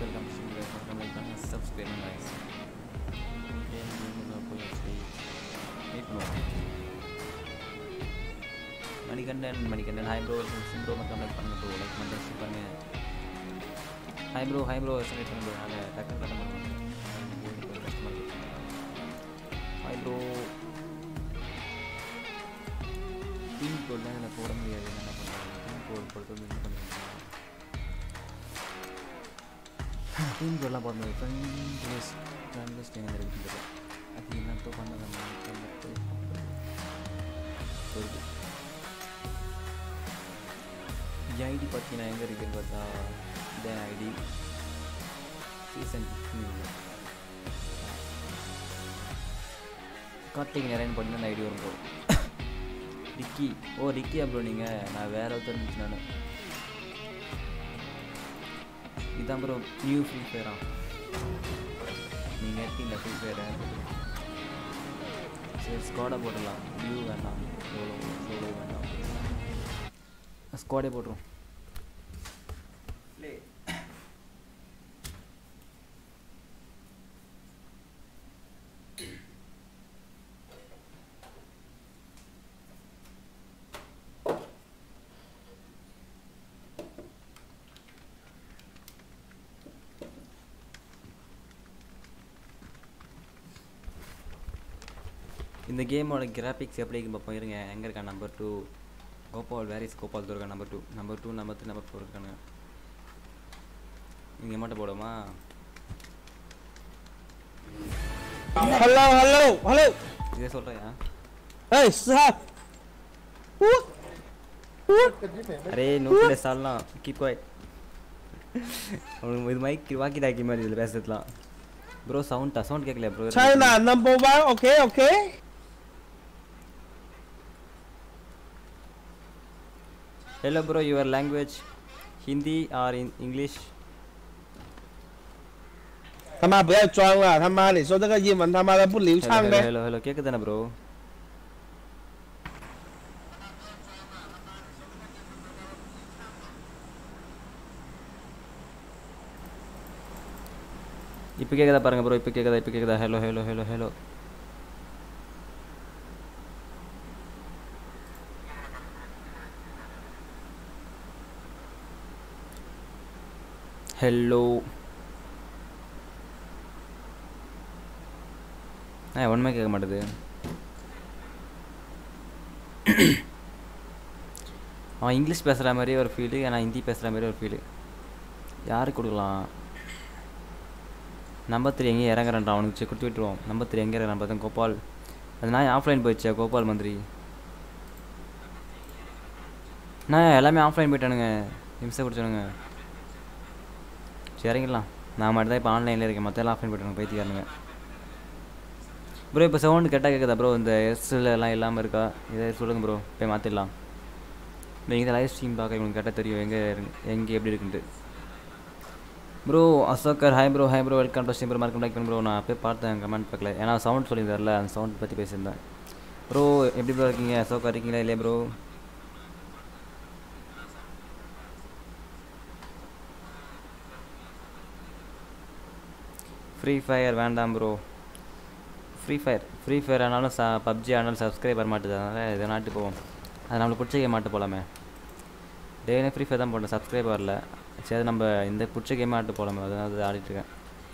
Welcome welcome welcome subscribe guys game game போய் meet பண்ணுவோம் Manikandan Manikandan hi bro welcome bro மட்டும் like பண்ணுங்க bro like பண்ணுங்க ஷேர் பண்ணுங்க hi bro hi bro select பண்ணுங்க ப்ரோ நாங்கள் டக்குனு கட்ட பண்ணுவோம் கஸ்டமர் ஹாய் ப்ரோ டீம் கோட்லாம் இதில் போட முடியாது என்ன பண்ணுறாங்க டீம் கோட் போட்டு வந்து இது பண்ணிக்கலாம் டீம் கோட்லாம் போட முடியாது ஃப்ரெண்ட் லிஸ்ட் ஃப்ரெண்ட் லிஸ்ட் எங்கே இருக்குது அது என்னத்தோ பண்ண ஐடி பார்த்தீங்கன்னா எங்கே இருக்குன்னு பார்த்தா இந்த ஐடி சீசன் கார்த்திக் நிறையன்னு பண்ணி அந்த ஐடி வரும் ப்ரோ டிக்கி ஓ டிக்கியா ப்ரோ நீங்கள் நான் வேற ஒருத்தர் இருந்துச்சு நான் இதான் ப்ரோ நியூ ஃப்ரீ ஃபயரா நீங்கள் இருக்கீங்களா ஃப்ரீ ஃபயரை சரி ஸ்குவாடை போட்டுடலாம் நியூ வேண்டாம் சோலோ சோலோ வேண்டாம் ஸ்குவாடே போட்டுரும் இந்த கேமோட கிராஃபிக்ஸ் எப்படி இருக்குன்னு பார்ப்போம் இருங்க எங்கே இருக்கா number two Gopal where is Gopal Durga number two number two number three number four இருக்கானுங்க இங்கே மட்டும் போடுமா Hello, hello, hello. இதே சொல்கிறியா Hey, stop. What? அரே நூற்றில் சால்லாம் கீப் குவாய்ட் அவனுக்கு இது மைக் வாக்கி டாக்கி மாதிரி இதில் பேசுறதுலாம் ப்ரோ சவுண்டா சவுண்ட் கேட்கல bro China number one. Okay, okay. Hello bro your language Hindi are in English 他妈不要装了，他妈你说这个英文他妈的不流畅 hello 呗？ hello hello கேட்குதானே ப்ரோ இப்போ கேட்குதா பாருங்க ப்ரோ இப்போ கேட்குதா இப்போ கேட்குதா hello hello hello hello hello ஆ ஒன்றுமே கேட்க மாட்டேது அவன் இங்கிலீஷ் பேசுகிற மாதிரி ஒரு ஃபீலு நான் ஹிந்தி பேசுகிற மாதிரி ஒரு ஃபீலு யாருக்கு கொடுக்கலாம் நம்பர் த்ரீ எங்கேயும் இறங்குறேன்டா அவனுக்கு செக் கொடுத்து விட்டுருவோம் நம்பர் த்ரீ எங்கே இறங்குறான் பார்த்தா கோபால் அது நான் ஆஃப்லைன் போயிடுச்சா கோபால் மந்திரி நான் எல்லாமே ஆஃப்லைன் போயிட்டானுங்க நிமிஷம் பிடிச்சானுங்க சரி இறங்கிடலாம் நான் மட்டும் தான் இப்போ ஆன்லைனில் இருக்கேன் மற்ற எல்லாம் ஆஃப்லைன் போயிட்டானுங்க பைத்தியானுங்க ப்ரோ இப்போ சவுண்டு கெட்டால் கேட்குதா ப்ரோ இந்த எஸ்ல எல்லாம் இல்லாமல் இருக்கா இதை சொல்லுங்கள் ப்ரோ போய் மாற்றிடலாம் நீங்கள் லைவ் ஸ்ட்ரீம் பார்க்க உங்களுக்கு கரெக்டாக தெரியும் எங்கே எங்கே எப்படி இருக்குன்ட்டு ப்ரோ அசோக்கர் hi bro hi bro welcome to stream bro மார்க்கம் லைக் ப்ரோ நான் போய் பார்த்தேன் கமெண்ட் பார்க்கல ஏன்னா சவுண்ட் சொல்லியிருந்தார்ல அந்த சவுண்ட் பற்றி பேசியிருந்தேன் ப்ரோ எப்படி ப்ரோ இருக்கீங்க அசோக்கர் இருக்கீங்களா இல்லையா ப்ரோ ஃப்ரீ ஃபயர் வேண்டாம் bro free fire free fire ஆனாலும் ச பப்ஜி ஆனாலும் சப்ஸ்கிரைப் வர மாட்டுது அதனால் இதை நாட்டு போவோம் அது நம்மளுக்கு பிடிச்ச கேம் ஆட்டு போகலாமே டெய்லி ஃப்ரீ ஃபயர் தான் போட்டேன் சப்ஸ்கிரைப் வரல சரி அது நம்ம இந்த பிடிச்ச கேம் ஆட்டு போகலாமே அதனால அது ஆடிட்டுருக்கேன்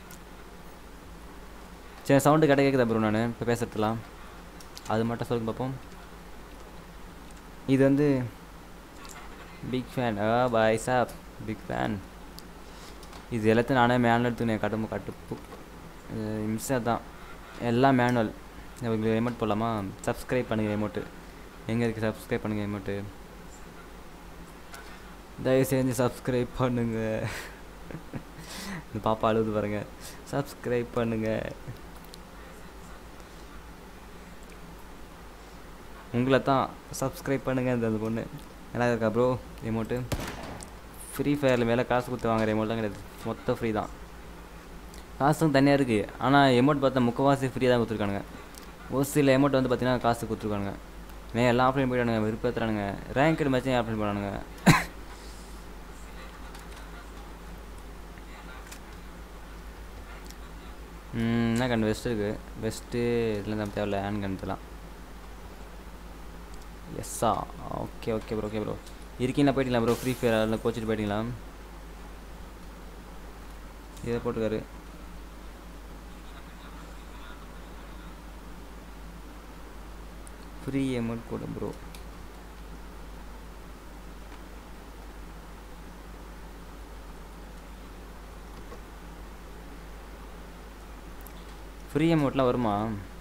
சரி சவுண்டு கடை கேட்குதா ப்ரோ நான் இப்போ பேசுறதுலாம் அது மட்டும் சொல்லுங்க பார்ப்போம் இது வந்து பிக் ஃபேன் ஆ பாய் சாப் பிக் ஃபேன் இது எல்லாத்தையும் நானே மேனுவல் எடுத்துனேன் கட்டு கட்டு இம்சா தான் எல்லாம் மேனுவல் உங்களுக்கு ரிமோட் போடலாமா சப்ஸ்கிரைப் பண்ணுங்கள் ரிமோட்டு எங்கே இருக்குது சப்ஸ்கிரைப் பண்ணுங்கள் ரிமோட்டு தயவு செஞ்சு சப்ஸ்கிரைப் பண்ணுங்க இந்த பாப்பா அழுது பாருங்க சப்ஸ்கிரைப் பண்ணுங்க உங்களை தான் சப்ஸ்கிரைப் பண்ணுங்க இந்த அந்த பொண்ணு நல்லா இருக்கா ப்ரோ ரிமோட்டு ஃப்ரீ ஃபயரில் மேலே காசு கொடுத்து வாங்குற ரிமோட்லாம் கிடையாது மொத்தம் ஃப்ரீ தான் காசும் தனியாக இருக்குது ஆனால் எமௌண்ட் பார்த்தா முக்கவாசி ஃப்ரீயாக தான் கொடுத்துருக்கானுங்க ஒரு சில எமௌண்ட் வந்து பார்த்தீங்கன்னா காசு கொடுத்துருக்கானுங்க மே எல்லாம் ஆஃப்லைன் போயிட்டானுங்க விருப்பத்துறானுங்க ரேங்க்டு மேட்சையும் ஆஃப்லைன் போனானுங்க என்ன கன் வெஸ்ட் இருக்குது வெஸ்ட்டு இதெல்லாம் நம்ம தேவையில்ல ஹேண்ட் கன் இதெல்லாம் எஸ்ஸா okay okay bro okay bro இருக்கீங்களா போயிட்டீங்களா ப்ரோ ஃப்ரீ ஃபயர் அதில் கோச்சிட்டு போயிட்டீங்களா இதை போட்டுக்காரு ஃப்ரீ அமௌண்ட் கூட ப்ரோ ஃப்ரீ அமௌண்ட்லாம் வருமா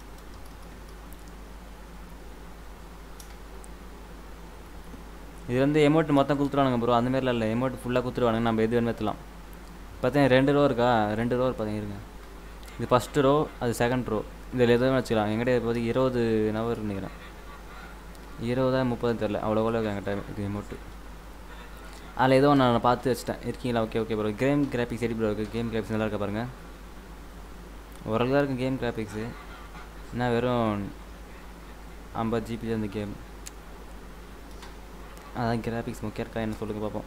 இது வந்து எமௌண்ட் மொத்தம் கொடுத்துருவானுங்க ப்ரோ அந்த மாதிரிலாம் இல்லை எமௌண்ட் ஃபுல்லாக கொடுத்துருவானுங்க நம்ம எது வேணும் எடுத்துலாம் பார்த்தீங்கன்னா ரெண்டு ரோ இருக்கா ரெண்டு ரோ பார்த்தீங்க இருங்க இது ஃபஸ்ட்டு ரோ அது செகண்ட் ரோ இதில் எதுவும் வச்சுக்கலாம் என்கிட்ட இப்போதைக்கு இருபது நவர் நினைக்கிறேன் இருபதா முப்பது தெரில அவ்வளோ அவ்வளோ என்கிட்ட இது எமௌண்ட்டு அதில் ஏதோ ஒன்று நான் பார்த்து வச்சுட்டேன் இருக்கீங்களா okay okay bro game graphics எப்படி ப்ரோ இருக்குது கேம் கிராஃபிக்ஸ் நல்லா இருக்கா பாருங்கள் ஓரளவு தான் இருக்கும் கேம் கிராஃபிக்ஸு என்ன வெறும் ஐம்பது ஜிபி தான் இந்த கேம் அதான் கிராஃபிக்ஸ் முக்கியம் இருக்கா என்ன சொல்லுங்க பார்ப்போம்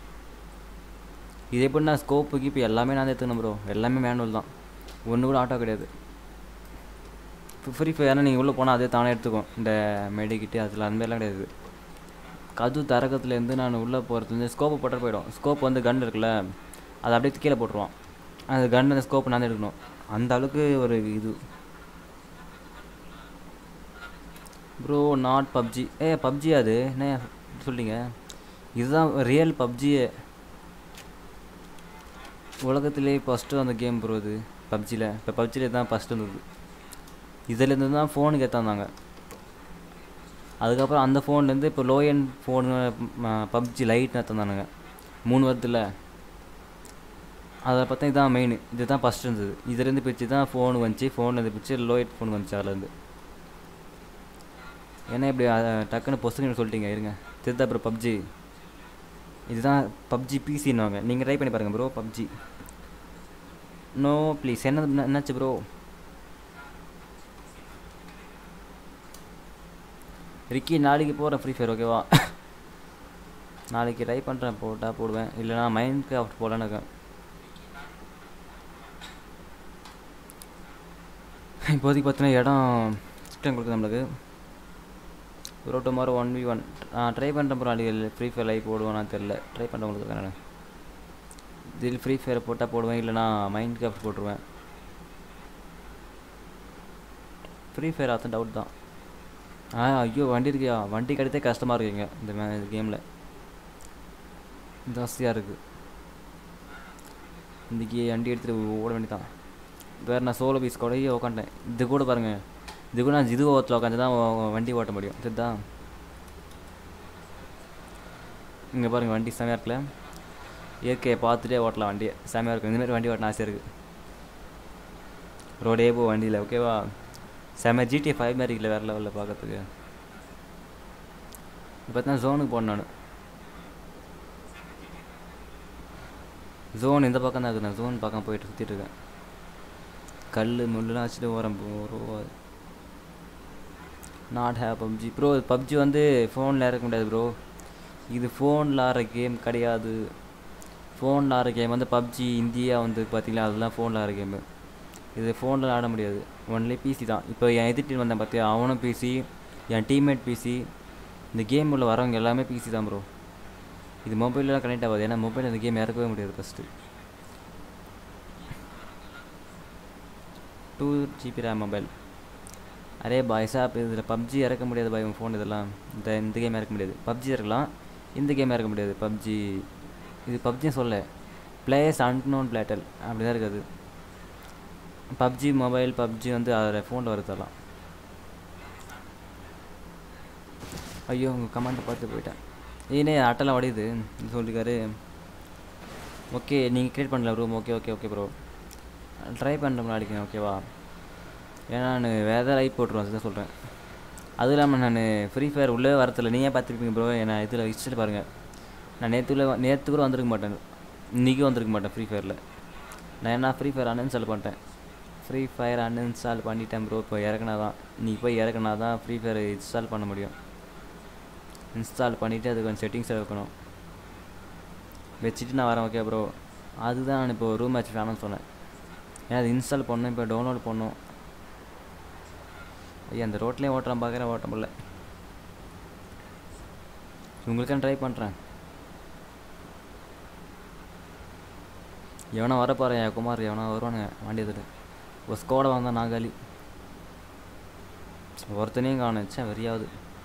இது எப்படி நான் ஸ்கோப்பு கீப்பு எல்லாமே நான் தான் எடுத்துக்கணும் ப்ரோ எல்லாமே மேனுவல் தான் ஒன்று கூட ஆட்டோ கிடையாது ஃப்ரீ ஃபயர்னா நீங்கள் உள்ளே போனால் அதே தானே எடுத்துக்கும் இந்த மெடிக்கிட்டு அதில் அந்த மாதிரிலாம் கிடையாது கது தரகத்துலேருந்து நான் உள்ளே போகிறதுலேருந்து ஸ்கோப்பு போட்டு போயிடும் ஸ்கோப் வந்து கன் இருக்குல்ல அதை அப்படியே கீழே போட்டுருவான் அந்த கன் அந்த ஸ்கோப் நான் தான் எடுக்கணும் அந்த அளவுக்கு ஒரு இது ப்ரோ நாட் பப்ஜி ஏ பப்ஜி அது என்ன சொல்லிங்க இதுதான் ரியல் பப்ஜியே உலகத்திலே ஃபஸ்ட்டு அந்த கேம் ப்ரோ இது பப்ஜியில் இப்போ பப்ஜியில் தான் ஃபஸ்ட்டு இருந்தது இதுலேருந்து தான் ஃபோனுக்கு ஏற்றாந்தாங்க அதுக்கப்புறம் அந்த ஃபோன்லேருந்து இப்போ low end phone PUBG lite ஏற்றாந்தானுங்க மூணு வருதுல்ல அதை பார்த்தா இதுதான் மெயின் இது தான் ஃபஸ்ட் இருந்தது இதுலேருந்து பிரித்து தான் ஃபோன் வந்துச்சு ஃபோன்லேருந்து பிரித்து லோ எண்ட் ஃபோன் வந்துச்சு அதுலேருந்து ஏன்னா இப்படி அஹ், டக்குன்னு பொசுங்கன்னு சொல்லிட்டீங்க இருங்க திருத்தா அப்புறம் பப்ஜி இதுதான் பப்ஜி பிசின்னுவாங்க நீங்கள் ட்ரை பண்ணி பாருங்கள் ப்ரோ பப்ஜி நோ ப்ளீஸ் என்ன என்ன- என்னாச்சு ப்ரோ ரிக்கி நாளைக்கு போகிறேன் ஃப்ரீ ஃபயர் ஓகேவா நாளைக்கு ட்ரை பண்ணுறேன் போட்டால் போடுவேன் இல்லைனா மைண்ட் கிராஃப்ட் போடலான்னு இருக்கேன் இப்போதைக்கு பார்த்தீங்கன்னா இடம் சிஸ்டம் கொடுக்குது நம்மளுக்கு bro tomorrow one we one நான் ட்ரை பண்ணுறேன் ப்ரோ நாளைக்கு ஃப்ரீ ஃபயர் லைவ் போடுவேன் தெரில ட்ரை பண்ணுறேன் உங்களுக்கு நான் இதில் ஃப்ரீ ஃபயர் போட்டால் போடுவேன் இல்லைனா மைண்ட் கிராஃப்ட் போட்டுருவேன் ஃப்ரீ ஃபயர் அதான் டவுட் தான் ஆ ஐயோ வண்டி இருக்கியா வண்டி கிடைத்தே கஷ்டமாக இருக்குங்க இந்த மே கேமில் ஜாஸ்தியாக இருக்குது இன்றைக்கி வண்டி எடுத்துகிட்டு ஓட வேண்டியதான் வேறு நான் சோலோ பீஸ் கூடயே உட்காந்துட்டேன் இது கூட பாருங்கள் இது கூட நான் இது ஓரத்தில் உட்காந்து தான் வ- வண்டி ஓட்ட முடியும் சரிதா இங்கே பாருங்கள் வண்டி செமையாக இருக்குல்ல இயற்கையை பார்த்துட்டே ஓட்டலாம் வண்டியை செமையாக இருக்கும் இந்தமாரி வண்டி ஓட்டணும் ஆசையாக இருக்குது ரோடே போ வண்டியில் ஓகேவா செம ஜிடி ஃபைவ் மாதிரி இல்லை வேறு லெவலில் பார்க்கறதுக்கு இப்போ தான் ஜோனுக்கு போனேன் நான் ஜோன் இந்த பக்கம் தான் இருக்குது நான் ஜோன் பக்கம் போயிட்டு சுற்றிட்டு இருக்கேன் கல் முள்ளுலாம் வச்சுட்டு ஓரம் bro not have PUBG bro PUBG வந்து ஃபோனில் இறக்க முடியாது ப்ரோ இது ஃபோனில் ஆடுற கேம் கிடையாது ஃபோனில் ஆடுற கேம் வந்து பப்ஜி இந்தியா வந்து பார்த்தீங்களா அதெல்லாம் ஃபோனில் ஆடுற கேமு இது ஃபோனில் ஆட முடியாது ஒன்லி பிசி தான் இப்போ என் எதிர் டீம் வந்தேன் பார்த்தியா அவனும் பிசி என் டீம்மேட் பிசி இந்த கேம் உள்ள வரவங்க எல்லாமே பிசி தான் ப்ரோ இது மொபைலெலாம் கனெக்ட் ஆகாது ஏன்னா மொபைல் இந்த கேம் இறக்கவே முடியாது first two GB RAM mobile அரே பாய் சாப் இதில் பப்ஜி இறக்க முடியாது பாய் உங்கள் ஃபோன் இதெல்லாம் இந்த இந்த கேம் இறக்க முடியாது பப்ஜி இறக்கலாம் இந்த கேம் இறக்க முடியாது பப்ஜி இது பப்ஜின்னு சொல்ல பிளேயர்ஸ் அன்நோன் பிளேட்டல் அப்படி தான் இருக்குது பப்ஜி மொபைல் பப்ஜி வந்து அதில் ஃபோனில் வருதெல்லாம் ஐயோ உங்கள் கமெண்ட்டை பார்த்து போயிட்டேன் ஏனே அட்டெல்லாம் உடையுது சொல்லிருக்காரு ஓகே நீங்கள் க்ரியேட் பண்ணல room okay okay okay bro try பண்ணுற நாளைக்கு ஓகேவா ஏன்னா நான் வேறு லைஃப் போட்டுருவேன் அதுதான் சொல்கிறேன் அதுவும் இல்லாமல் நான் ஃப்ரீ ஃபயர் உள்ளே வரதில்ல நீங்கள் பார்த்துருப்பீங்க ப்ரோ நான் இதில் ஹிஸ்டரி பாருங்கள் நான் நேற்றுல நேற்று கூட வந்திருக்க மாட்டேன் இன்றைக்கும் வந்திருக்க மாட்டேன் ஃப்ரீ ஃபயரில் நான் என்ன ஃப்ரீ ஃபயர் அன்இன்ஸ்டால் பண்ணிட்டேன் ஃப்ரீ ஃபயர் அன்இன்ஸ்டால் பண்ணிட்டேன் ப்ரோ இப்போ இறக்குனா தான் நீ போய் இறக்குனா தான் ஃப்ரீ ஃபயர் இன்ஸ்டால் பண்ண முடியும் இன்ஸ்டால் பண்ணிவிட்டு அதுக்கு கொஞ்சம் செட்டிங்ஸ் வைக்கணும் வச்சுட்டு நான் வரேன் ஓகே ப்ரோ அதுதான் நான் இப்போ ரூம் மேட்ச் வேணும்னு சொன்னேன் ஏன்னா அது இன்ஸ்டால் பண்ணணும் இப்போ டவுன்லோட் பண்ணணும் ஐயா அந்த ரோட்லேயே ஓட்டுறான் பார்க்குறேன் ஓட்ட முடியல உங்களுக்கான ட்ரை பண்ணுறேன் எவனா வர போகிறேன் குமார் எவனா வருவானுங்க வண்டி எடுத்துட்டு ஒரு ஸ்கோட வந்தான் நாகாலி ஒருத்தனையும் காணுச்சேன் வெறியாவது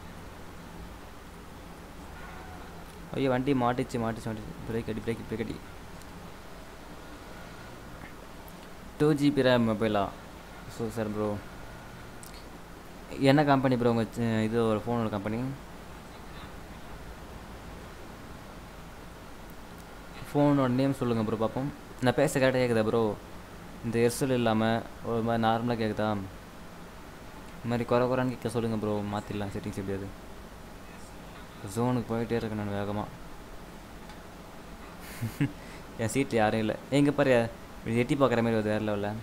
ஐயோ வண்டி மாட்டிச்சு மாட்டிச்சு மாட்டிச்சு பிரேக் அடி பிரேக் பிரேக் அடி டூ ஜிபி ரேம் மொபைலா ஸோ சார் ப்ரோ என்ன கம்பெனி ப்ரோ உங்கள் இது ஒரு ஃபோனோட கம்பெனி ஃபோனோட நேம் சொல்லுங்கள் ப்ரோ பார்ப்போம் நான் பேச கரெக்டாக கேட்குதா ப்ரோ இந்த எர்சல் இல்லாமல் ஒரு மாதிரி நார்மலாக கேட்குதா இந்த மாதிரி குறை குறைன்னு கேட்க சொல்லுங்கள் ப்ரோ மாற்றிடலாம் செட்டிங்ஸ் எப்படியாது ஜோனுக்கு போயிட்டே இருக்கேன் நான் வேகமாக என் சீட்டில் யாரும் இல்லை எங்கே பாரு இப்படி எட்டி பார்க்குற மாதிரி வருது வேறு லெவலில்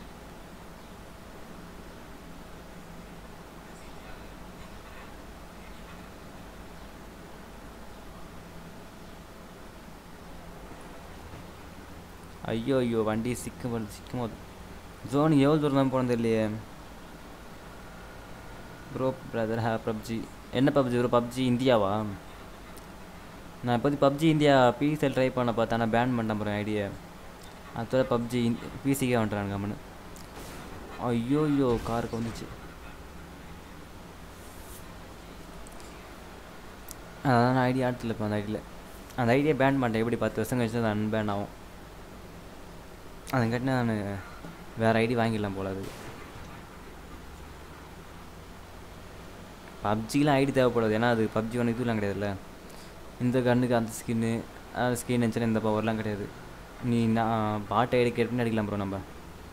ஐயோ ஐயோ வண்டி சிக்கும் போது சிக்கும் போது ஜோன் எவ்வளோ தூரம் தான் போனது இல்லையே ப்ரோ பிரதர் ஹே பப்ஜி என்ன பப்ஜி ப்ரோ பப்ஜி இந்தியாவா நான் இப்போதைக்கு பப்ஜி இந்தியா பிசிஎல் ட்ரை பண்ண பார்த்தேன் ஆனால் பேன் பண்ண போகிறேன் ஐடியா அதோட பப்ஜி பிசிக்கே வந்துட்டாங்க கம்முன்னு ஐயோ ஐயோ காருக்கு வந்துச்சு அதான் நான் ஐடியா ஆடத்தில் இப்போ அந்த ஐடியில் அந்த ஐடியா பேன் பண்ணிட்டேன் எப்படி பத்து வருஷம் கழிச்சு அது அன்பேன் ஆகும் அதுங்காட்டி நான் வேறு ஐடி வாங்கிடலாம் போல அது பப்ஜிக்கெலாம் ஐடி தேவைப்படாது ஏன்னா அது பப்ஜி ஒன்று இதுலாம் கிடையாதுல்ல இந்த கண்ணுக்கு அந்த ஸ்கின்னு அந்த ஸ்கின் இருந்துச்சுன்னா இந்த பவர்லாம் கிடையாது நீ நான் பாட்டு ஐடி கேட்டுன்னு அடிக்கலாம் ப்ரோ நம்ம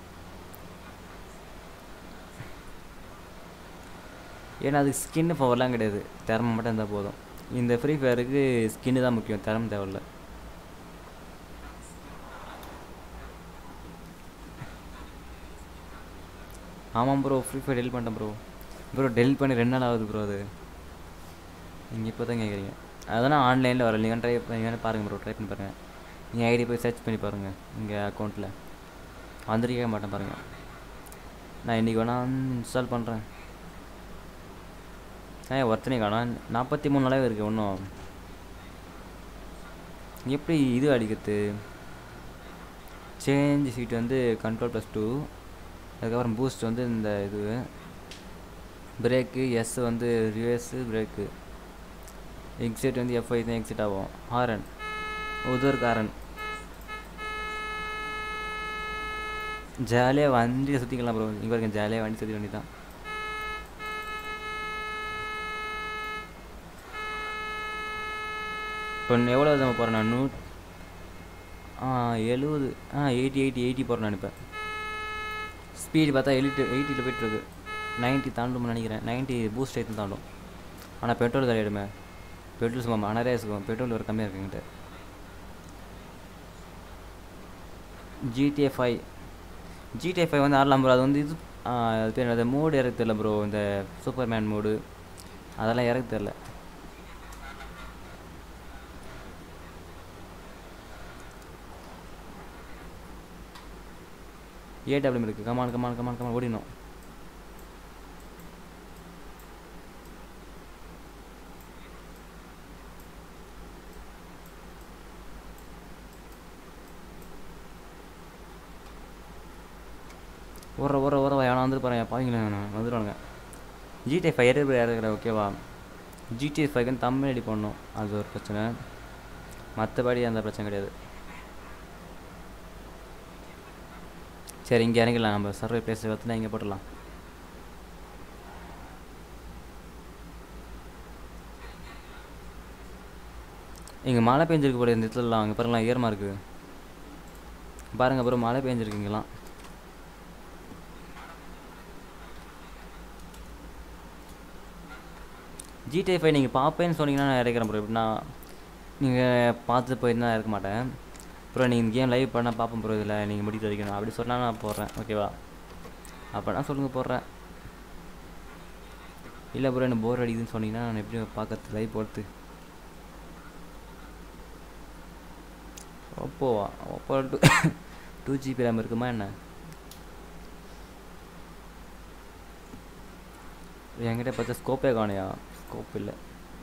ஏன்னா அதுக்கு ஸ்கின்னு பவர்லாம் கிடையாது திறமை மட்டும் இருந்தால் போதும் இந்த ஃப்ரீ ஃபயருக்கு ஸ்கின்னு தான் முக்கியம் திறமை தேவையில்ல ஆமாம் ப்ரோ ஃப்ரீ ஃபயர் டெலிட் பண்ணிட்டேன் ப்ரோ ப்ரோ டெலிட் பண்ணி ரெண்டு நாள் ஆகுது ப்ரோ அது நீங்கள் இப்போ தான் கேட்குறீங்க அதெல்லாம் ஆன்லைனில் வரல நீங்கள் ட்ரை நீங்கள் பாருங்கள் ப்ரோ ட்ரை பண்ணி பாருங்கள் நீங்கள் ஐடி போய் சர்ச் பண்ணி பாருங்கள் உங்கள் அக்கௌண்ட்டில் வந்துருக்கே மாட்டேன் பாருங்கள் நான் இன்றைக்கி வேணால் இன்ஸ்டால் பண்ணுறேன் ஏன் ஒருத்தனே காணும் நாற்பத்தி மூணு நாளாவே இருக்குது ஒன்றும் எப்படி இது அடிக்கிறது சேஞ்ச் சீட் வந்து கண்ட்ரோல் ப்ளஸ் டூ அதுக்கப்புறம் பூஸ்ட் வந்து இந்த இது பிரேக்கு எஸ் வந்து ரிவர்ஸு பிரேக்கு எக்ஸிட் வந்து எஃப்ஐ தான் எக்ஸிட் ஆகும் ஹாரன் உதர் காரன் ஜாலியாக வண்டியை சுற்றிக்கலாம் ப்ரோ இங்கே இருக்க ஜாலியாக வண்டி சுற்றி வண்டி தான் இப்போ எவ்வளோ நம்ம போகிறேன் நான் நூ ஆ எழுபது ஆ எயிட்டி எயிட்டி எயிட்டி போகிறேன் நான் இப்போ ஸ்பீடு பார்த்தா எயிட்டி எயிட்டியில் போயிட்டுருக்கு நைன்ட்டி தாண்டும்னு நினைக்கிறேன் நைன்ட்டி பூஸ்ட் ஆகிட்டு தாண்டும் ஆனால் பெட்ரோல் தலையிடுமே பெட்ரோல் சும்மா நிறையா இருக்கும் பெட்ரோல் ஒரு கம்மியாக இருக்குங்கிட்ட ஜிடிஏ ஃபைவ் ஜிடிஏ ஃபைவ் வந்து ஆடலாம் ப்ரோ அது வந்து இது அது பேர் அந்த மோடு இறக்க தெரில ப்ரோ இந்த சூப்பர் மேன் மோடு அதெல்லாம் இறக்க தெரில ஏடபிள்யூ இருக்குது கமான் கமான் கமான் கமான் ஓடினோம் ஓடுற ஓடுற ஓடுற எவனா வந்து பாருங்க பாவீங்களே வந்துடுவானுங்க ஜிடிஐ ஃபைவ் இறக்குற இறக்குற ஓகேவா ஜிடிஐ ஃபைவ்க்கு தமிழ் ரெடி பண்ணணும் அது ஒரு பிரச்சனை மற்றபடி அந்த பிரச்சனை கிடையாது சரி இங்கே இறங்கிடலாம் நம்ம சர்வே பிளேஸ் பார்த்துனா இங்கே போட்டுடலாம் இங்கே மழை பெஞ்சிருக்கு போல இந்த இடத்துலலாம் அங்கே பாருங்களா ஈரமாக இருக்குது பாருங்கள் அப்புறம் மழை பெஞ்சிருக்கு இங்கெல்லாம் ஜிடிஐ ஃபைவ் நீங்கள் பார்ப்பேன்னு சொன்னீங்கன்னா நான் இறக்கிறேன் ப்ரோ எப்படின்னா நீங்கள் பார்த்து போயிருந்தா இருக்க மாட்டேன் ப்ரோ நீங்கள் கேம் லைவ் பண்ணால் பார்ப்போம் ப்ரோ இதில் நீங்கள் முடித்து வைக்கணும் அப்படி சொன்னால் நான் போடுறேன் ஓகேவா அப்படின்னா சொல்லுங்கள் போடுறேன் இல்லை ப்ரோ எனக்கு போர் அடிக்குதுன்னு சொன்னீங்கன்னா நான் எப்படி பார்க்கறது லைவ் போடுறது ஓப்போவா Oppo two two GB RAM இருக்குமா என்ன என்கிட்ட பார்த்தா ஸ்கோப்பே காணையா ஸ்கோப் இல்லை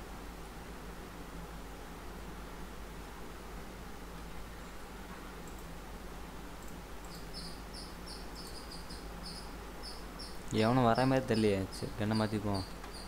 எவனும் வர மாதிரி தெரியலையே சரி என்ன மாற்றிக்குவோம்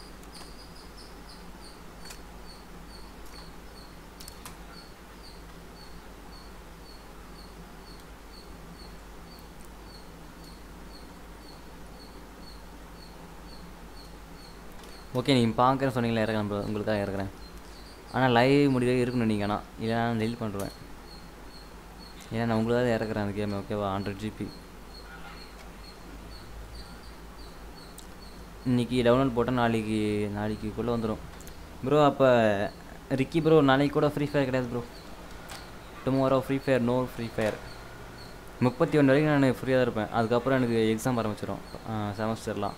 ஓகே நீங்கள் பார்க்குறேன் சொன்னீங்களா இறக்குறேன் bro உங்களுக்காக இறக்குறேன் ஆனால் லைவ் முடிவே இருக்கணும் நீங்கள் ஆனால் இல்லைனா நான் டெலிட் பண்ணுறேன் ஏன்னா நான் உங்களுக்காக இறக்குறேன் அந்த கேம் ஓகேவா ஹண்ட்ரட் ஜிபி இன்னைக்கு டவுன்லோட் போட்டால் நாளைக்கு நாளைக்குள்ளே வந்துடும் ப்ரோ அப்போ ரிக்கி ப்ரோ நாளைக்கு கூட ஃப்ரீ ஃபயர் கிடையாது bro tomorrow free fire no free fire முப்பத்தி ஒன்று வரைக்கும் நான் ஃப்ரீயாக தான் இருப்பேன் அதுக்கப்புறம் எனக்கு எக்ஸாம் ஆரம்பிச்சிடும் செமஸ்டர்லாம்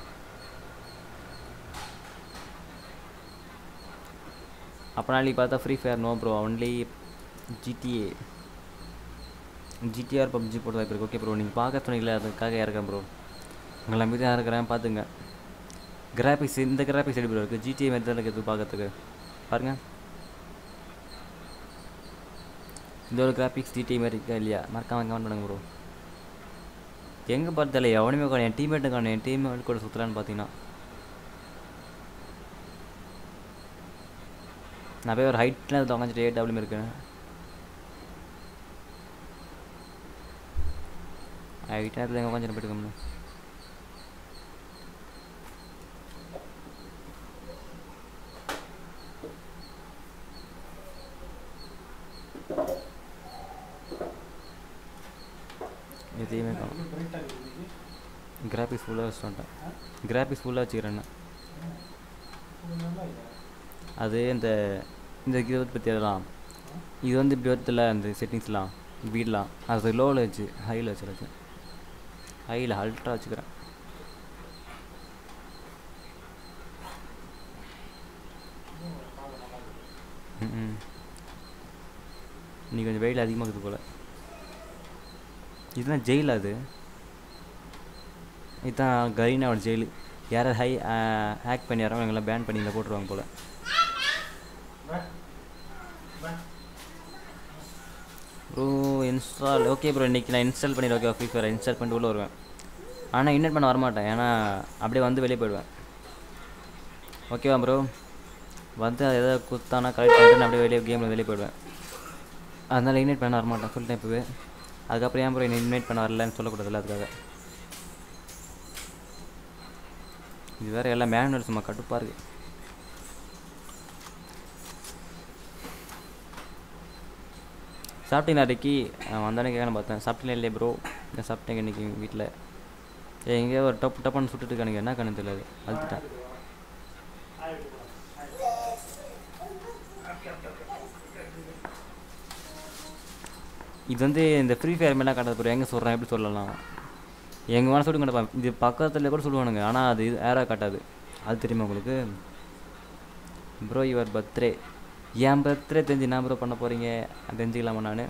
அப்போ நாளைக்கு பார்த்தா free fire no bro only GTA GTR PUBG போட்டு வாய்ப்பு இருக்கு ஓகே ப்ரோ நீங்கள் பார்க்க சொன்னீங்களே அதுக்காக இறக்குறேன் ப்ரோ உங்களை நம்பி தான் இருக்கிறேன் பார்த்துங்க கிராஃபிக்ஸ் இந்த கிராஃபிக்ஸ் எப்படி ப்ரோ இருக்குது ஜிடிஏ மாதிரி தான் இருக்குது பார்க்கறதுக்கு பாருங்கள் இந்த ஒரு கிராஃபிக்ஸ் ஜிடிஏ மாதிரி இருக்கா இல்லையா மறக்காம கமெண்ட் பண்ணுங்க ப்ரோ எங்கே பார்த்தல எவனுமே காணும் என் டீம்மேட்டு காணும் என் டீம்மேட் கூட சுற்றுலான்னு பார்த்தீங்கன்னா நான் போய் ஒரு ஹைட்டில் தொலைஞ்சிட்டு ஏடபிள்யூ இருக்கேன் ஹைட் நேரத்தில் எங்கே உட்காந்து போயிட்டு இருக்கோம்னு எதையுமே காணும் கிராஃபிக்ஸ் ஃபுல்லாக வச்சுட்டு வந்துட்டேன் கிராஃபிக்ஸ் ஃபுல்லாக வச்சுக்கிறேன் நான். அது இந்த இந்த இதை பற்றி அதெல்லாம் இது வந்து இப்படி வருதுல இந்த செட்டிங்ஸ்லாம் வீடெலாம் அது லோவில் வச்சு ஹையில் வச்சுருச்சு ஹையில் அல்ட்ரா வச்சுக்கிறேன் ம் இன்னைக்கு கொஞ்சம் வெயில் அதிகமாக இருக்குது போல் இதுதான் ஜெயில் அது இதுதான் கரீனாவோட ஜெயிலு யாராவது ஹை ஹேக் பண்ணி யாரும் எங்கெல்லாம் பேன் பண்ணி இதில் போட்டுருவாங்க போல் ப்ரோ இன்ஸ்டால் ஓகே ப்ரோ இன்றைக்கி நான் இன்ஸ்டால் பண்ணிடுவேன் ஓகே ஃப்ரீ ஃபயர் இன்ஸ்டால் பண்ணிட்டு உள்ளே வருவேன் ஆனால் இன்வைட் பண்ண வரமாட்டேன் ஏன்னா அப்படியே வந்து வெளியே போயிடுவேன் ஓகேவா ப்ரோ வந்து அது எதாவது குத்தானா கலெக்ட் பண்ணிட்டு நான் அப்படியே வெளியே கேமில் வெளியே போயிடுவேன் அதனால் இன்வைட் பண்ண வரமாட்டேன் சொல்லிட்டேன் இப்போவே அதுக்கப்புறம் ஏன் ப்ரோ என்னை இன்வைட் பண்ண வரலன்னு சொல்லக்கூடாதுல்ல அதுக்காக இது வேறு எல்லாம் மேனுவல் சும்மா கடுப்பாக இருக்குது சாப்பிட்டீங்களா ரிக்கி வந்தானே கேட்கணும் பார்த்தேன் சாப்பிட்டீங்களா இல்லையே ப்ரோ நான் சாப்பிட்டேங்க இன்றைக்கி வீட்டில் ஏ எங்கேயோ ஒரு டப் டப்புன்னு சுட்டுட்டு இருக்கானுங்க என்ன கண்ணு தெரியல அழுத்துட்டேன் இது வந்து இந்த ஃப்ரீ ஃபயர் மேலாம் காட்டாது ப்ரோ எங்கே சொல்கிறேன் எப்படி சொல்லலாம் எங்கே வேணால் சொல்லி கிடப்பேன் இது பக்கத்தில் கூட சொல்லுவானுங்க ஆனால் அது இது ஏராக காட்டாது அது தெரியுமா உங்களுக்கு ப்ரோ யுவர் பர்த்டே என் பர்த்டே தெரிஞ்சு என்ன ப்ரோ பண்ண போகிறீங்க தெரிஞ்சுக்கலாமா நான்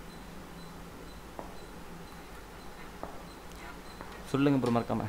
சொல்லுங்க ப்ரோ மறக்காம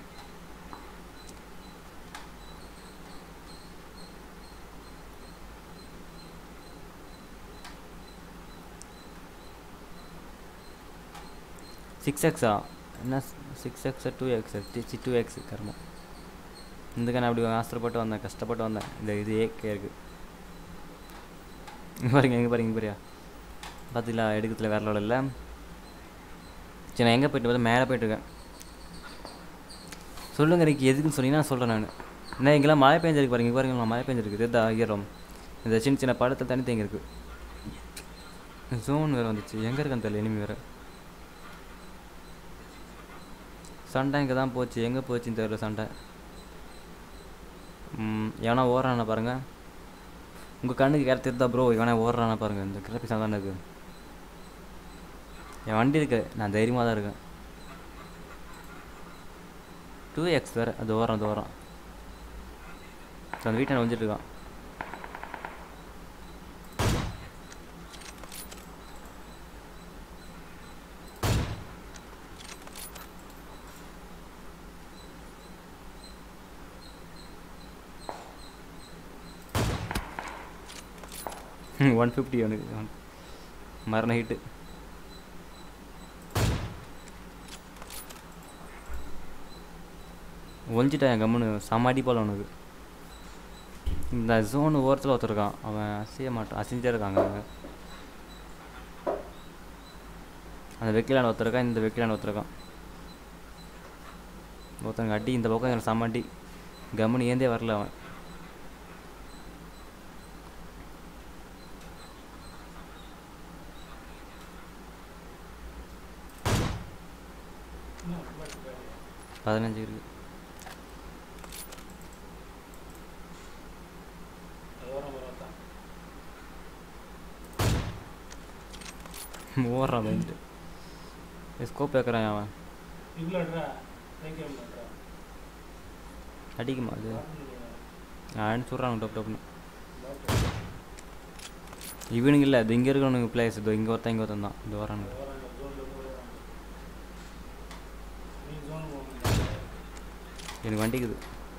சிக்ஸ் எக்ஸா என்ன சிக்ஸ் எக்ஸா two x C two x கர்மம் இதுக்கு நான் அப்படி ஆசைப்பட்டு வந்தேன் கஷ்டப்பட்டு வந்தேன் இந்த இது ஏகே இருக்குது இங்கே பாருங்க எங்கே பாருங்க பாரியா பார்த்தீங்களா எடுக்கிறதுல வேற லெவல் இல்லை சரி நான் எங்கே போயிட்டு பார்த்தா மேலே போயிட்டுருக்கேன் சொல்லுங்க எனக்கு எதுக்குன்னு சொன்னீங்கன்னா நான் சொல்கிறேன் நான் என்ன இங்கெல்லாம் மழை பெஞ்சிருக்கு பாருங்க இங்க பாருங்க மழை பெஞ்சிருக்கு இதுதான் ஈரம் இந்த சின்ன சின்ன படத்தில் தண்ணி தேங்கி இருக்கு ஜோன் வேறு வந்துச்சு எங்கே இருக்கான்னு தெரியல இனிமே வேறு சண்டை இங்கே தான் போச்சு எங்கே போச்சுன்னு தெரியல சண்டை ம், எவனா ஓடுறானா பாருங்க உங்கள் கண்ணுக்கு கேர தெரிதா ப்ரோ இவனா ஓடுறானா பாருங்க இந்த கிராஃபிக்ஸ் தான் இருக்கு என் வண்டி இருக்கு நான் தைரியமாக தான் இருக்கேன் டூ எக்ஸ் வேறு அது ஓரம் அது ஓரம் அந்த வீட்டை வந்துட்டு இருக்கான் ஒன் ஃபிஃப்டி அவனுக்கு மரண ஹிட்டு ஒழிஞ்சிட்டான் கம்முன்னு சமாடி போல அவனுக்கு இந்த ஜோன் ஓரத்தில் ஒருத்தருக்கான் அவன் அசைய மாட்டான் அசைஞ்சே இருக்காங்க அவங்க அந்த வெக்கிலான ஒருத்தருக்கான் இந்த வெக்கிலான ஒருத்தருக்கான் ஒருத்தங்க அடி இந்த பக்கம் எனக்கு செம்ம அடி கம்முன்னு ஏந்தே வரல அவன் பதினஞ்சு இருக்கு ஓடுறான் வந்துட்டு ஸ்கோப் வைக்கிறான் அவன் அடிக்குமா அது அடிச்சு விட்றான் டப் டப்னு இவனுங்க இல்லை இது இங்கே இருக்கிறவனுங்க பிளேஸ் இதோ இங்கே ஒருத்தன் இங்கே ஒருத்தன் தான் இது வரானுங்க எனக்கு வண்டிக்குது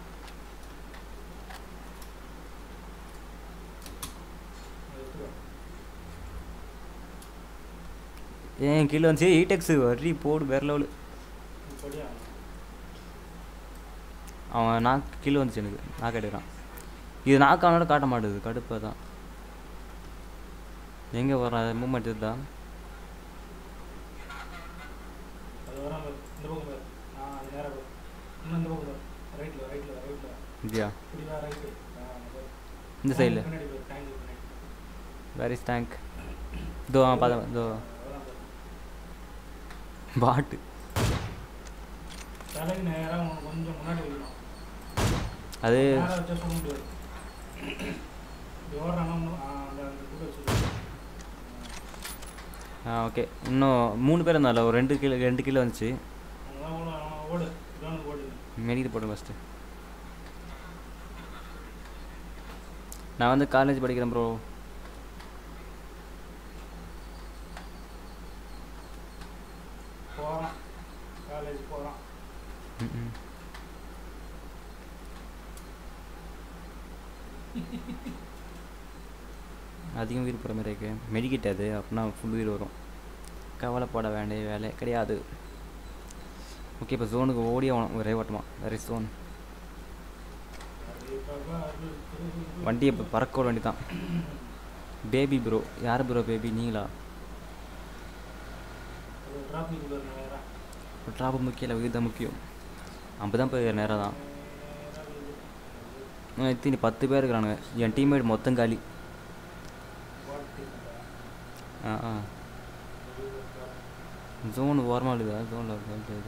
ஏன் கீழே வந்துச்சு ஈடெக்ஸ் வரி போடு வேற லெவலு அவன் நாக்கு கீழே வந்துச்சு எனக்கு நாக்கு எடுக்கிறான் இது நாக்கு அவனோட காட்ட மாட்டுது கடுப்பாக தான் எங்கே வரான் மூமெண்ட் இதுதான் இல்லையா இந்த சைடில் வேர் இஸ் டேங்க் இதோ அவன் பார்த்தேன் இதோ பாட்டு தலைக்கு நேரா உனக்கு கொஞ்சம் முன்னாடி வைக்கணும் அது நேரா வச்சா சொல்ல முடியாது இப்படி ஓடுறானா இன்னும், ஆ, அந்த அந்த கூட வச்சு ஆ ஓகே இன்னும் மூணு பேர் இருந்தால ஒரு ரெண்டு கிலோ ரெண்டு கிலோ வந்துச்சு அவங்களாம் ஓடு அவன் ஓடு இதான் ஓடு மெடிக்கல் போட்டு ஃபஸ்ட்டு நான் வந்து காலேஜ் படிக்கிறேன் ப்ரோ போகிறான் காலேஜ் போகிறான் அதிகம் உயிர் போகிற மாதிரி இருக்கு மெடிக்கிட் அது அப்படின்னா ஃபுல் உயிர் வரும் கவலைப்பட வேண்டிய வேலை கிடையாது ஓகே இப்போ ஜோனுக்கு ஓடி ஆகணும் ஒரே ஓட்டமாக வேறு ஜோன் வண்டி இப்போ பறக்க விட வேண்டி தான் பேபி ப்ரோ யார் ப்ரோ பேபி நீங்களா டிராஃபிக் நேராக ட்ராப்பு முக்கியம் இல்லை உயிர் தான் முக்கியம் அப்போ தான் போய் நேரம் தான் இன்னும் எத்தனை பத்து பேர் இருக்கிறானுங்க என் டீம்மேட் மொத்தம் காலி ஆ ஆ ஜோன் ஓரமாக இருக்குதா ஜோனில் இது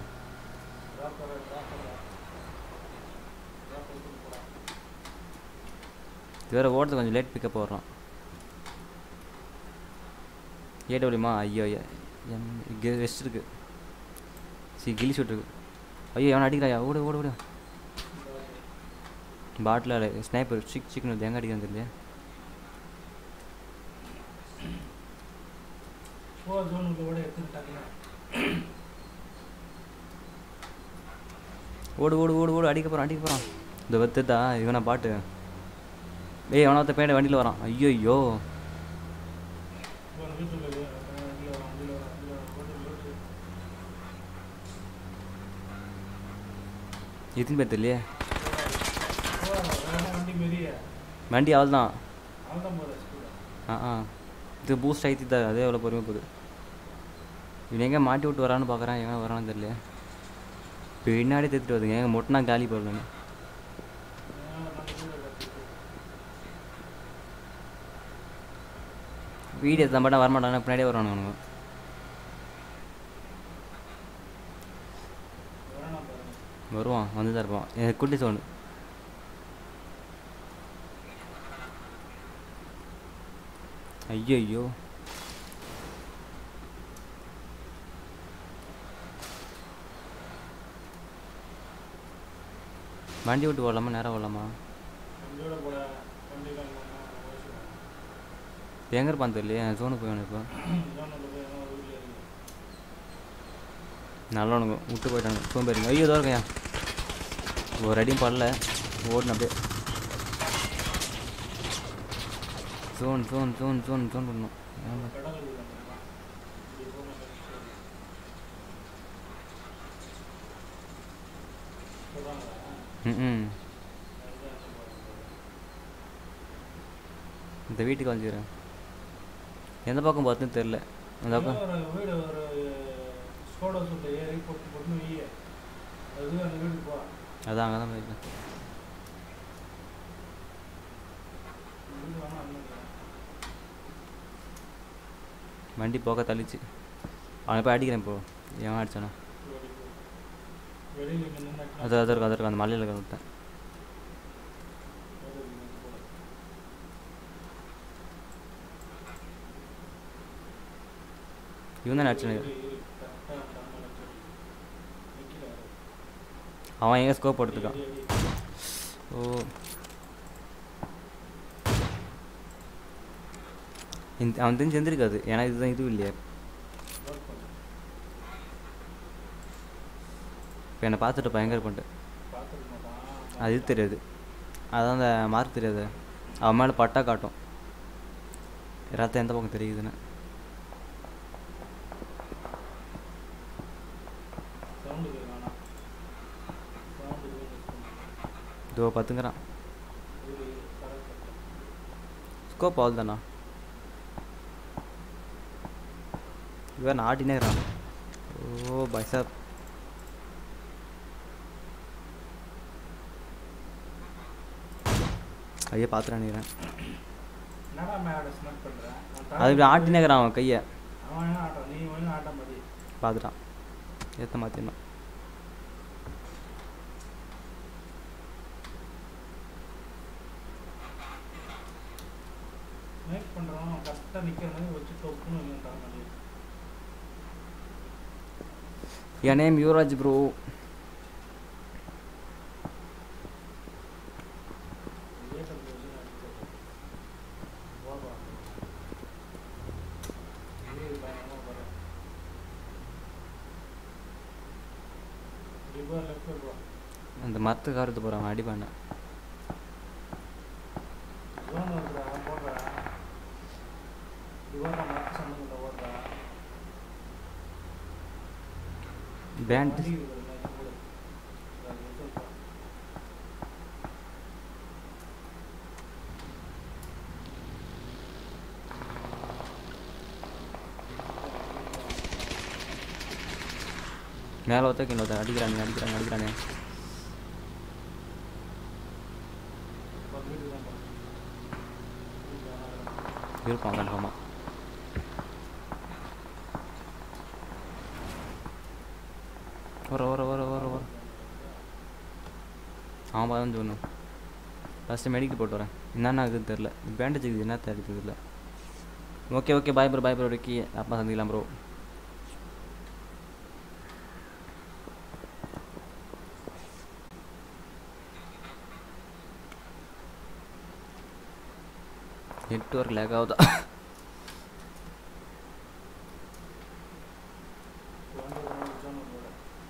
இது வேறு ஓடுறது கொஞ்சம் லேட் பிக்கப் வர்றான் ஏடபிள்யூமா ஐயோ ஐயா எம் இங்கே ரெஸ்ட் இருக்கு சி கிளி ஷூட் இருக்கு ஐயோ எவனை அடிக்கிறாயா ஓடு ஓடு ஓடு பாட்டில் ஸ்னைப்பர் சிக் சிக்கன் எங்கே அடிக்கிறது இல்லையா போ ஜோனுக்குள்ள ஓட எடுத்துட்டாங்க ஓடு ஓடு ஓடு ஓடு அடிக்க போகிறான் அடிக்க போகிறான் இந்த வெத்துதா இவனை பாட்டு ஏய் எவனா ஒருத்த பேட வண்டியில் வரான் ஐயோ ஐயோ இவன் வீட்டுக்குள்ள வண்டியில் வரான் வண்டியில் வரான் வண்டியில் வரான் ஓட்டு ஓட்டு எத்தனை பேர் தெரியலையே போ வேணா வண்டி மெரிய வண்டி அவள் தான் அவன்தான் போகிற ஸ்கூலில் ஆ ஆ இது பூஸ்ட் ஆகிட்டு தான் அதே எவ்வளோ பொறுமை போகுது இவன் எங்கே மாட்டி விட்டு வரான்னு பார்க்குறான் எங்கே வரான்னு தெரியல பின்னாடி தேத்துட்டு வருதுங்க எங்கே மொட்டினா காலி போடலன்னு வீடியோ தான் பட்டா வரமாட்டாங்க பின்னாடியே வருவானுங்க அவனுங்க வேணாம் பாருங்க வருவான் வந்து தான் இருப்பான் எனக்கு குட்டி சவுண்டு ஐயோ ஐயோ வண்டி விட்டு ஓடலாமா நேரம் ஓடலாமா வண்டியோட போட வண்டியில் எங்கே இருப்பான் தெரியலையே ஜோனுக்கு போய் இப்போ ஜோனுக்குள்ள போய் என்ன வீட்டில் இருக்கு நல்லவனுங்க விட்டு போயிட்டாங்க சோம்பேறிங்க ஐயோ தான் இருக்கையா ஒரு அடியும் படல ஓடுன அப்படியே zone zone zone zone zone பண்ணணும் ஆமா. கடல் இருக்குது அங்கெல்லாம். இப்படி போனா கடல். சொல்றாங்களா? ம் ம் அதுதான் என்ன போறது? இந்த வீட்டுக்கு வந்துக்கிறேன் எந்த பக்கம் பார்த்துன்னு தெரில அந்த பக்கம் ஒரு வீடு ஒரு ஸ்கோடா சுட்டு ஏறி போட்டு போட்டு வெய்ய அது அந்த வீட்டுக்கு போ அதான் அங்கே தான் போயிருக்கேன் வீடு வேணா அண்ணன் வண்டி போக தள்ளிச்சு அவனை போய் அடிக்கிறேன் இப்போ ஏன் அடிச்சானா வெளியில் இங்கே நின்று அது அது இருக்கும் அது இருக்கும் அந்த மலையில் இருக்க விட்டேன் இவன் தான் அடிச்சானு அவன் எங்கே ஸ்கோப் போட்டுருக்கான் ஓ இந்த அவன் தெரிஞ்சு எந்திருக்காது ஏன்னா இதுதான் இதுவும் இல்லையா இப்போ என்னை பார்த்துட்டு பயங்கர பண்ணிட்டு அது இது தெரியாது அதான் அந்த மார்க் தெரியாது அவன் மேலே பட்டா காட்டும் ரத்தம் எந்த பக்கம் தெரியுதுன்னு இதோ பத்துங்கிறான் ஸ்கோப் ஆகுது தானா இவன் ஆட்டினே இருக்கிறான் ஓ பைசாப் ஐயா பார்த்துட்டு நினைக்கிறேன் என்னடா மேட ஸ்மெல் பண்ணுறேன் அது இப்படி ஆட்டினே இருக்கிறான் அவன் கையை அவன் என்ன ஆட்டம் நீ ஒன்றும் ஆட்ட மாதிரி பார்த்துட்டான் ஏற்ற மாற்றிடணும் மேக் பண்ணுறவன் கரெக்டாக நிற்கிற மாதிரி வச்சு டொப்புன்னு வைக்கிட்டான் மாதிரி என் நேம் யுவராஜ் ப்ரோ ஏற்றம் வச்சு அடிக்கிறது போபா இது பயங்கரமாக போகிறேன் ரிவர் லெஃப்ட் போ அந்த மரத்து காரத்து போகிறான் அடிப்பான ஜோன் வருதுடா போடுறா ரிவர் மற்ற சம்மந்தம் ஓடுறா பேண்ட் வண்டி இருக்குது மேலே கூட அது எடுத்து போ. மேலே ஒருத்தன் கீழே ஒருத்தன் அடிக்கிறானே அடிக்கிறாங்க அடிக்கிறானே இப்போ வீட்டுக்கு தான் போ. வீட்டுக்கு வேணாம். இருப்பான் கன்ஃபார்மாக வர வர வர வர வர அவன் பதினஞ்சு ஒன்று ஃபஸ்ட்டு மெடிக்கல் போட்டு வரேன் என்னென்ன ஆகுதுன்னு தெரில பேண்டேஜ் இருக்குது என்ன தெரியுது இல்லை okay okay bye bro bye bro Vicky அப்பா சந்திக்கலாம் ப்ரோ நெட்ஒர்க் லேக் ஆகுதா வண்டி ஒரு ஜோன் போட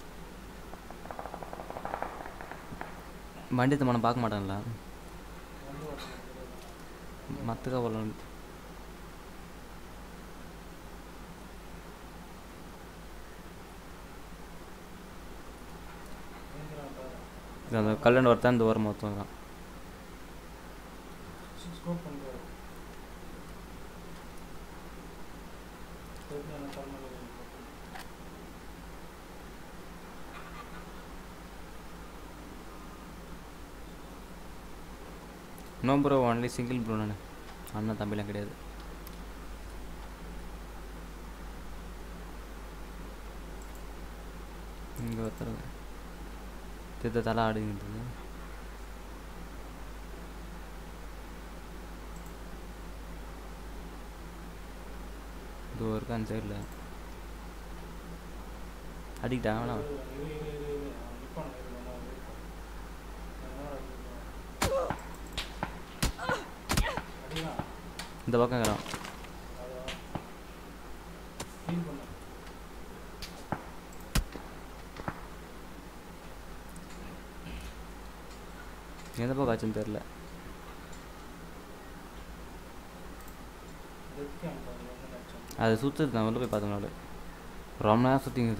வண்டி தம்மனை பார்க்க மாட்டான்ல வண்டி ஓட்டுறது மத்துக்கா போல பயங்கரம் பாரு அந்த கல்யாணம் ஒருத்தன் இந்த ஓரம் மொத்தம் தான் ஸ்கோப் பண்ணுறாரு தெரிஞ்ச தரமாக no bro only single bro நான் அண்ணன் தம்பிலாம் கிடையாது இங்கே ஒருத்தர் தித்த தலை ஆடுகின்றது இதோ இருக்கா அந்த சைடில் அடிக்கிட்டா வேணாம் இரு இரு இரு இரு அவன் நிற்பான் இரு வேணா வெயிட் அடிதான் இந்த பக்கம் இருக்கிறான் அதான் ஃபீல் பண்ண எந்த பக்கம் ஆச்சுன்னு தெரில டெத் கேம்ப் வந்து நினச்சேன் அது சுற்றுது நான் உள்ள போய் பார்த்தோம்னால ரொம்ப நேரம் சுற்றிங்குது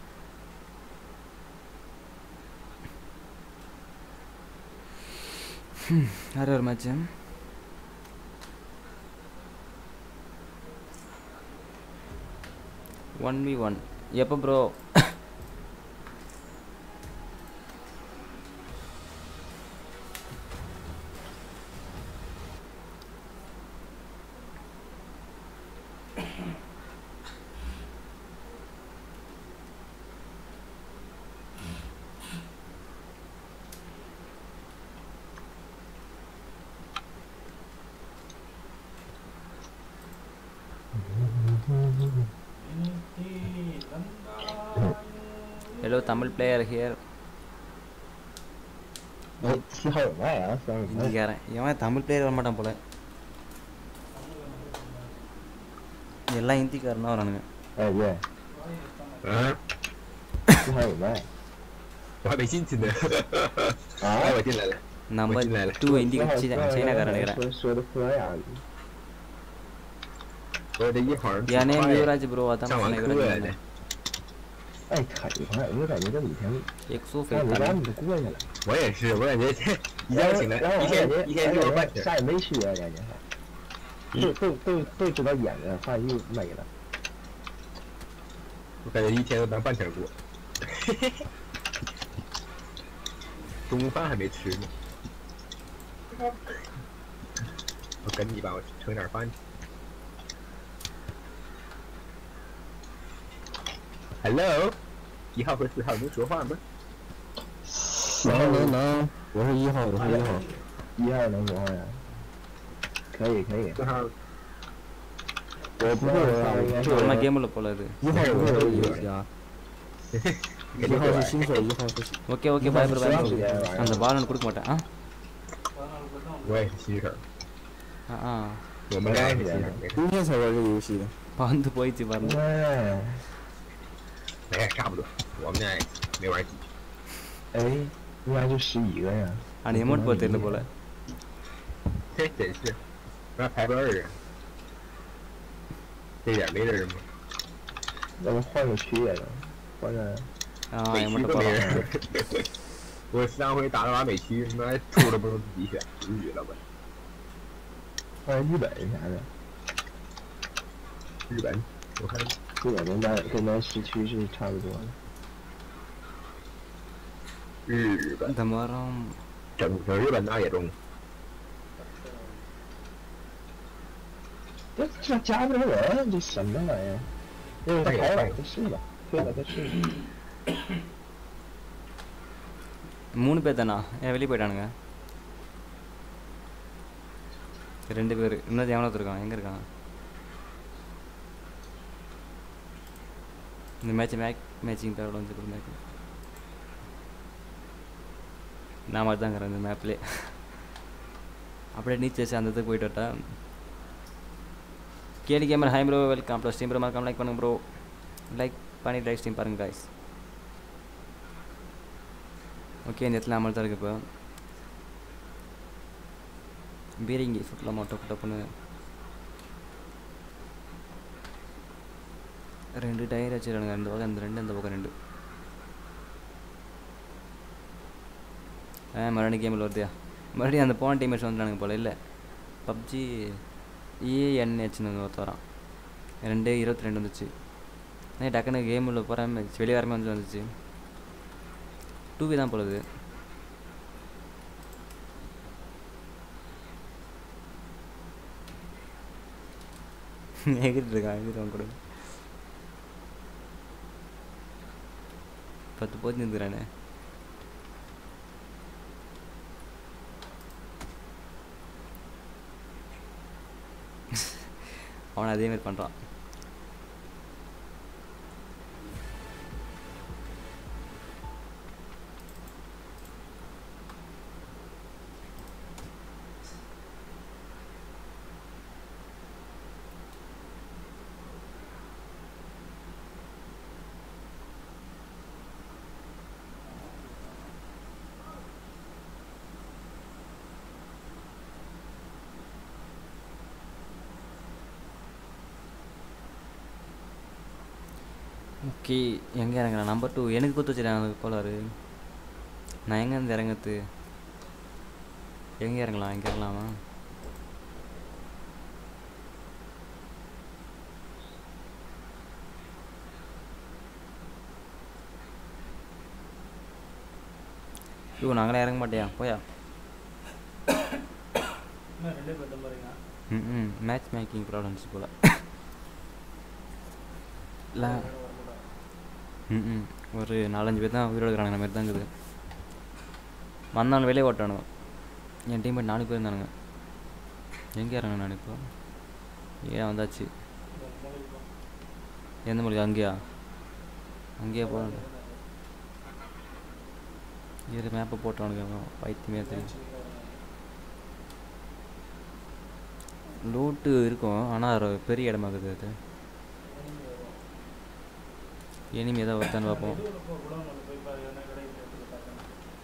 வேறு ஒரு மேட்ச்சு ஒன் வி ஒன் எப்போ ப்ரோ இனித்தி வந்தாய் ஹலோ தமிழ் பிளேயர் ஹியர் 哎，七号有卖啊，三十块。 இந்திக்காரன் இவன் தமிழ் பிளேயர் வர மாட்டான் போல எல்லாம் ஹிந்திக்காரன் தான் வரானுங்க 哎对， 嗯， 七号有卖。 我还没进去呢。 啊哎，我进来了。 நம்பர் 进来了 டூ ஹிந்தி சீனா சைனாக்காரன் நினைக்கிறேன் 说说的说呀， 我这一会儿 என் நேம் 快 யுவராஜ் ப்ரோ அதான் 上完 சொன்னேன் 课 யுவராஜ் 了， 哎，可以快，我感觉这几天 எக்ஸோ 让 ஃபேக் 你让你都过去了。 我也是，我感觉这一然后觉醒来， 然后一天一天就我半天。 啥也没学，感觉还。都都都都知道演的，饭又没了。 我感觉一天都当半天过。中午饭还没吃呢。我跟你吧，我盛点饭去。Hello，一号和四号能说话吗？ 能能能，我是一号，我是一号，一号能说话呀？可以可以， 四号我不会玩，应该是 ஒரு மாதிரி கேம் உள்ள போல இது 一号不会玩游戏啊，一号是新手，一号是 okay okay bye bro bye 十几年玩 அந்த பால் ஒன்று கொடுக்க மாட்டேன் ஆ பதினாலு பேர் தான் 我也是新手， ஆ ஆ 我们俩也是新手。 今天才玩这个游戏的。 வந்து போயிடுச்சு பாருங்க 哎哎，差不多，我们俩也没玩几。 哎，应该就十一个呀。 ஆனால் எமௌண்ட் போட தெரியல போல 这真是，那排不二啊！这点没人吗？ 要不换个区也能，换个 ஆ 美区 எமௌண்ட் 都没 போடலாம் 人。我上回打了把美区，他妈出都不能自己选，无语了我。 换个日本啥的， 日本，我看日本跟咱跟咱市区是差不多的。 日本 இந்த மரம் 整个日本大野中， 这这加不了人，这什么玩意儿？那个排网再试吧，退了再试。 மூணு பேர் தானா ஏன் வெளியே போயிட்டானுங்க ரெண்டு பேர் இன்னும் எவனோ இருக்கான் எங்கே இருக்கான் இந்த மேட்ச் மேக் மேட்சிங் பேரோட வந்து கொடுங்க நான் மட்டும் தான் இருக்கிறேன் இந்த மேப்லே அப்படியே நீச்சல் அந்த இதுக்கு போயிட்டு வரட்டா KD gamer hi bro welcome plus steam bro மறக்காம லைக் பண்ணுங்க ப்ரோ லைக் பண்ணி லைக் ஸ்ட்ரீம் பாருங்க guys ஓகே இந்த இடத்துல அமல் தான் இருக்கு இப்போ பீரிங்கி சுற்றலாமா டப்பு டப்புன்னு ரெண்டு டயர் வச்சுருக்கானுங்க ரெண்டு பக்கம் இந்த ரெண்டு இந்த பக்கம் ரெண்டு ஆ மறுபடியும் கேமில் வருதுயா மறுபடியும் அந்த போன டீமேட்ஸ் வந்துட்டானுங்க போல இல்லை பப்ஜி இஏஎன்ஹெச்னு ஒருத்த வரான் ரெண்டு இருபத்தி ரெண்டு வந்துச்சு ஏன் டக்குன்னு கேமில் போகிற வெளியே வரமே வந்து வந்துச்சு டூ வி தான் போலுது எகிட்டு இருக்கான் எகிட்டு அவன் கூட பத்து போச்சு நிறுத்துறானே அவன் அதே மாதிரி பண்ணுறான் ஓகே எங்கே இறங்குறேன் நம்பர் டூ எனக்கு கொடுத்து வச்சுருக்காங்க அந்த கோளாறு நான் எங்கேருந்து இறங்குறது எங்கே இறங்கலாம் எங்கே இறங்கலாமா ஐயோ நாங்களே இறங்க மாட்டியா போயா என்ன ரெண்டே பேர் தான் பாருங்க ம் ம் மேட்ச் மேக்கிங் ப்ராப்ளம்ஸ் போல் இல்லை ம் ம் ஒரு நாலஞ்சு பேர் தான் உயிரோடு இருக்கிறாங்க மாதிரி தான் இருக்குது வந்தாலும் வெளியே ஓட்டானுங்க என் டீம்மேட் நாலு பேர் இருந்தானுங்க எங்கே இறங்க நான் இப்போ ஏன் வந்தாச்சு எந்த மொழி அங்கேயா அங்கேயே போகணும் இரு மேப்பை போட்டவனுங்க பைத்தியமே தெரியும் லூட்டு இருக்கும் ஆனால் ஒரு பெரிய இடமா இருக்குது அது இனிமே ஏதாவது வருத்தான்னு பார்ப்போம் போய் பாரு என்ன கிடைக்குது பார்க்கணும்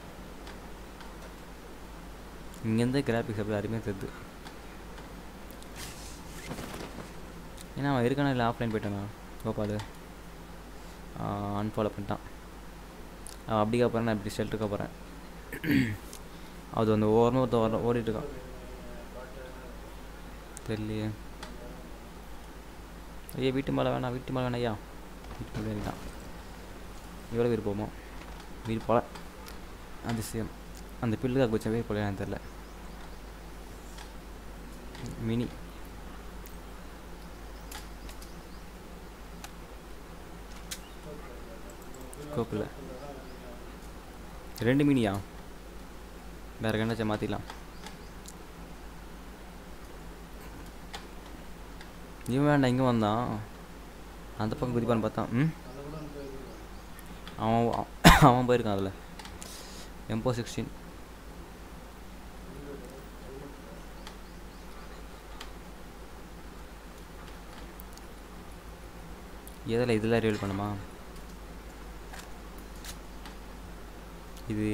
இங்கேருந்து கிராஃபிக்ஸ் அப்படி அருமையாக தெரியுது ஏன்னா அவன் இருக்கானா இல்லை ஆஃப்லைன் போயிட்டானா கோபால் அன்ஃபாலோ பண்ணிட்டான் அவன் அப்படிக்கா போகிறேன் நான் இப்படி ஷெல்ட்டுக்கா போகிறேன் அது அந்த ஓரமாக ஒருத்த வர ஓடிட்டு இருக்கான் தெரியலையே ஐயா வீட்டு மேலே வேணாம் வீட்டு மேலே வேணாம் ஐயா வீட்டு மேலே வேண்டாம் எவ்வளோ பேர் போமோ வீடு போல அதிசயம் அந்த பில்லுக்காக கொஞ்சம் பேர் போல எனக்கு தெரில மினி கோப்பில் ரெண்டு மினியா வேறு கண்டாச்சும் மாற்றிடலாம் இவன் வேண்டாம் இங்கே வந்தான் அந்த பக்கம் குதிப்பான்னு பார்த்தான் ம் அவன் அவன் போயிருக்கான் அதில் எம்போ சிக்ஸ்டீன் எதில் இதில் ரிவீல் பண்ணுமா இது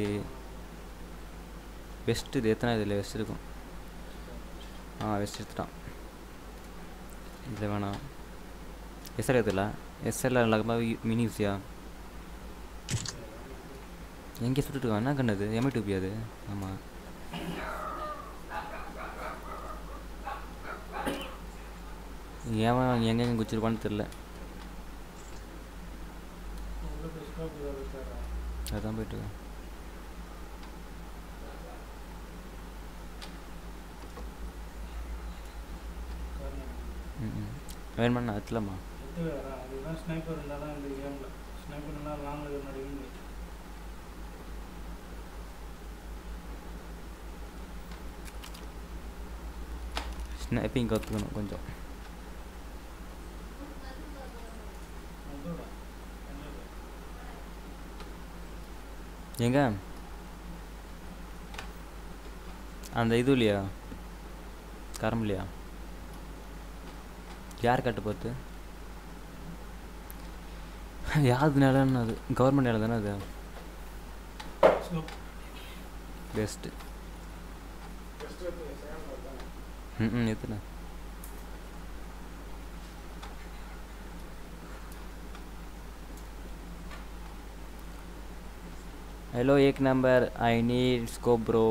வெஸ்ட் இது எத்தனை இதில் வெஸ்ட் இருக்கும் ஆ வெஸ்ட் எடுத்துட்டான் இதில் வேணாம் எஸ்ஆர் எடுத்துல எஸ்ஆரில் நல்லா மினி யூஸியா எங்கே சுட்டுட்டு இருக்கான் என்ன கண்ணது எம்ஐ டூபி அது ஆமாம் ஏன் எங்கெங்க குச்சிருப்பான்னு தெரில உள்ள போய் ஸ்கோப் ஏதாவது வச்சாரா அதான் போயிட்டு இருக்கேன் காரணம் ம் ம் வேணுமா நான் எத்தலம்மா எத்து வேற அதுதான் ஸ்னைப்பர் இருந்தால் தான் இந்த கேமில் ஸ்னைப்பர் இருந்தால் லாங்கில் முன்னாடி உண்டு ஸ்னாப்பிங் கற்றுக்கணும் கொஞ்சம் அதோட கண்டிப்பா. எங்க அந்த இது இல்லையா கரம் இல்லையா யார் கட்டு பார்த்து யாருக்கு நிலன்னு அது கவர்மெண்ட் நிலம் தானே அது ஸ்கோப் பெஸ்ட்டு ம் ம் எத்தனை हेलो एक number I need scope bro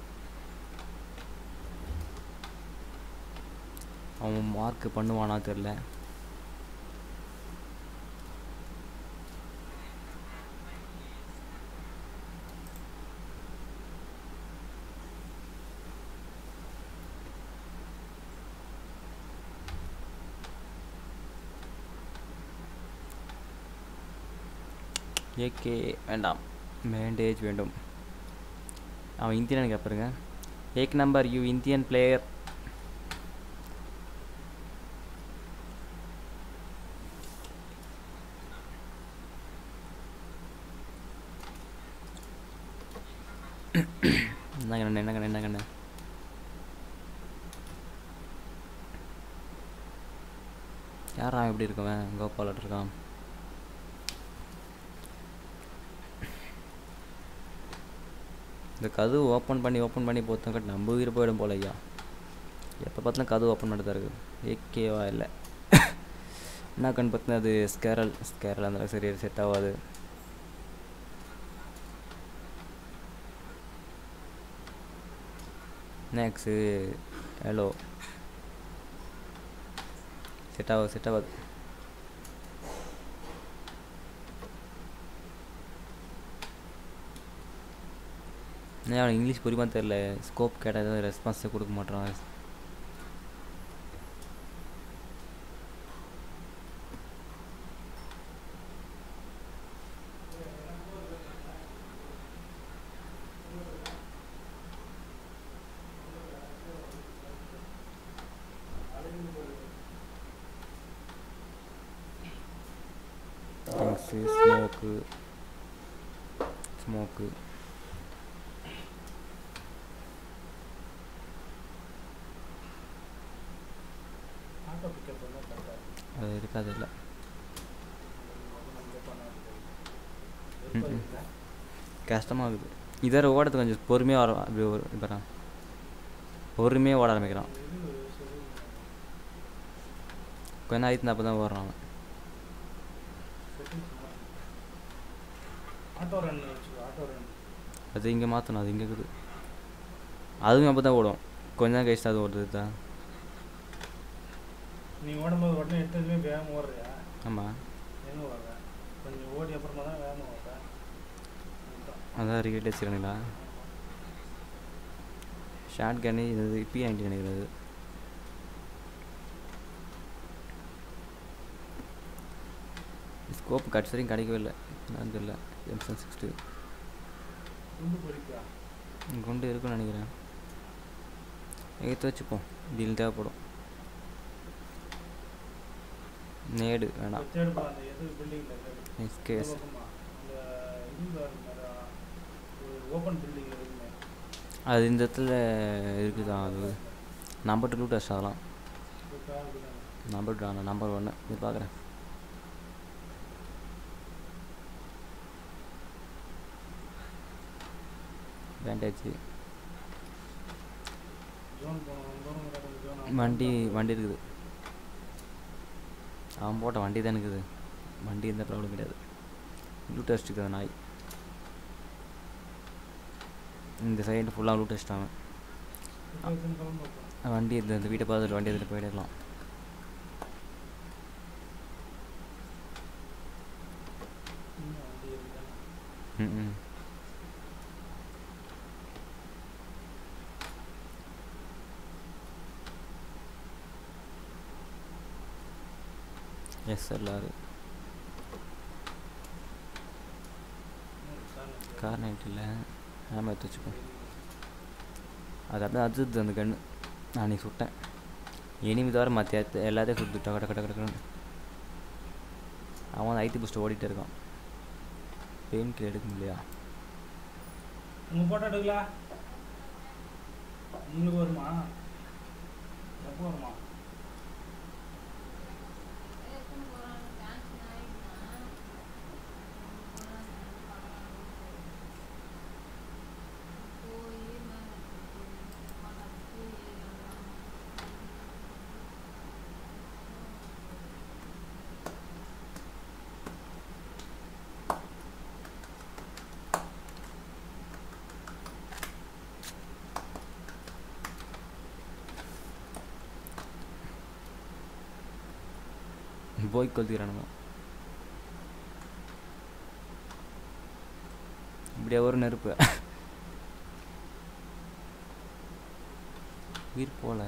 அவன் மார்க் பண்ணுவானா தெரில ஏகே வேண்டாம் பேண்டேஜ் வேண்டும் அவன் இந்தியன் கேட்பாருங்க ஏக் நம்பர் யூ இந்தியன் பிளேயர் என்ன கண்ணு என்ன கண்ணு என்ன கண்ணு யாரா எப்படி இருக்கவன் கோபாலட் இருக்கான் இந்த கதவு ஓப்பன் பண்ணி ஓப்பன் பண்ணி போத்தங்க நம்ம உயிர் போயிடும் போல ஐயா எப்போ பார்த்தாலும் கதவு ஓப்பன் பண்ணிட்டு தான் இருக்குது ஏகேவா இல்லை என்ன கண் பார்த்தீங்கன்னா அது ஸ்கேரல் ஸ்கேரல் அந்த சரி செட் ஆகாது நெக்ஸு ஹலோ செட் ஆகாது செட் ஆகாது ஏன் அவனுக்கு இங்கிலீஷ் புரியுமா தெரில ஸ்கோப் கேட்டால் ஏதாவது ரெஸ்பான்ஸே கொடுக்க மாட்டான் things smoke smoke auto pickup பண்ணால் கரெக்டாக அது இருக்காது இல்லை இருக்கும் கஷ்டமாக இருக்குது இதர ஓடுறது கொஞ்சம் பொறுமையாக வர அப்படி ஒரு இப்போ பொறுமையாக ஓட ஆரம்பிக்கிறான் கொஞ்ச நேரம் ஆயிடுத்து அப்போ தான் ஓடுறான் அவன். ஆட்டோ ரன் வச்சுக்கோ ஆட்டோ ரன் அது இங்கே மாற்றணும் அது இங்கே இருக்குது அதுவும் அப்போ தான் ஓடும் கொஞ்ச நேரம் கழிச்சு அது ஓடுறது தான் நீ ஓடும்போது உடனே எடுத்ததுமே வேகம் ஓடுறியா ஆமாம் எங்கே ஓடுற கொஞ்சம் ஓடி அப்புறமா தான் வேகமாக ஓடுற அதுதான். அதான் ரிகேட் வச்சுக்கிறீங்களா ஷார்ட் கன்னு இது பி நைன்டி நினைக்கிறது ஸ்கோப் கட்சி வரைக்கும் கிடைக்கவே இல்லை என்னன்னு தெரியல எம்சன் சிக்ஸ்டி குண்டு பொறிக்கா குண்டு இருக்குன்னு நினைக்கிறேன் எடுத்து வச்சுப்போம் டீல் தேவைப்படும் நேடு வேணாம் தேர்ட் பா அந்த எது பில்டிங்கில் நெக்ஸ்ட் கேஸ் அந்த இது ஒரு ஓப்பன் பில்டிங் இருக்குமே அது இந்த இடத்துல இருக்குதான் அது நம்பர் டூ டெஸ்ட் அதெல்லாம் இருக்கா இருக்குதானே நம்பர் டூ ஆனால் நம்பர் ஒன்று இது பார்க்குறேன் பேண்டேஜ் ஜோன் போகணும் தூரம் கிடக்கு ஜோன் வண்டி வண்டி இருக்குது அவன் போட்ட வண்டி தான் இருக்குது வண்டி எந்த ப்ராப்ளம் கிடையாது லூட் அடிச்சுக்குது நாய் இந்த சைடு ஃபுல்லாக லூட் அடிச்சிட்டாங்க கிளம்பு வைப்போம் வண்டி இந்த இந்த வீட்டை பார்த்துட்டு வண்டி எடுத்துகிட்டு போயிடலாம் இன்னும் வண்டி இருக்குதானே ம் ம் எஸ் எல்லாரும் கார் நைட் இல்லை ஹேமர் எடுத்து வச்சுக்கோ அது அப்படியே அதுது அந்த கன்று நான் அன்றைக்கி சுட்டேன் இனிமே தவிர மற்ற எல்லாத்தையும் சுட்டுட்டா கட கட கடக்கணும் அவன் ஐடி பூஸ்ட் ஓடிட்டே இருக்கான் பெயின் கில் எடுக்க முடியலையா உங்க போட்டோ எடுக்கலாம் உங்களுக்கு வருமா எப்போ வருமா போய் கொளுத்திக்கிறானுங்க இப்படியே ஒரு நெருப்பு உயிர் போல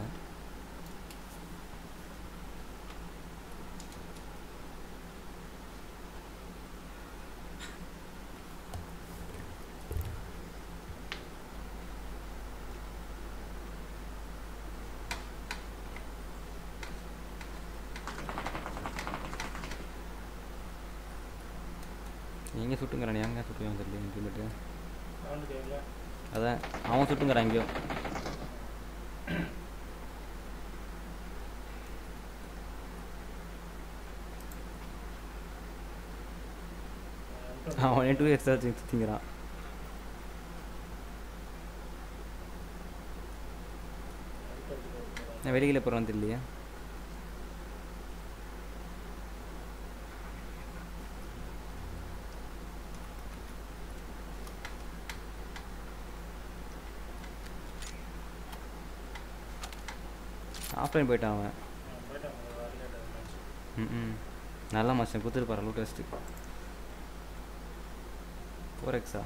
எங்கே சுட்டுங்கிறான் எங்கே சுட்டுவாங்க தெரியல எனக்கு மட்டும் கவுண்ட் கேட்கல அதான் அவன் சுட்டுங்கிறான் எங்கேயோ அவன் டூ எக்ஸ்ட்ரா சுற்றிங்கிறான் நான் வெளியில் போகிறான்னு தெரியலையே ஆஃப்லைன் போயிட்டான் அவன் போயிட்டாங்க வரலேட்டர் மேட்ச் ம் ம் நல்லா மாஸ்டர் கொடுத்துருப்பாரு லூ டெஸ்ட்டு ஃபோர் எக்ஸா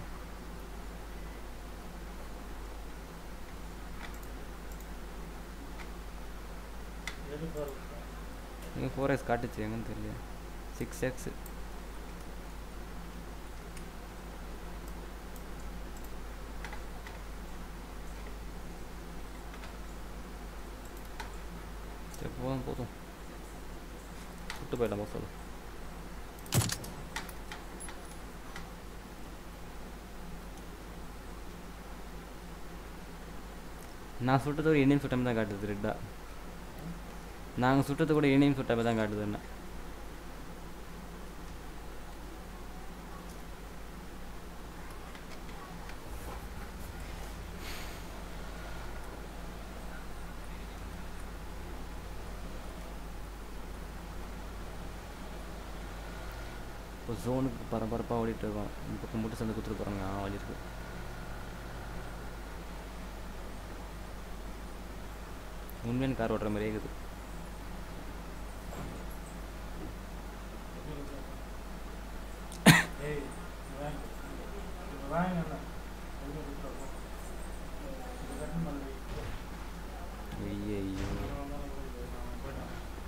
எது பாரு இங்கே ஃபோர் எக்ஸ் காட்டுச்சு எங்கன்னு தெரியல சிக்ஸ் எக்ஸ் சரி போதும் போதும் விட்டு போயிடலாம் போக சொல்லு நான் சுட்டது ஒரு இண்டியன் சுட்டாமல் தான் காட்டுது ரெட்டா நாங்கள் சுட்டது கூட இண்டியன் சுட்டாமல் தான் காட்டுது என்ன இப்போ ஜோனுக்கு பரபரப்பாக ஓடிட்டு இருக்கோம் இந்த பக்கம் மட்டும் சேர்ந்து கொடுத்துட்டு போகிறாங்க ஆ வழி இருக்கு உண்மையான கார் ஓட்டுற மாதிரியே இருக்குது ஏய் வாங்க இப்போ வாங்க என்ன எங்கே கொடுத்துருக்கோம் இது கட்டணம் பண்ணி ஐயோ போயிட்டான்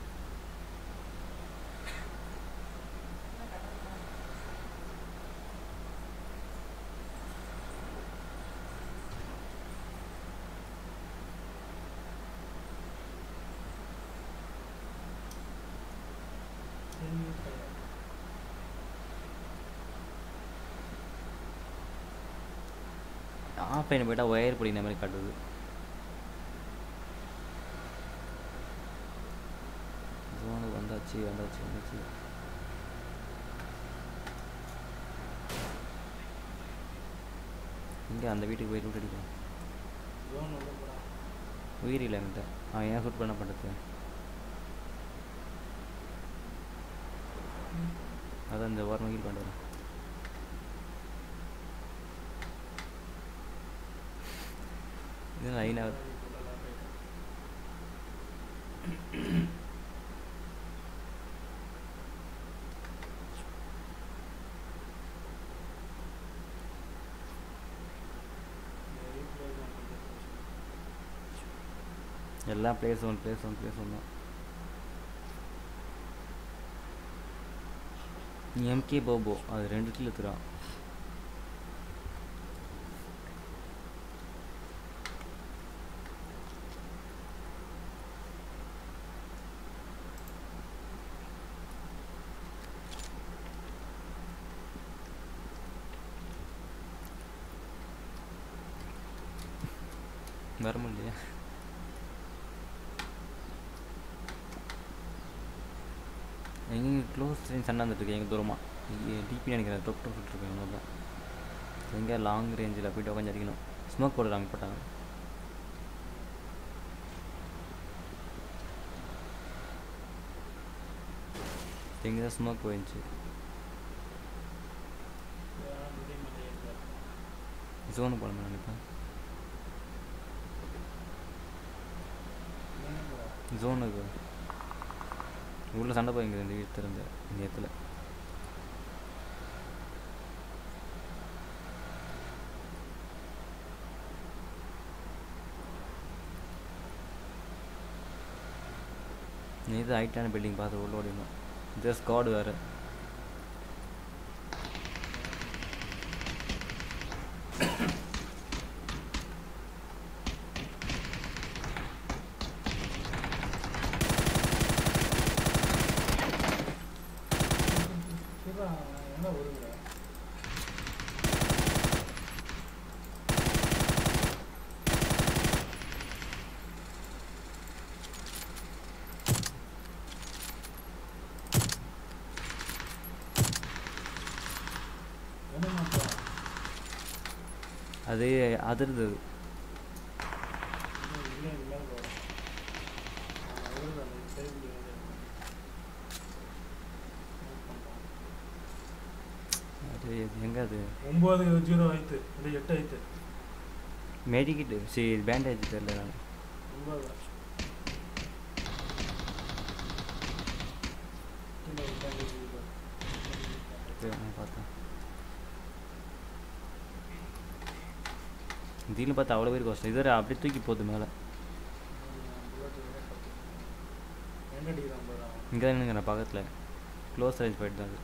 ஆஃப்லைன் போயிட்டா ஒயர் பிடிக்கிற மாதிரி காட்டுது ஜோனுக்கு வந்தாச்சு வந்தாச்சு வந்தாச்சு இங்கே அந்த வீட்டுக்கு போய் ரூட் அடிக்கலாம் ஜோன் உள்ள போகிறான் உயிர் இல்லை என்கிட்ட அவன் ஏன் ஷூட் பண்ண பண்ணுறது அதான் இந்த வாரம் ஹீல் பண்ணுறேன் இது லைனாக எல்லாம் place one place one place one தான் எம்கே போபோ அது ரெண்டு கிலோ எடுத்துறான் வர முடியலையா எங்கே க்ளோஸ் ரேஞ்ச் சண்டை வந்துட்டுருக்கு எங்கள் தூரமாக டிபி நினைக்கிறேன் டொக் டொக் இருக்கேன் அவ்வளோ தான் எங்கே லாங் ரேஞ்சில் போய்ட்டு உட்காந்து அடிக்கணும் ஸ்மோக் போடுறாங்க போட்டாங்க எங்கே தான் ஸ்மோக் போயிடுச்சு ஜோனு போடணும் நினைப்பேன் ஜோனுக்கு உள்ள சண்டை போய்ங்குது இந்த வீட்டு இருந்த இந்த இடத்துல நீ இது ஹைட்டான பில்டிங் பார்த்து உள்ள ஓடிடணும் இது ஸ்காட் வேறு என்ன வருங்க என்ன மாட்டா அது அதிர்து அது. இல்லை இல்லை போகிறேன் வருது அந்த டேபிள் அது எங்கே அது ஒம்பது ஜீரோ ஆயிடுத்து இல்லை எட்டு ஆயிடுத்து மெடிக்கிட்டு சரி பேண்டேஜ் தெரில நான் ஒம்பது திடீர்னு பார்த்தா அவ்வளோ பேர் கஷ்டம் இது அப்படியே தூக்கி போகுது மேலே எங்க அடிக்கிறான் பாரு அவன். இங்கே தான் நினைக்கிறேன் பக்கத்தில் க்ளோஸ் ரேஞ்ச் போயிட்டு தான் அது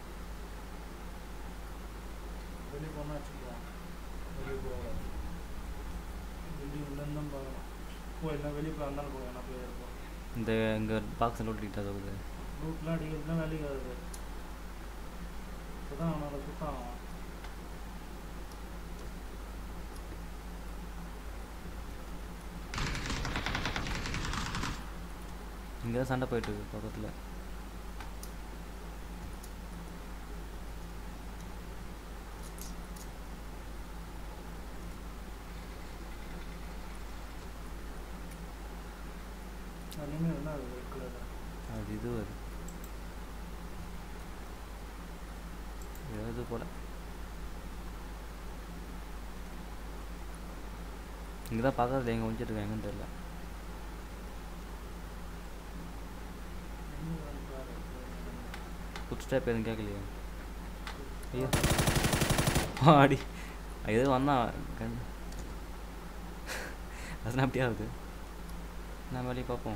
வெளியே போனா வச்சுக்குவான் வெளியே போகாது பில்டிங் உள்ளேருந்து தான் பார்க்கலாம் போயிடலாம் வெளியே போய் அந்தாலும் போய் என்ன போய் இருப்போம் இந்த இங்கே பாக்ஸ் நோட்டிக்கிட்டா போகுது ரூட்லாம் அடிக்கிறதுலாம் வேலைக்கு ஆகுது இப்போதான் அவனால சுத்தம் அவன் இங்கே தான் சண்டை போயிட்டு இருக்கு பக்கத்தில் அதுலேயுமே என்ன அது ரெட் கலர் அது இது அது ஏதாவது போல இங்கே தான் பக்கத்தில் எங்கே ஒழிச்சிட்டு எங்கன்னு தெரியல ஃபுட் ஸ்டெப் எதுவும் கேட்கலையே ஐயோ ஆடி ஏதோ வந்தான் கண் அதெல்லாம் அப்படியே ஆகுது நான் வெளியே பார்ப்போம்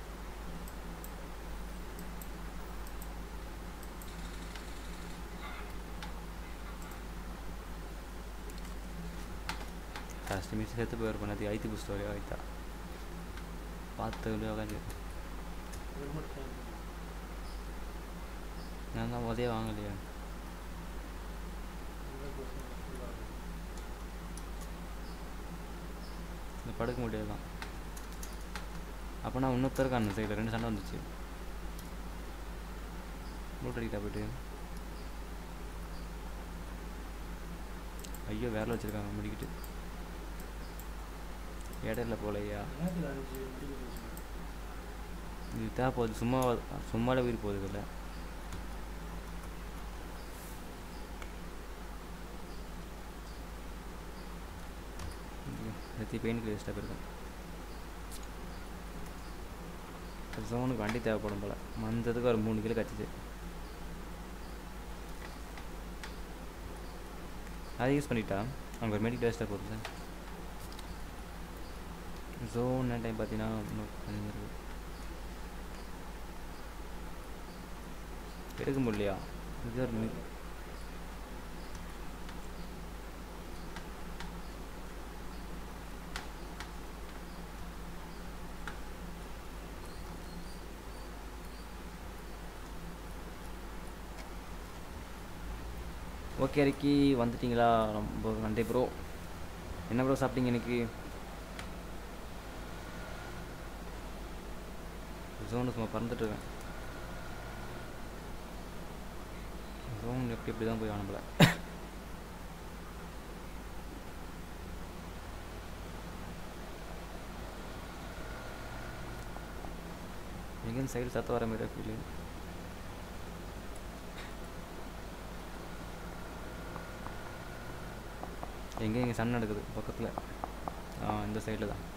ஃபஸ்ட்டு மிஸ் செத்து போயிருப்பேன் அது ஐத்து புஸ்ட் வரையும் ஆயிட்டா பார்த்து உட்காந்து ஹெல்மெட் சேஞ்ச் நான் தான் உதய வாங்கலையே இந்த படுக்க முடியாதுதான் அப்போ நான் இன்னொருத்தருக்கு அந்த சைடில் ரெண்டு சண்டை வந்துச்சு லூட் அடிக்கிட்டா போயிட்டு ஐயோ வேற வச்சிருக்காங்க முடிக்கிட்டு இடையில போலையா என்னத்துக்கு அடிச்சு முடிக்க போச்சு இது தேவை போகுது சும்மா சும்மாலே உயிர் போகுது இதில் எத்தி பெயின் கிளியர்ஸ்டாக போயிருக்கேன் ஜோனுக்கு வண்டி தேவைப்படும் போல் மந்ததுக்கு ஒரு மூணு கிலோ கச்சிச்சு அதை யூஸ் பண்ணிட்டா அங்கே ஒரு மெடிக்கல் வேஸ்ட்டாக போகுது ஜோன் டைம் பார்த்தீங்கன்னா இன்னும் கொஞ்சம் இருக்கு எடுக்க முடியலையா இது ஒரு மி- ஓகே ரிக்கி வந்துட்டீங்களா ரொம்ப நன்றி ப்ரோ என்ன ப்ரோ சாப்பிட்டீங்க இன்னைக்கு ஜோனு சும்மா பறந்துட்டு இருக்கேன் ஜோன் எப்படி இப்படி தான் போய் ஆனப்பல எங்கேயும் சைடு சத்த வர மாதிரி ஃபீல் எங்கே இங்கே சன் நடக்குது பக்கத்தில் ஆ இந்த சைடில் தான்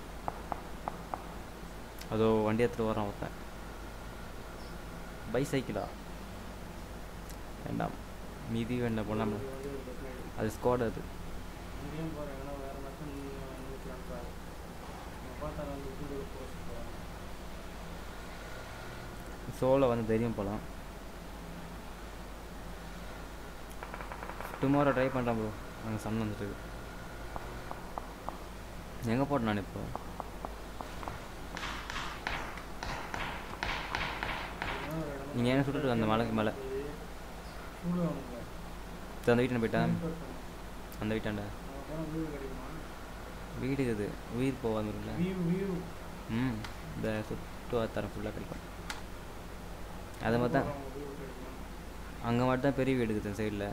அதோ வண்டி எடுத்துகிட்டு வரான் ஒருத்தன் பைசைக்கிளா வேண்டாம் மீதி வேண்டாம் போனால் அது ஸ்குவாட் அது இங்கேயும் போகிறேன் ஏன்னா வேறு மட்டும் நிற்கலான்னு பாரு நான் பார்த்தா வந்து வீடு போஸ்ட் போகிறேன் சோலோ வந்து தைரியம் போகலாம் டுமாரோ ட்ரை பண்ணுறேன் ப்ரோ அங்கே சன் வந்துட்டு எங்கே போட்டேன் நான் இப்போ நீங்க ஏன் சுட்டுட்டு அந்த மலைக்கு மேலே சூடு அவனுங்க அந்த வீட்டாண்ட போயிட்டேன் அந்த வீட்டாண்ட போனால் வீடு கிடைக்குமா வீடு இது உயிர் போகாது இருக்குல்ல வியூ வியூ ம் இந்த சுற்று வட்டாரம் ஃபுல்லாக கிடைக்கும் அது மாதிரி தான் வியூ கிடைக்குமா அங்கே மட்டும் தான் பெரிய வீடு இருக்குது சைடில்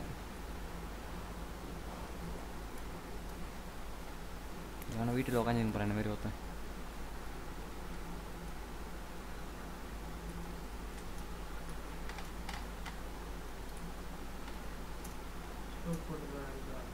ஆனால் வீட்டில் உட்காந்துங்க போகிறேன் இந்த மாதிரி ஒருத்தன் ஸ்டோப் போட்டு போகிறேன்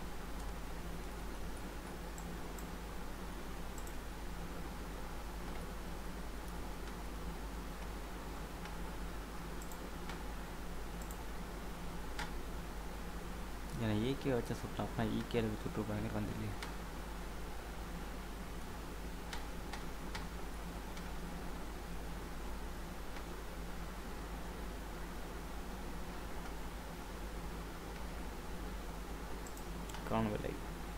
ஏன்னா ஈகே வச்சு சுட்டான் அப்போ ஈகேல சுட்டு பயங்கர வந்துருக்கே காணவில்லை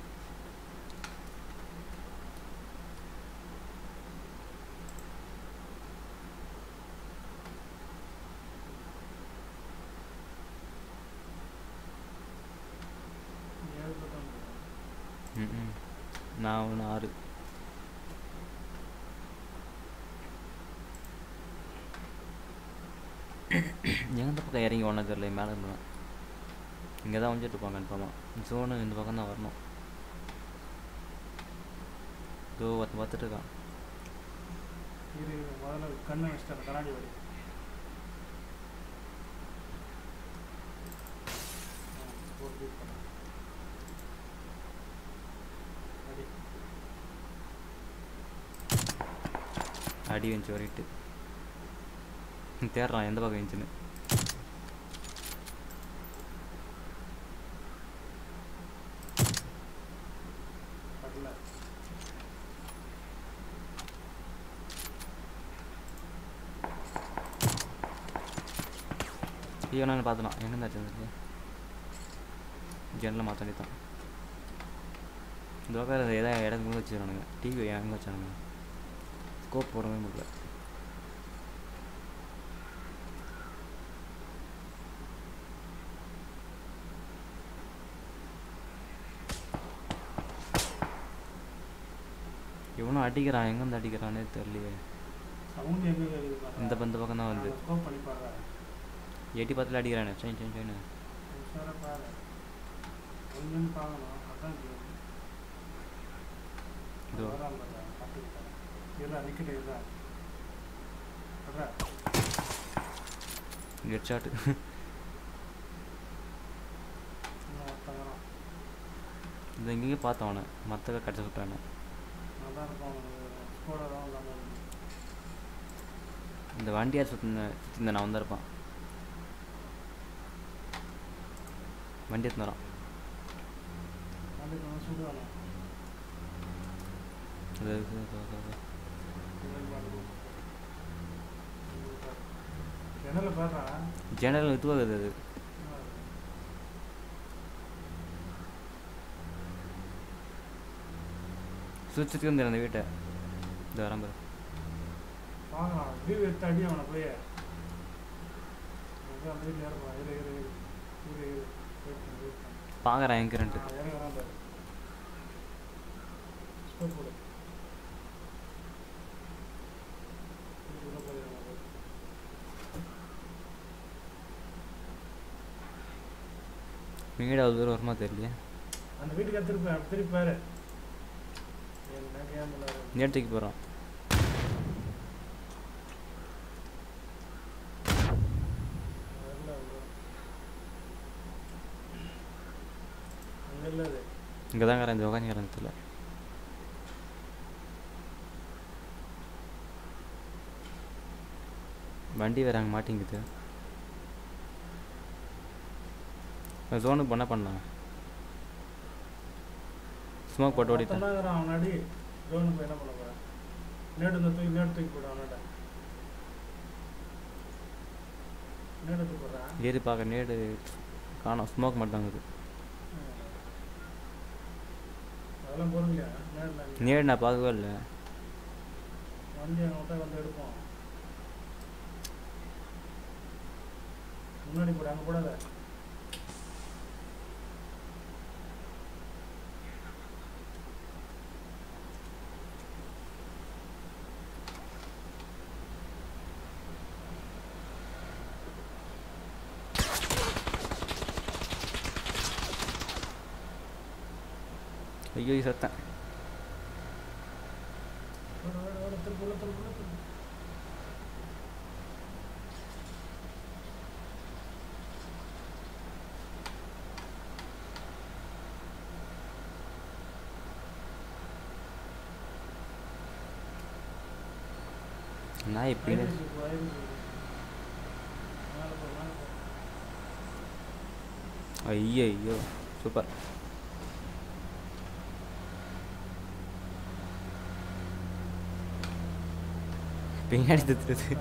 ஏழு பேர் தான் போகிறோம் ம் ம். நான் ஒன்று ஆறு எந்த பக்கம் இறங்கி ஒன்றும் தெரியல மேலே இருந்தேன் இங்கே தான் வந்துட்டு இருப்பாங்க கன்ஃபார்மாக ஜோனு இந்த பக்கம் தான் வரணும் இதோ ஒருத்தன் பார்த்துட்டு இருக்கான் இரு இரு, முதல்ல கண்ணை வச்சுட்டேன் கண்ணாடி வடி ஆ, ஒரு beat பண்ணு. அடி அடி வந்துச்சு வரைட்டு தேடுறான் எந்த பக்கம் இருந்துச்சுன்னு வரல ஐயோ நான் பார்த்துலாம் எங்கே இருந்தாச்சு ஜன்னலை மாற்ற வேண்டியதான் இந்த பக்கம் ஏதாவது இடத்துக்கு வச்சுக்கிறானுங்க டிவி எங்கே வச்சானுங்க ஸ்கோப் போடவே முடியல இவனும் அடிக்கிறான் எங்கேருந்து அடிக்கிறானே தெரியலையே சவுண்ட் எங்க கேக்குது பாரு. இந்த பந்த பக்கம் தான் வருது நான் ஸ்கோப் பண்ணி பாடுறேன் எட்டி பத்தில் அடிக்கிறானே சைன் சைன் சைனு உஷாரா பாரு கொஞ்சம் பார்க்கணும் அதான் கேம் இதோ. வரான் பாரு பார்த்துக்கிட்டேன் இருடா நிற்கிட்டு இருடா வர்றா ஹெட் ஷாட்டு இன்னும் ஒருத்தன் வரான் இந்த எங்கேயே பார்த்தோம் அவனை மற்ற கடிச்சு விட்டானே நல்லா இருக்கும் ஸ்கோட தான் இல்லாமல் இந்த வண்டியார் சுற்றின இந்த நான் வந்திருப்பான் வண்டி எடுத்துன்னு வரான் நாளைக்கு வந்து சுடுவானே இது இது, இது, இது, இது. ஜன்னல பாடுறா ஜன்னல் இதுவாகுது அது சுற்றி சுற்றி வந்து அந்த வீட்டை இந்த வரம்பு வாங்கலாம் வியூ எடுத்து அடி அவனை போய் அங்கே அந்த வீட்டில் ஏறப்பா இரு இரு இரு இரு இரு வெயிட் பண்ணு வெயிட் பண்ணு பார்க்குறேன் எங்கேன்ட்டு ஆ, இறங்க வரான் பாரு ஸ்டோப் போடு உள்ள போயிடலாம் பாரு. வீடு அவ்வளோ தூரம் வருமா தெரியலையே அந்த வீட்டுக்கு திருப்பி அப்படி திருப்பி பாரு என்ன கேம் விளையாடுறது நேற்றுக்கு போகிறான் வரல அவ்வளோ அங்கே இல்லை அது இங்கே தான் இந்த உக்காந்துக்கிறேன் தெரியல வண்டி வேற அங்கே மாட்டிங்குது ஜோனுக்கு பண்ண பண்ணலாம் ஸ்மோக் போட்டு ஓடிட்டேன் ஒருத்தன் அவன் அடி ரோனு போய் என்ன பண்ண போறான் நேடு இந்த தூக்கி நேடு தூக்கி போடு அவனோட நேடு தூக்கி போடுறான் ஏறி பார்க்க நேடு காணோம் ஸ்மோக் மட்டும் இருக்குது அதெல்லாம் பொருளையா நேரில் நேடு நான் பார்க்கவே இல்லை வண்டி அவங்கள்ட்ட வந்து எடுப்போம் முன்னாடி போடு அங்கே போடாத ஐயோ சத்தேன் ஓட ஓட ஓட திருப்பு உள்ள திருப்பு உள்ள திருப்பு நான் இப்படி ஐடி ஜீப், ஐடி ஜீப். மேலே போ மேலே போ ஐயோ ஐயோ சூப்பர் பின்னாடி தித்துறது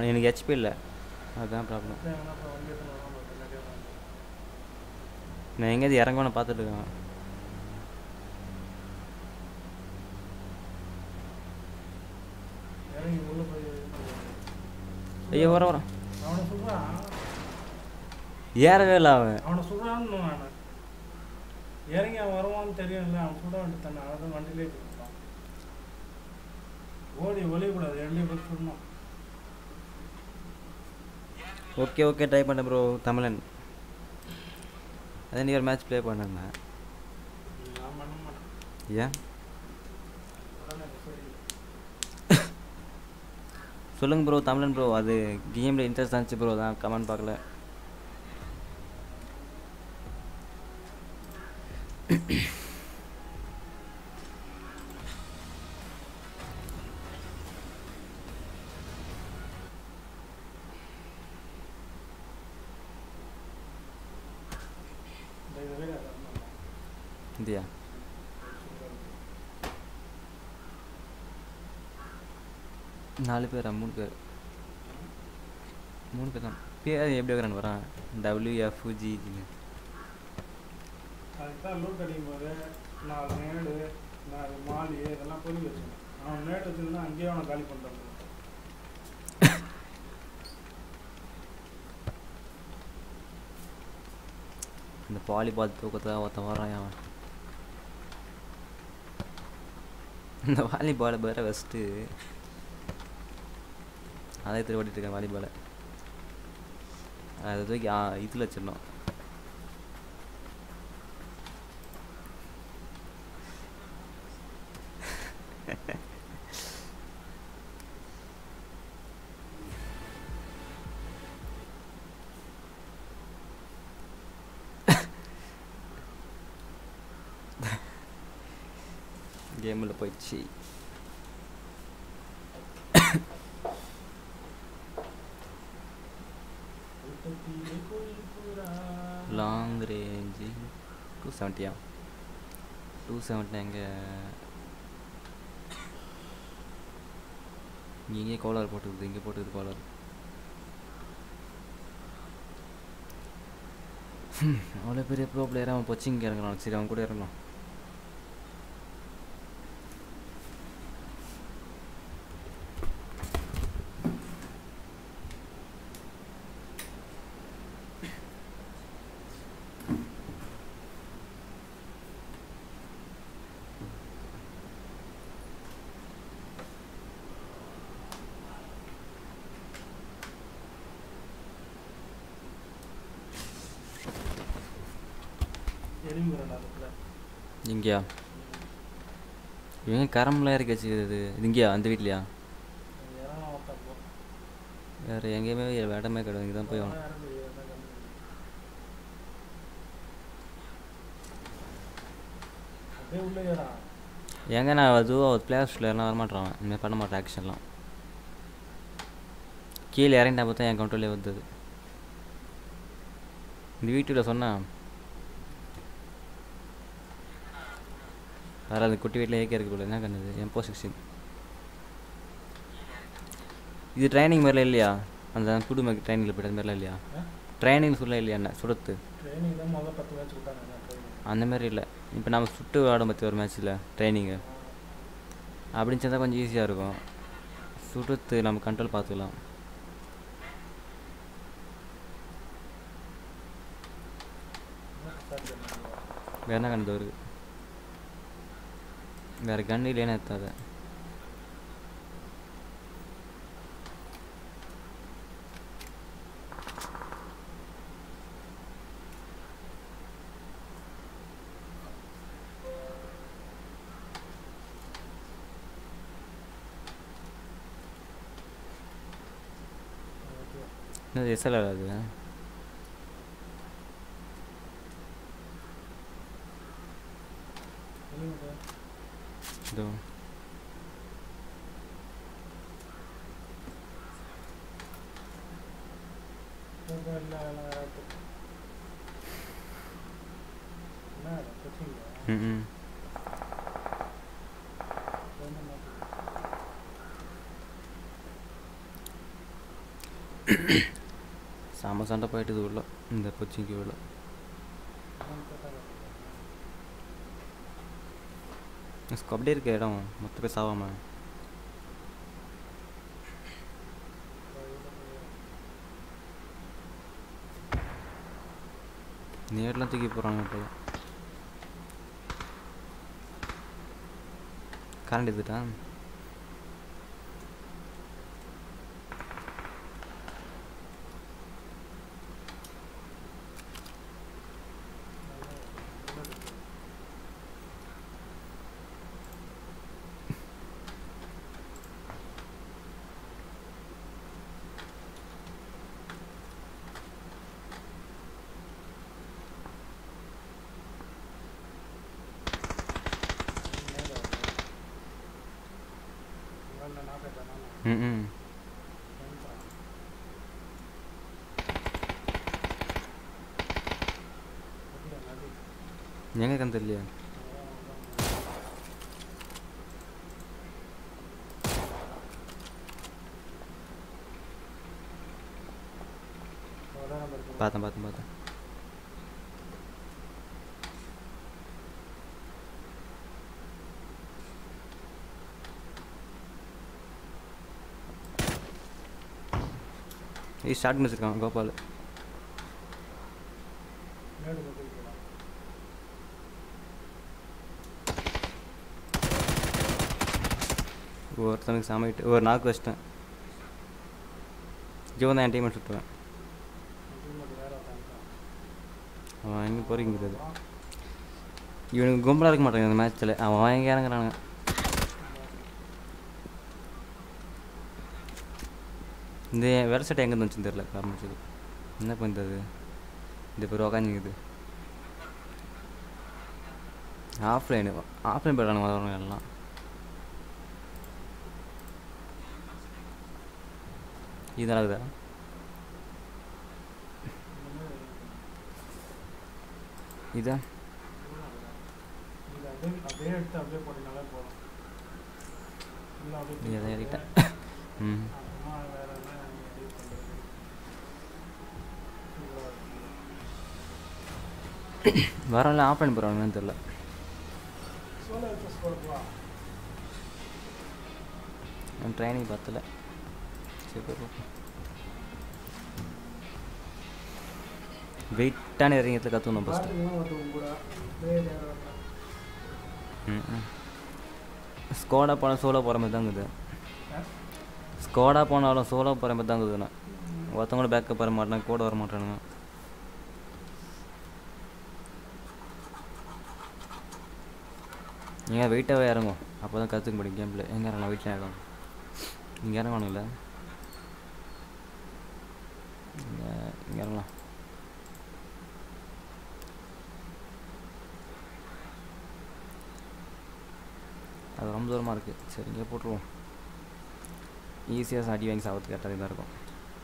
நான் எனக்கு ஹெச்பி இல்லை அதுதான் ப்ராப்ளம் எங்கன்னா இப்போ வண்டி எடுத்துன்னு வராம பின்னாடியே வராம. நான் எங்கேயாவது இறங்கணும்னு பார்த்துட்டு இருக்கேன் இறங்கி உள்ள போய் இது பண்ணுவாங்க. ஐயோ வர வரேன் அவனை சொல்றான் ஏறவே இல்லை அவன் அவனை சொல்றான்னு நான் இறங்கி அவன் வருவான்னு தெரியும்ல அவன் சுட வேண்டிய தானே அதான் வண்டியிலே இருக்கான் ஓடி ஒளியக்கூடாது ரெண்டே போய் சுடணும் ஓகே ஓகே ட்ரை பண்ணேன் ப்ரோ தமிழன் அதே நீ ஒரு மேட்ச் ப்ளே பண்ணேன் நான் பண்ண மாட்டேன் ஏன் உடனே சரி சொல்லுங்க ப்ரோ தமிழன் ப்ரோ அது கேமில் இன்ட்ரெஸ்ட் ஆச்சு ப்ரோ தான் கமெண்ட் பார்க்கல இந்த இது வேற அதான் இந்தியா நாலு பேரா மூணு பேர் மூணு பேர் தான் பேர் எப்படி வைக்கிறான்னு வரான் டபிள்யூஎஃப்ஜின்னு அதுக்கு தான் லூட் அடிக்கும் போது நாலு நேடு நாலு மாலி இதெல்லாம் பொறுக்கி வச்சுக்கணும் அவன் நேடு வச்சிருந்தா அங்கேயே அவனை காலி பண்ணுறான் இந்த வாலிபால் தூக்கத்தில் ஒருத்தன் வரான் அவன் இந்த வாலிபாலை வேற ஃபஸ்ட்டு அதை எடுத்து ஓடிட்டு இருக்கேன் வாலிபாலை அதை தூக்கி ஆ இதில் வச்சிடணும் கேமில் போயிடுச்சு லாங் ரேஞ்சு டூ செவன்ட்டியா டூ செவன்ட்டி எங்கே இங்கே கோலார் போட்டுக்குது இங்கே போட்டுக்குது கோலார் அவ்வளோ பெரிய ப்ரோ பிளேயர் அவன் பொச்சி இங்கே இறங்கலாம் சரி அவன் கூட இறங்கலாம் எலும்பு ரெண்டு அதுக்குள்ள இங்கேயா இவங்க கரம்லாம் இறக்கி வச்சுக்கிறது இது இங்கேயா அந்த வீட்லையா இறங்க ஒருத்தன் போ வேறு எங்கேயுமே இடமே கிடையாது இங்கே தான் போய் ஆகணும் இறங்கு, இறங்கு. அப்படியே உள்ளே ஏறா எங்க நான் அதுவும் பிளேயர்ஸ் பிளேயர்லாம் வரமாட்டான் இனிமேல் பண்ண மாட்டேன் ஆக்ஷன்லாம் கீழே இறங்கிட்டா பார்த்தா என் கண்ட்ரோலே வந்தது இந்த வீட்டில் சொன்னேன் வேறு அந்த குட்டி வீட்டில் ஏக்கே இருக்குள்ள என்ன கண்ணுது எம்போ சிக்ஸ்டீன் இது ட்ரைனிங் மாதிரிலாம் இல்லையா அந்த புது மாதிரி ட்ரைனிங்கில் போய்ட்டு அந்த மாதிரிலாம் இல்லையா ட்ரைனிங் சொல்ல இல்லையா என்ன சுடத்து ட்ரைனிங் தான் முதல்ல பத்து மேட்ச் விட்டாங்க ட்ரைனிங் அந்த மாதிரி இல்லை இப்போ நம்ம சுட்டு விளாடும் பற்றி ஒரு மேட்ச்சில் ட்ரைனிங்கு அப்படின்னு சேர்ந்தா கொஞ்சம் ஈஸியாக இருக்கும் சுடுத்து நம்ம கண்ட்ரோல் பார்த்துக்கலாம் வேற என்ன கண்டு வருது வேறு கன் இல்லைன்னு எத்தாத என்னது எஸ்எல்ஆர் அது இதோ ம் ம் செம சண்டை போயிட்டுது உள்ள இந்த கொச்சிக்கு உள்ள அப்படியே இருக்க இடம் மொத்த பேர் சாவாம நேர்லாம் தூக்கி போகிறாங்க இப்போ கரண்ட் எடுத்துட்டா ம் ம் எங்கே கண் தெரியலையா பார்த்தேன் பார்த்தேன் பார்த்தேன் ஏய் ஷார்ட் வச்சிருக்கான் கோபால் ஒருத்தனுக்கு சமைட்டு ஒரு நாக்கு வச்சிட்டேன் ஜீவன் தான் என் டீமை சுற்றுவேன் அவன் எங்கே போறீங்கிறது இவனுக்கு கும்பலாக இருக்க மாட்டாங்க இந்த மேட்ச்சில் அவன் எங்கே இறங்குறானுங்க இந்த வெற சட்டை எங்கே வந்துச்சுன்னு தெரில ஆரம்பிச்சது என்ன பண்ணுறது இந்த பேர் உக்காஞ்சிக்குது ஆஃப்லைனு ஆஃப்லைன் போயிடறானுங்க வரவங்க எல்லாம் இது நடக்குதா இதா இது அப்படியே அப்படியே எடுத்து அப்படியே போட்டீங்கனாலே போதும் இல்லை அப்படியே நீ அதை தூக்கி இறக்கிட்ட போட்டு, ம் அப்புறமா வேற என்ன edit பண்றது? சூப்பரா இருக்கு. வரல ஆஃப்லைன் போகிறாங்கன்னு தெரில Solo access கொடுப்பா. நான் ட்ரைனிங் பத்தல சரி பார்ப்போம் வெயிட்டான இறங்கியத்தில் கற்றுக்கணும் ஃபஸ்ட்டு பாட்டுக்கெல்லாம் ஒருத்தவங்க கூட வேற யாராவது ம் ம் ஸ்கோடா போனால் சோலோ போகிற மாதிரி தான் இருக்குது ஆ? ஸ்கோடா போனாலும் சோலோ போகிற மாதிரி தான் இருக்குதுண்ணா ஒருத்தவங்கள பேக்கப் வர மாட்டாங்க கூட வர மாட்டானுங்க நீங்கள் வெயிட்டாகவே இறங்கும் அப்போ தான் கற்றுக்க முடியும் கேமில் எங்கே இறங்கலாம் வெயிட்லாம் இறங்கும் இங்கே இறங்கணும்ல இங்கே இங்கே இறங்கலாம் அது ரொம்ப தூரமாக இருக்குது சரி இங்கே போட்டுருவோம் ஈஸியாக அடி வாங்கி சாப்பிட்றதுக்கு கரெக்டாக தான் இருக்கும்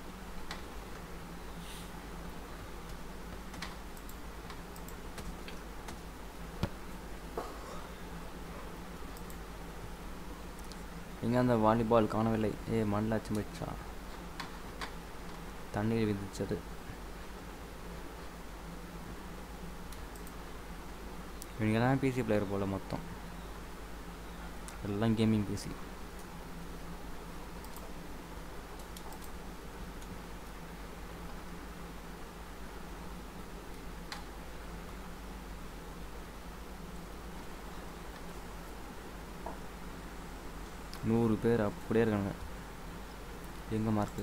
எங்கே அந்த வாலிபால் காணவில்லை ஏ மண்ணில் அச்சு போயிடுச்சா தண்ணீர் விதிச்சது இவங்க எல்லாம் பிசி பிளேயர் போல் மொத்தம் எல்லாம் கேமிங் பிசி நூறு பேர் அப்படியே இருக்காங்க எங்கே மார்க்கு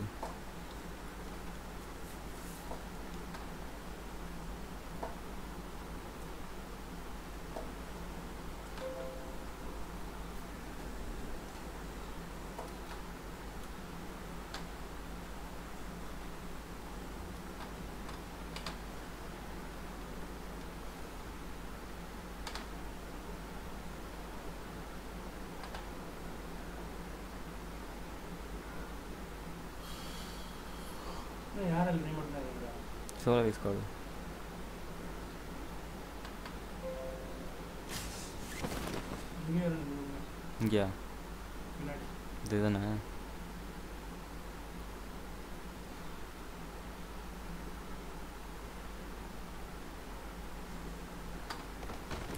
இன்னும் யாரும் இல்லை நீ மட்டும் தான் இருக்கீங்க சோலோ வைஸ் கார்டு இங்கே ரெண்டு மூணு இங்கேயா பின்னாடி இதுதானே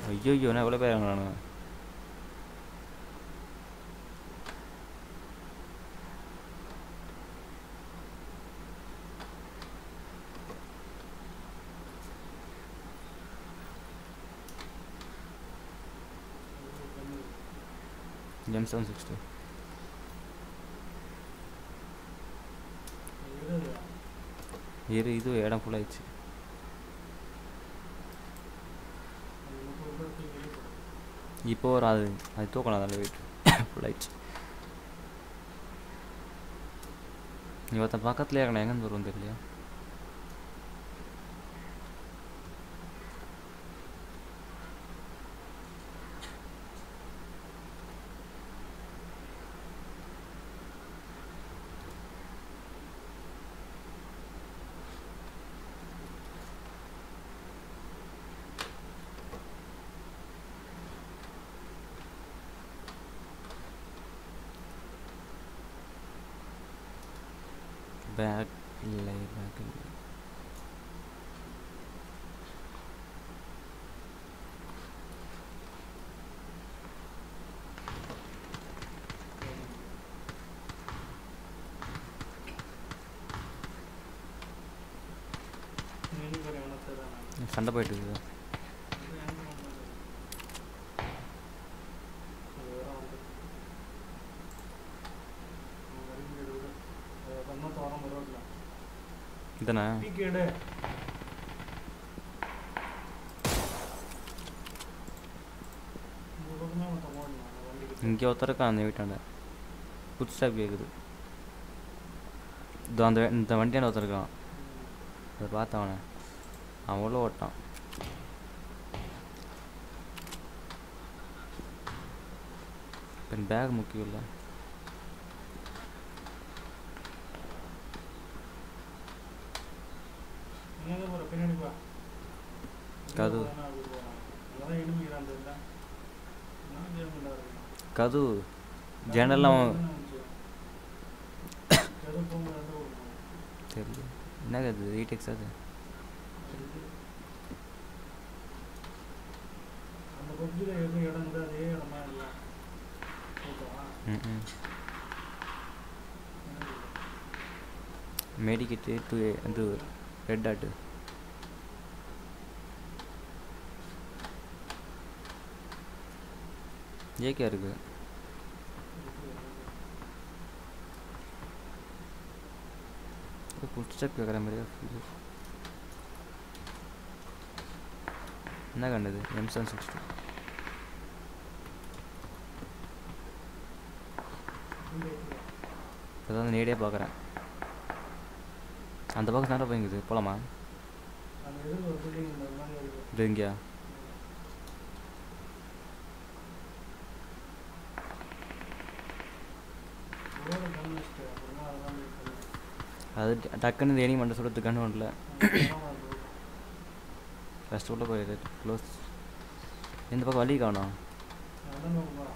ஐயோ ஐயோ நான் எவ்வளோ பேர் இறங்குறானுங்க எம் செவன் சிக்ஸ்டி இரு இது இடம் ஃபுல் ஆயிடுச்சு இப்போ ஒரு அது அது தூக்கலாம் அதில் வெயிட் ஃபுல் ஆயிடுச்சு நீ ஒருத்தன் பக்கத்துலேயே இருக்கணும் எங்கேருந்து வருவோம் தெரியலையா பேக் இல்லை பேக் இல்லை சண்டை போயிட்டு இருக்குது இதானே டிக்கெட்டு இந்த பக்கமே மொத்தம் ஓடணும் அந்த வண்டிக்கு இங்கே ஒருத்தர் இருக்கான் அந்த வீட்டாண்ட புது ஸ்டாப் கேட்குது இதோ அந்த இந்த வண்டியாண்ட ஒருத்தர் இருக்கான் அதை பார்த்த அவனை அவன் உள்ள ஓட்டான் என் பேக் முக்கியம் இல்லை நீ எங்க போற பின்னாடி வா கதவு. அதான் இனிமிக்கிறான் தெரியல நான் கேம் விளையாடுறேன் கது ஜன்னல்லாம் கதவு போகும்போது எந்த ஊருக்கு போகணும்? தெரியல என்ன அது ரீடெக்ஸ் அது அந்த பப்ஜியில் எது இடம் இருந்தால் அதே இடமா இல்லை ஓகேவா ம் ம் மெடிக்கிட்டு டூ இது ரெட் டாட்டு ஏகே இருக்கு ஃபுட் ஸ்டெப் கேட்குற மாதிரியா feel. என்ன கண்டது எம் செவன் சிக்ஸ்டி இப்போ தான் நேடே பார்க்குறேன் அந்த பக்கம் தானே போய்ங்குது போகலாமா அந்த எதிரில் ஒரு பில்டிங் இந்த மாதிரி இருக்கு இது இங்கேயா ஓட கண் வச்சுட்டு அப்புறமா அதெல்லாம் வெயிட் பண்ணி அது ட- டக்குன்னு இந்த எனி மண்டை சுடுறது கண்ணு வரல அப்புறமா அது ஃபஸ்ட்டு உள்ள போயிடுது க்ளோஸ் இந்த பக்கம் வழி காணும் அதான் நோக்கு போகிறான்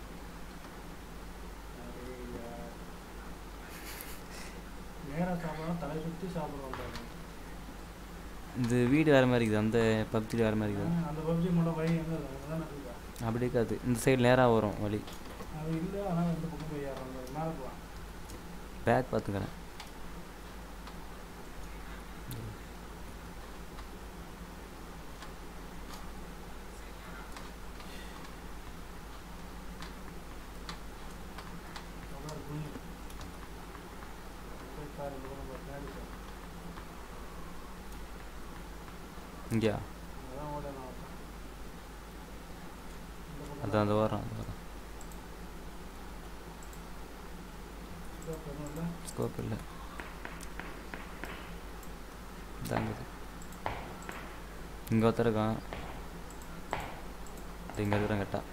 நேராக சாப்பிட்றோம் தலை சுற்றி சாப்பிட்றோம் பாருங்க இந்த வீடு வேறு மாதிரி இருக்குது அந்த பப்ஜி வேறு மாதிரி இருக்குது அந்த பப்ஜி மட்டும் வழி எங்கே இருக்கு அங்கே இருக்கா அப்படி இருக்காது இந்த சைடு நேராக வரும் வழி அது இல்லை ஆனால் இந்த பக்கம் போய் ஏறோம் மேலே போகலாம் பேக் பார்த்துக்கிறேன் அதான் குனி போய் பாரு இந்த பக்கம் பாரு, பின்னாடி பாரு. இங்கேயா அதான் ஓடணும் அதான். இந்த பக்கம் அதான் அந்த வரும் அது வரும் stop பண்ணும்ல? ஸ்கோப் இல்லை இதாங்குது இங்கே ஒருத்தர் இருக்கான் இது இங்கே இருக்கிறேன் கரெக்டாக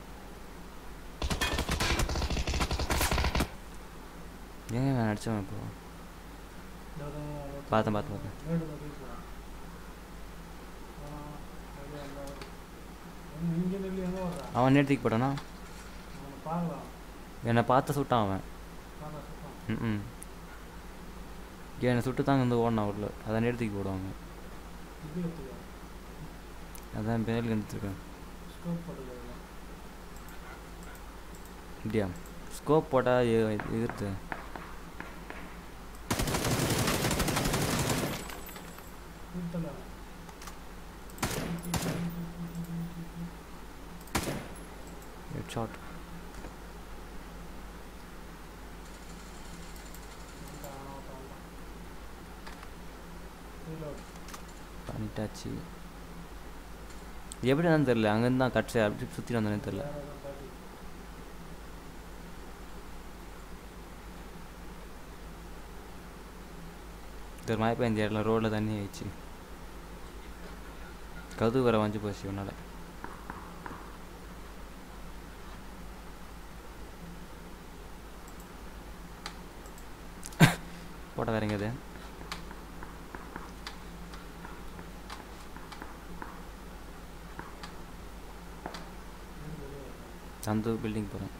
ஏங்க நான் அடிச்சவன் இப்போ இந்த ஒரு ஒருத்தர் பார்த்தேன், பார்த்தேன், பார்த்தேன். மேடுல போய் போறான். ஆ, அப்படியே அந்த எங்க- இங்க நில்லு, எங்க வர்றான்? அவன் நேரத்துக்கு போட்டானா அவனை பார்க்கலாம். என்னை பார்த்து சுட்டான் அவன் பார்க்க சுத்தம். ம் ம் என்னை சுட்டு தான் வந்து ஓடினான் உள்ள அதான் நேரத்துக்கு போடுவாங்க இது எடுத்துக்கோ. அதான் பேருக்கு இருந்துருக்கேன் ஸ்கோப் போட்டுக்கலாம் இப்படியா ஸ்கோப் போட்டால் எதிர்த்து கொடுத்தலாம் ஹெட் ஷாட் பண்ணிட்டாச்சு எப்படி தான் தெரில அங்கேருந்து தான் கட்சி அப்படி சுற்றி வந்தேன்னு தெரில இது ஒரு மாய்ப்பா இந்த இடத்துல ரோட்டில் தண்ணி ஆயிடுச்சு கது வர வஞ்சி போச்சு உன்னால் போட்ட வேற எங்க இது அந்த பில்டிங் போகிறேன்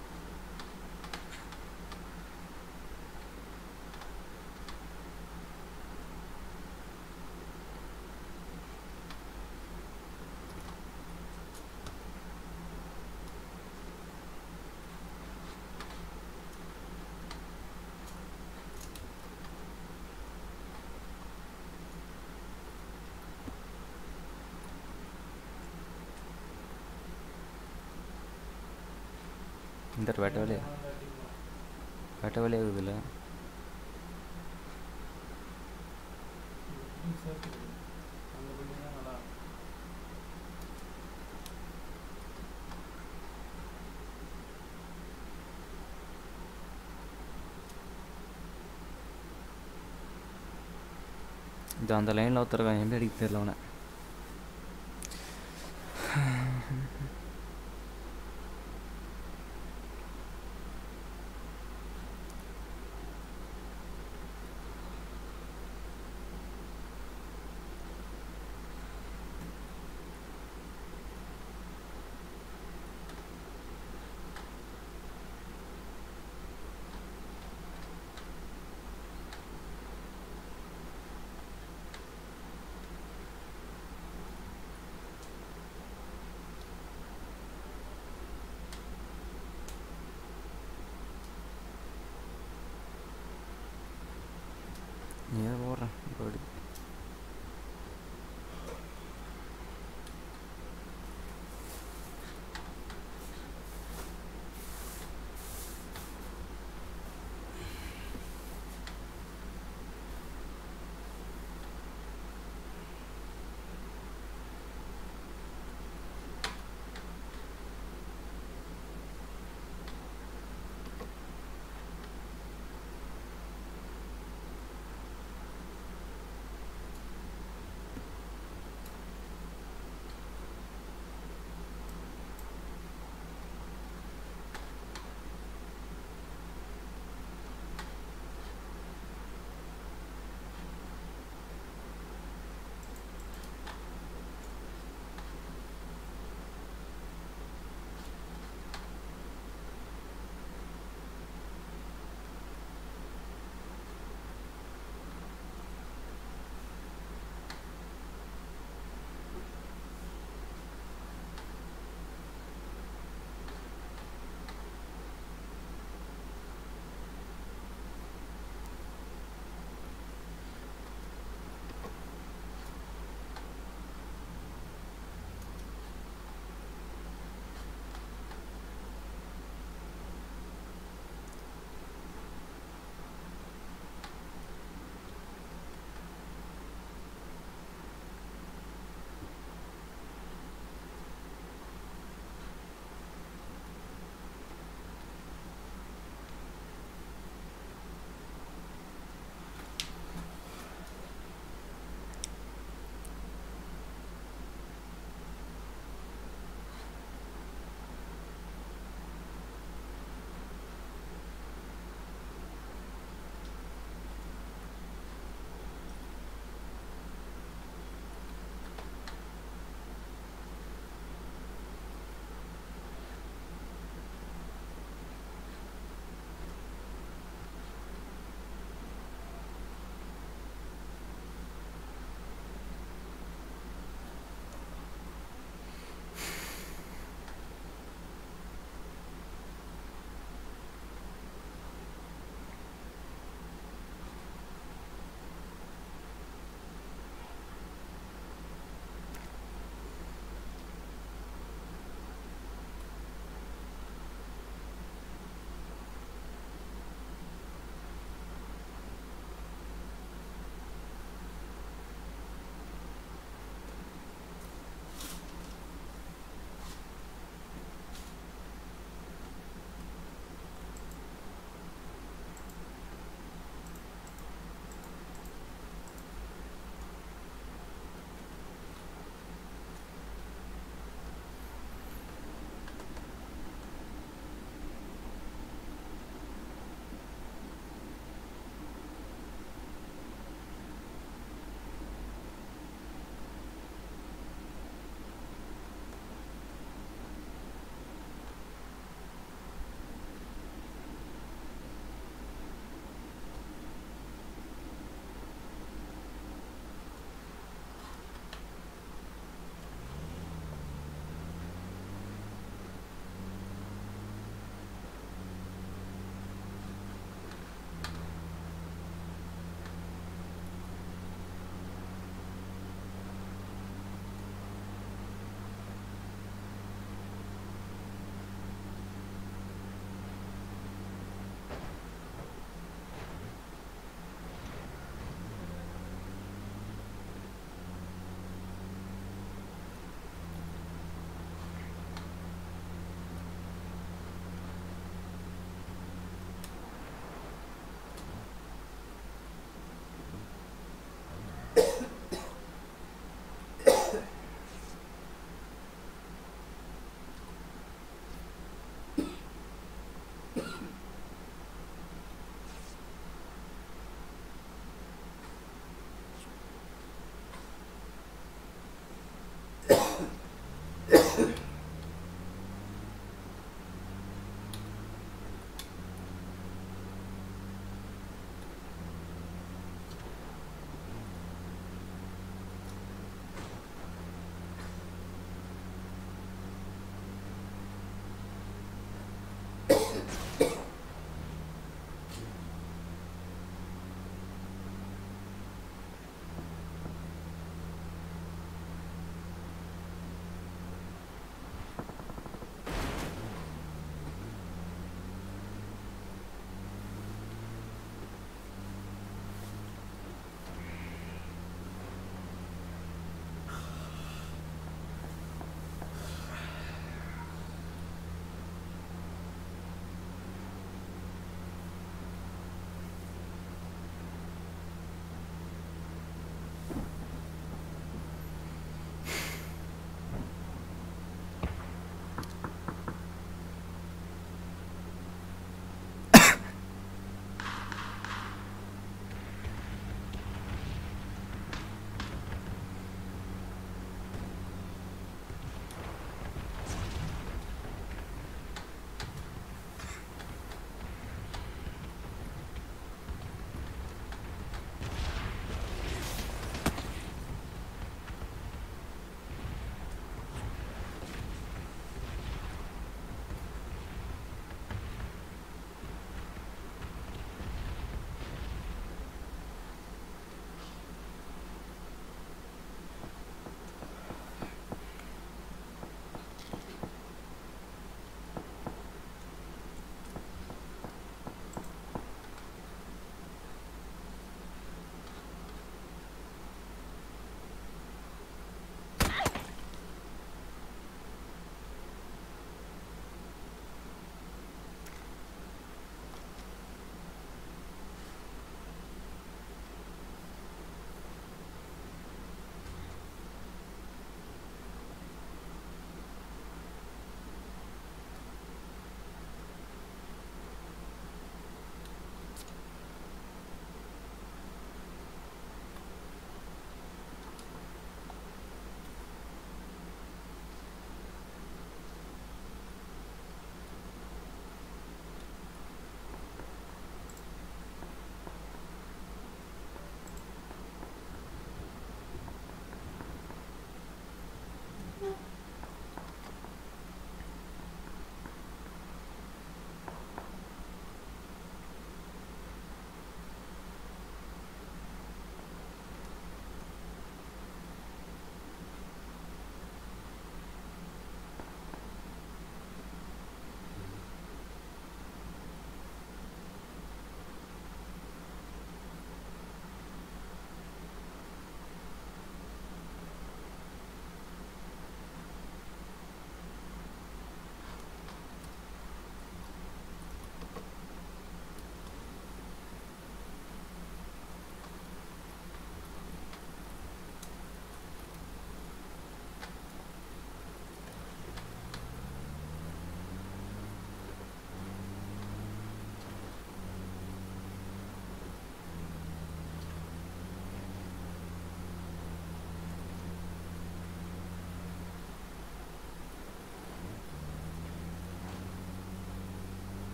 இந்த வெட்ட வேலையா வெட்ட வேலையா இருக்குதுல்ல அந்த பில்டிங் தான் நல்லா இருக்கும் இது அந்த லைனில் ஒருத்தருக்கான் எப்படி அடிக்க தெரியல அவனை ஏன் ஓடுறேன் இப்படி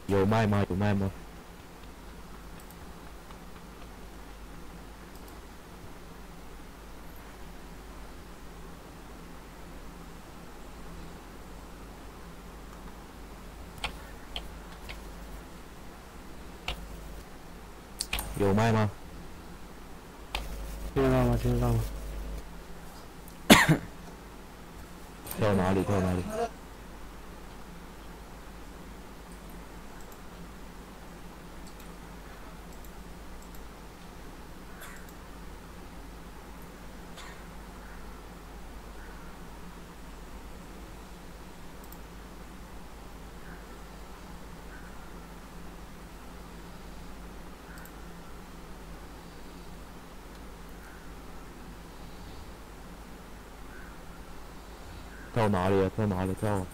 有麦吗？有麦吗？有麦吗？ 听得到吗？听得到吗？ 跳哪里？跳哪里？跳哪里啊？跳哪里跳啊？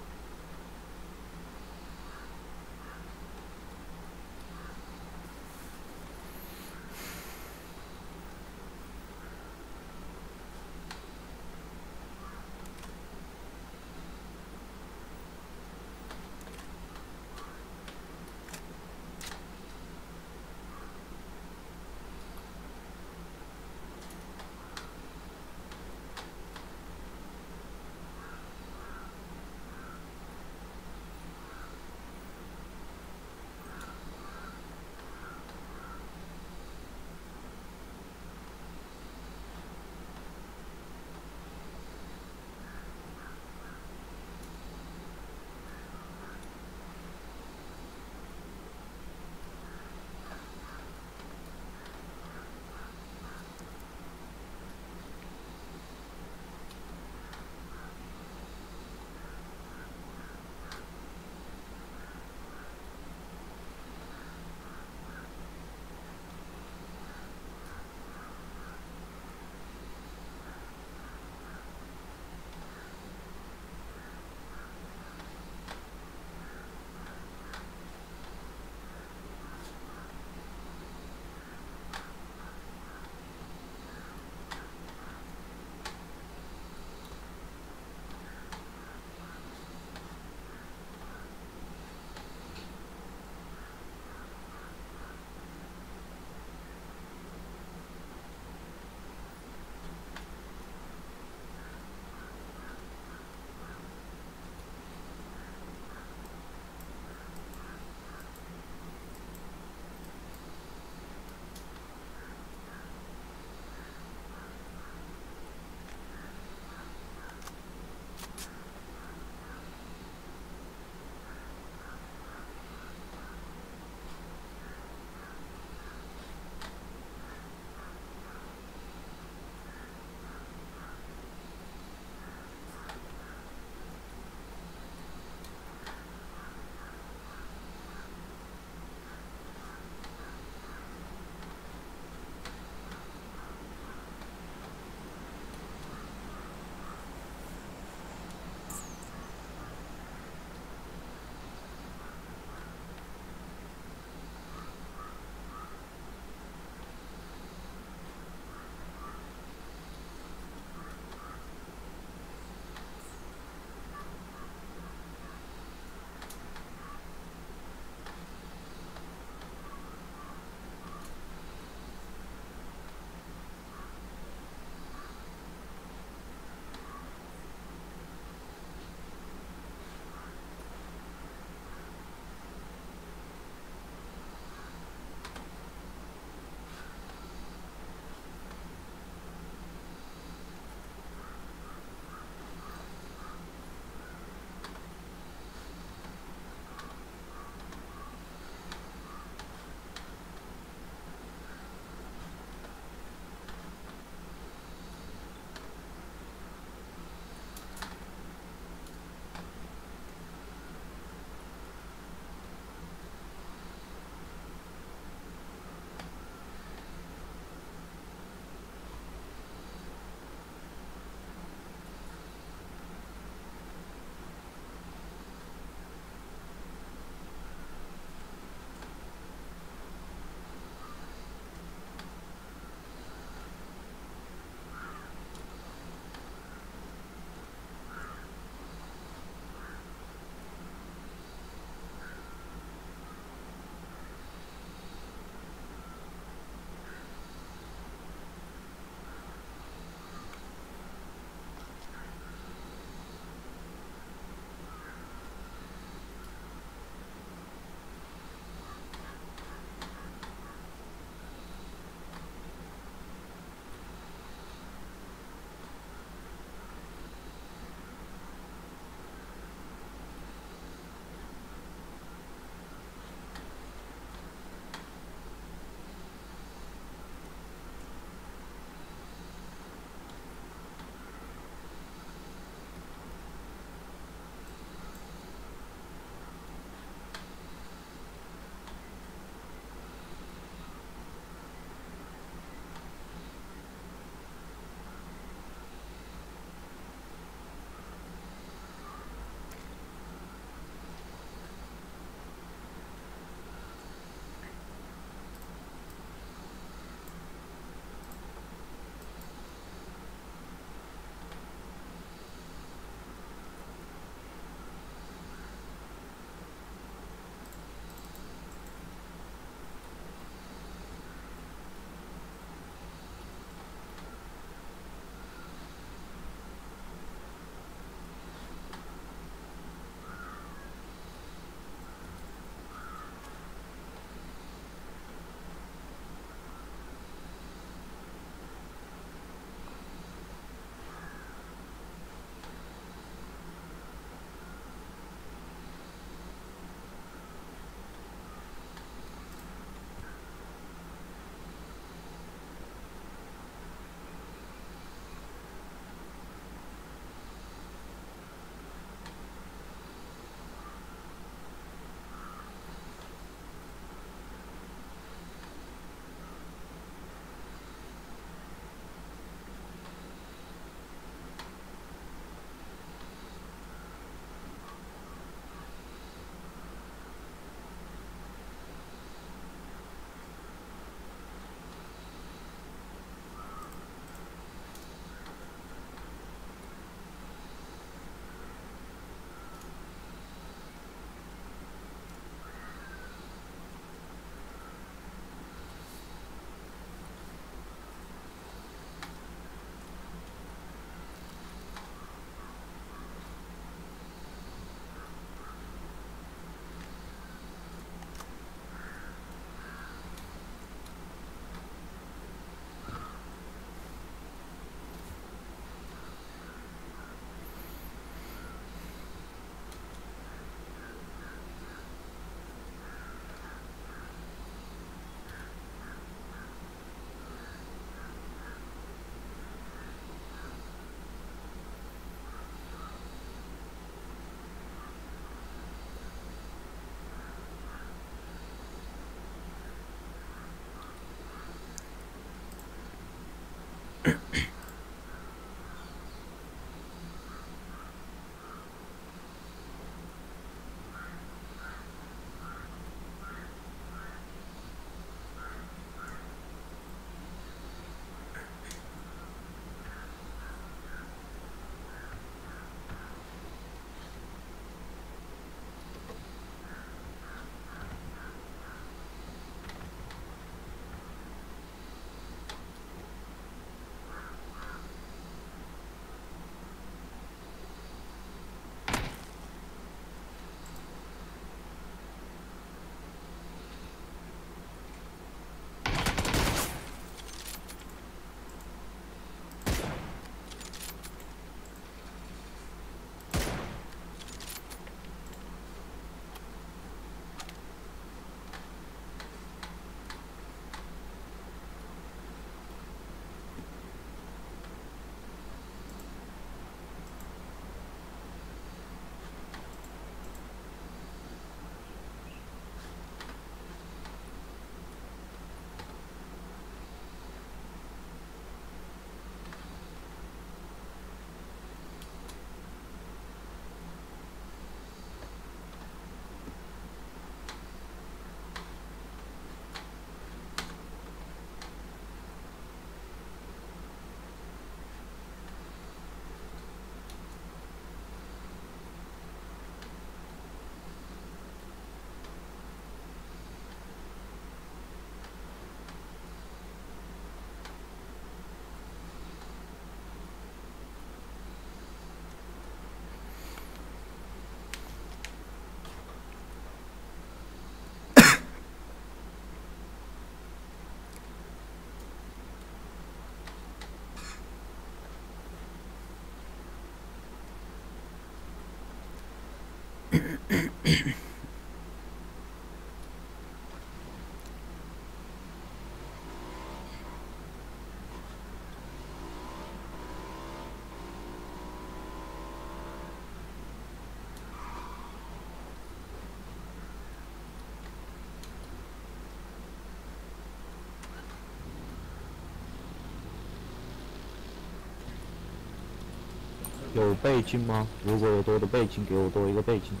有倍镜吗？如果有多的倍镜，给我多一个倍镜。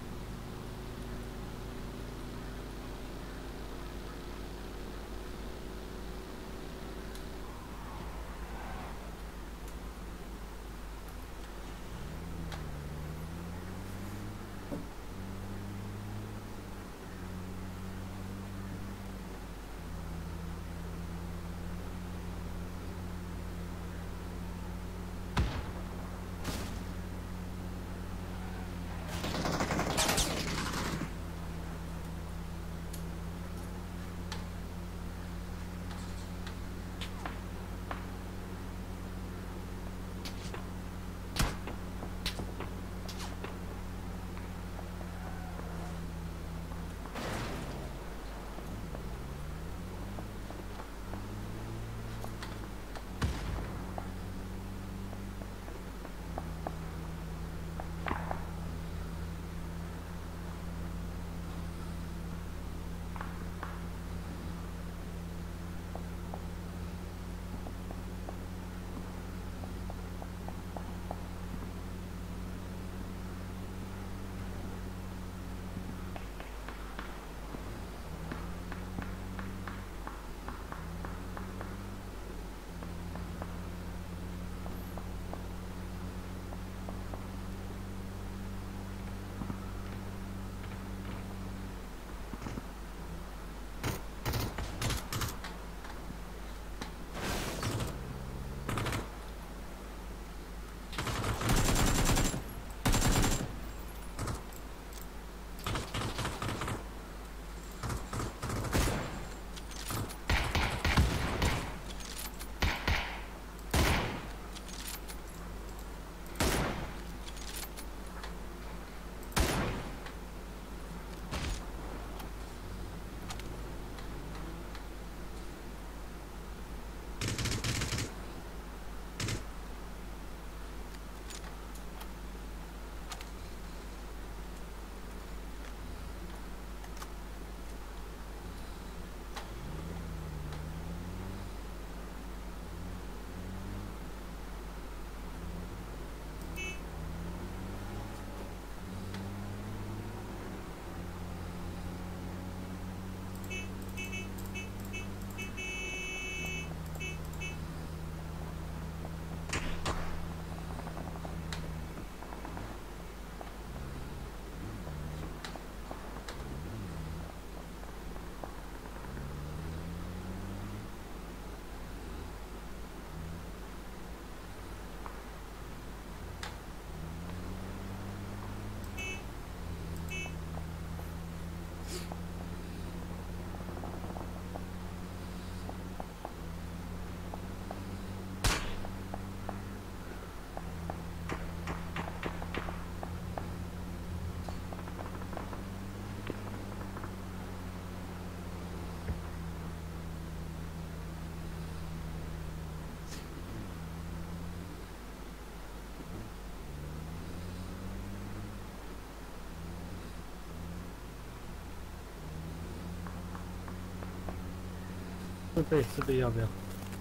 四倍四倍要不要？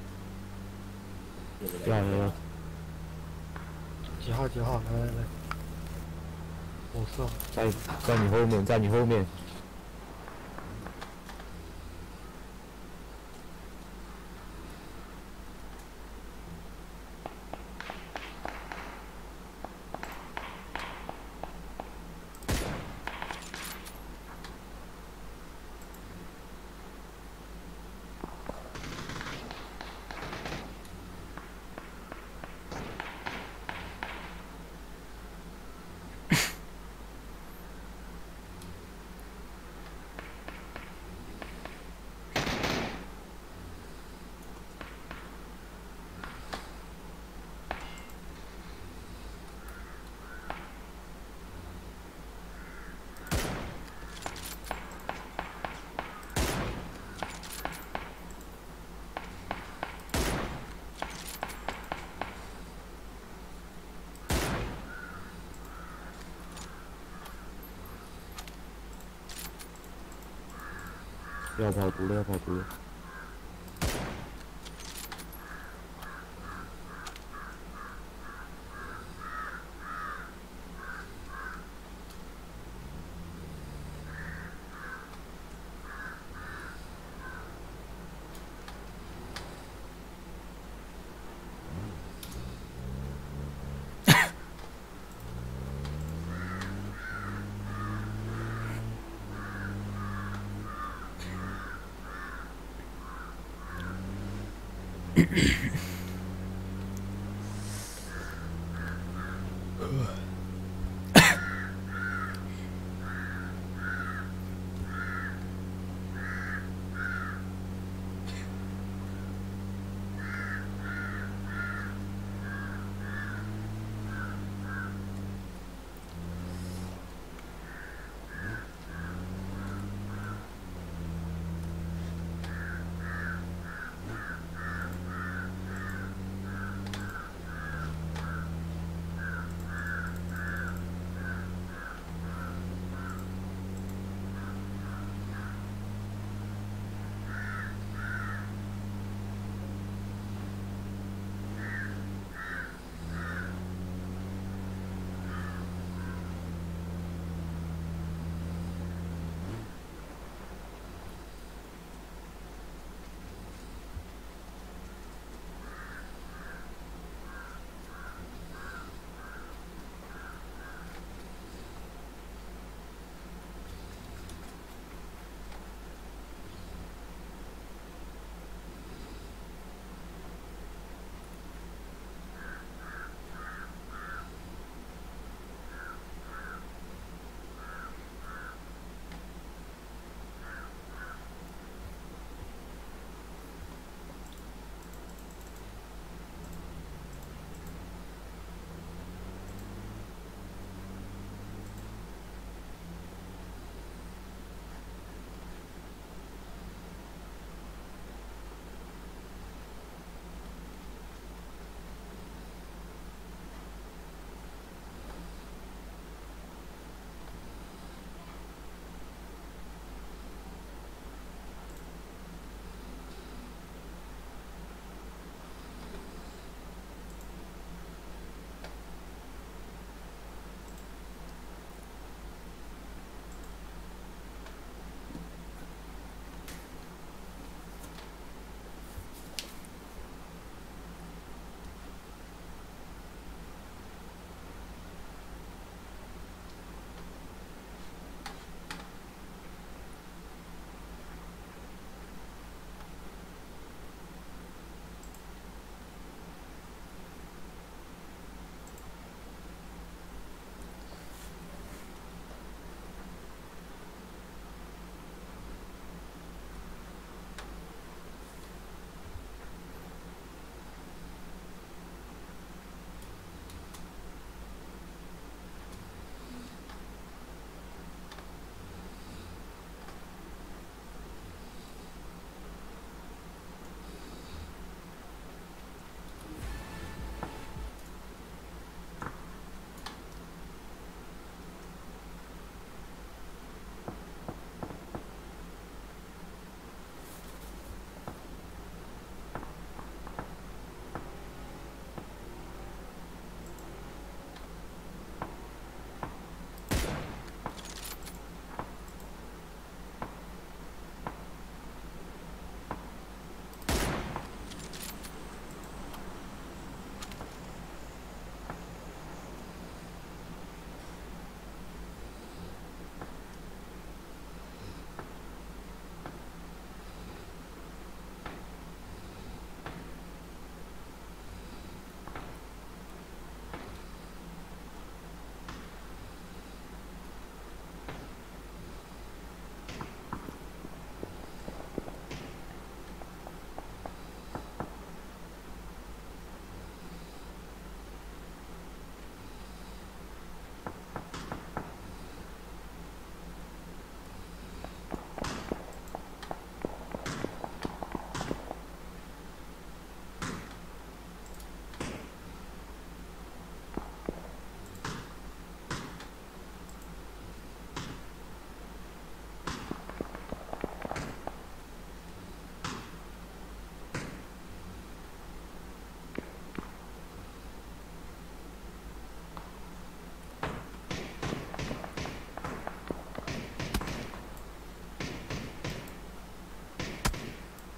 要要要， 几号几号？来来来，五四号。 在在你后面，在你后面。 要跑毒了，要跑毒了。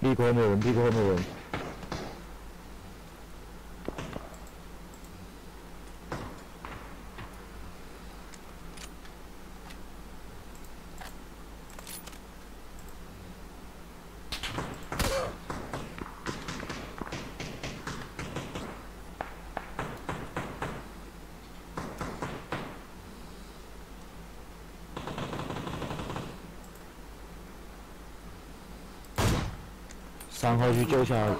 ，B 口没有人，B 口没有人。三号去救一下。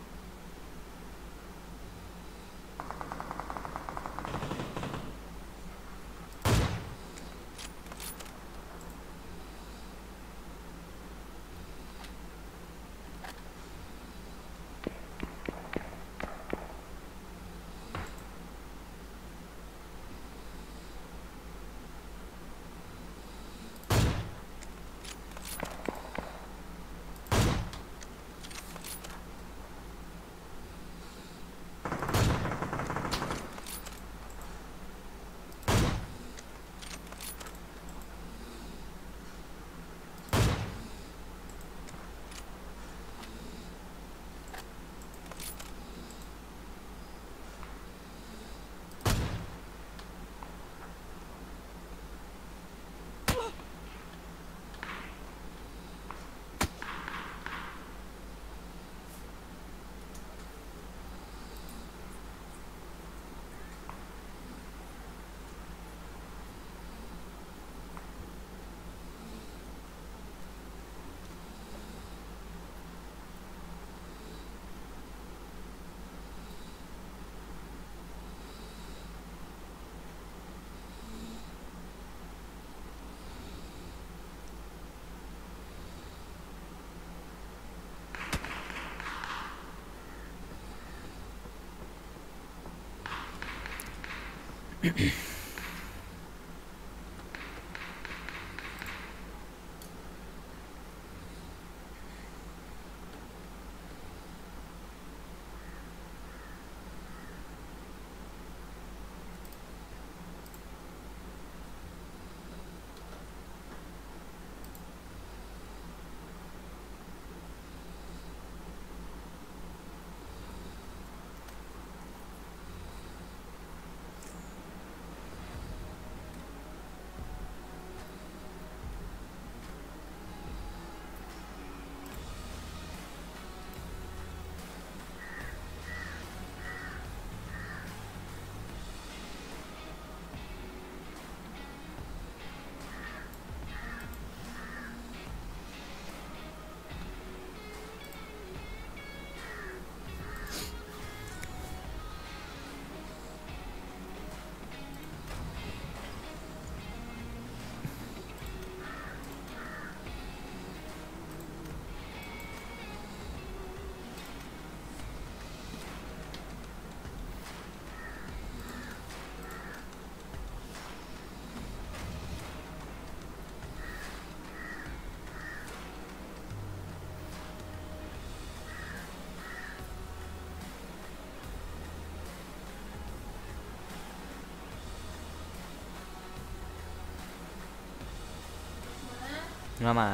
มาหมา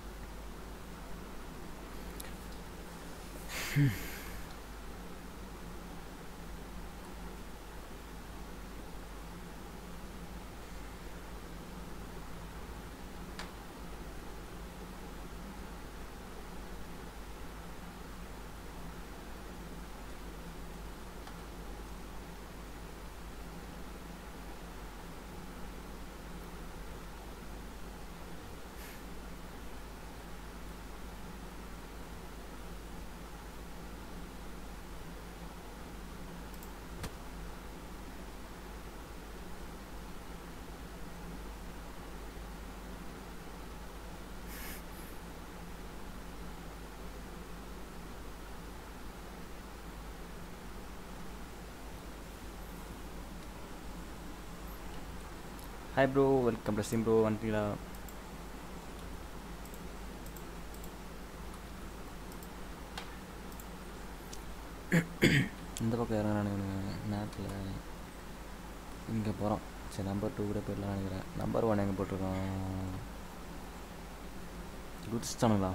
เ hi bro welcome பிரசிம் ப்ரோ வந்துட்டீங்களா இந்த பக்கம் இறங்குறானுங்க மேப்பில் இங்கே போகிறோம் சரி நம்பர் டூ கூட போயிடலாம் நினைக்கிறேன் நம்பர் ஒன் எங்கே போட்டிருக்கோம் குடிச்சிட்டானுங்களா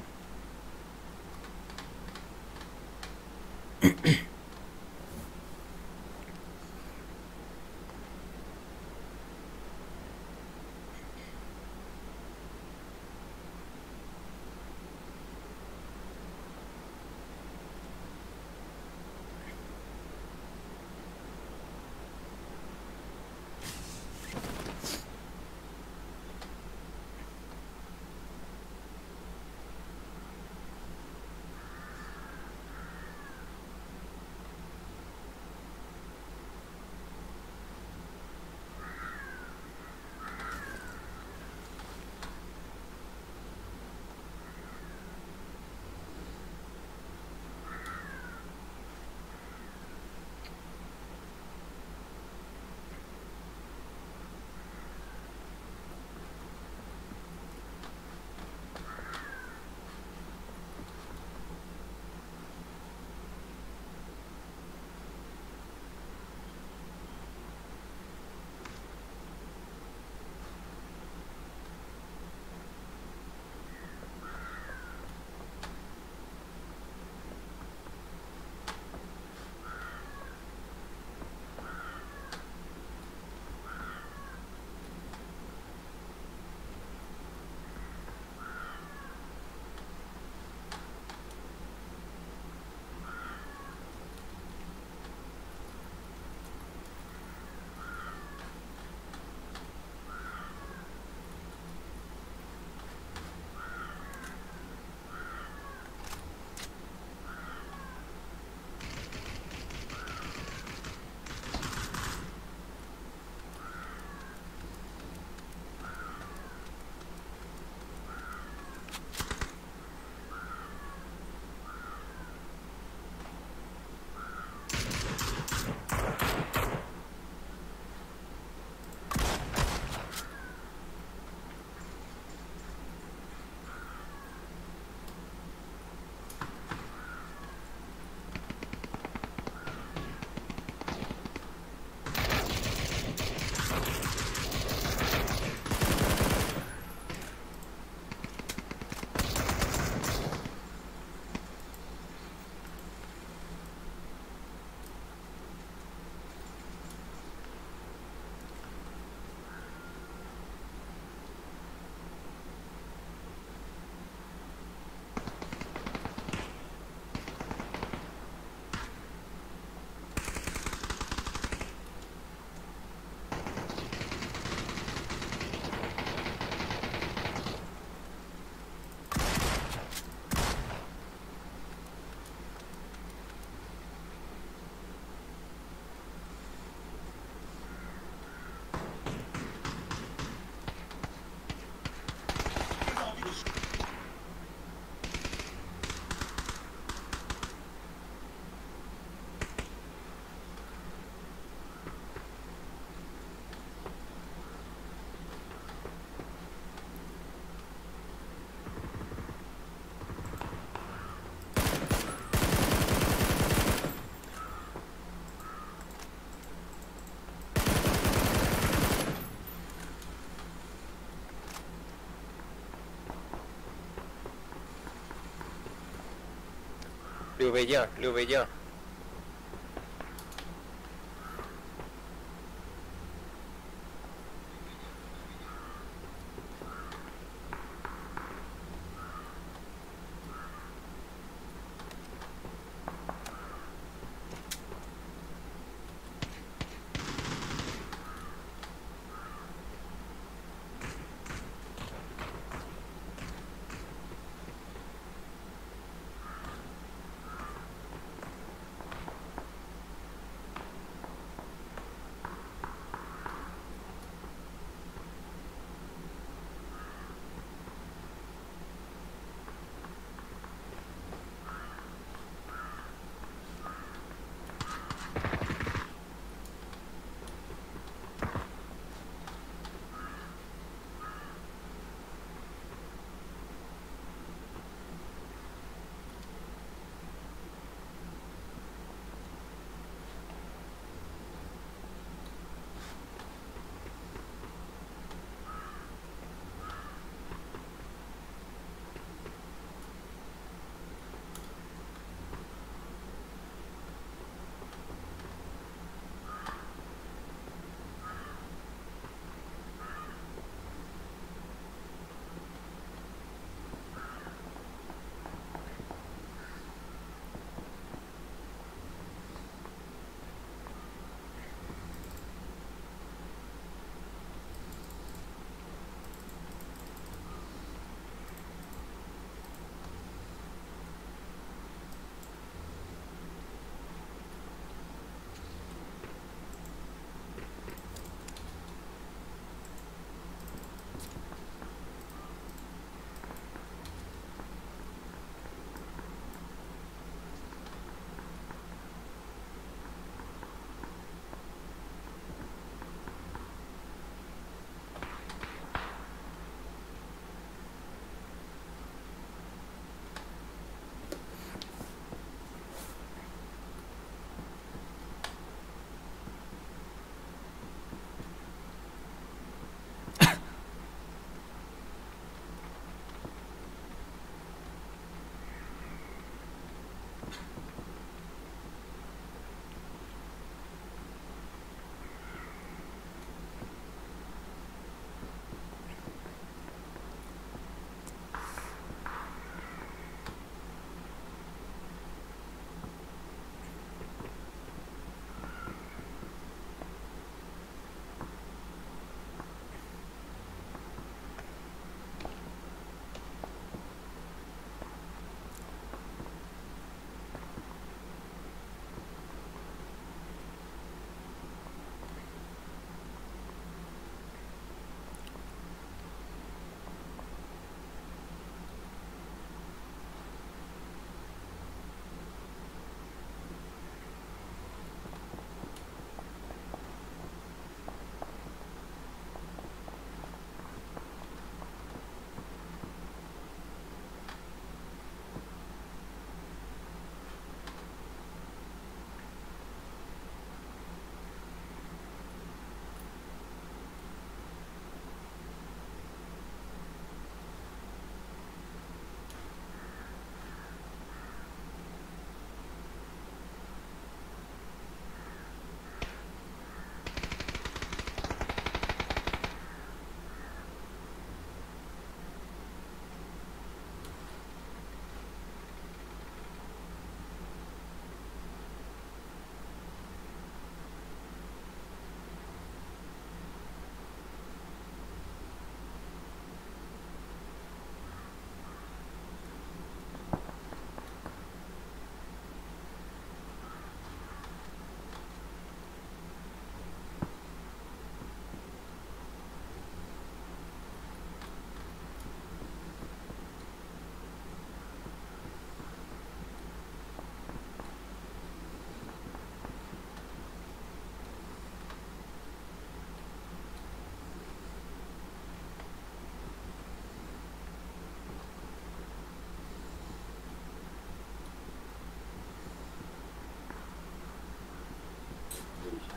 Lưu về chưa? Lưu về chưa?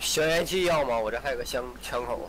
消烟器要吗？我这还有个枪枪口。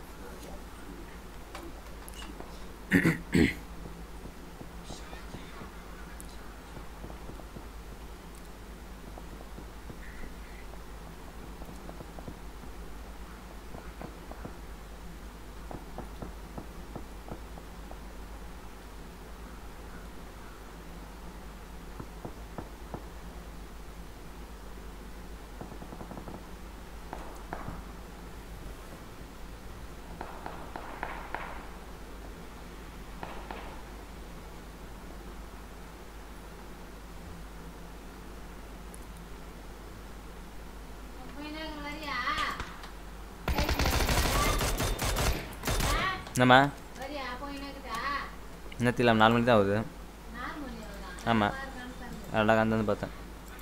என்னம்மா இன்னத்தில் இல்லாமல் நாலு மணிக்கு தான் ஆகுது ஆமாம் அழகாக வந்து வந்து பார்த்தேன்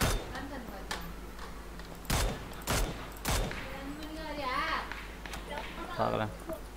பார்க்கலாம்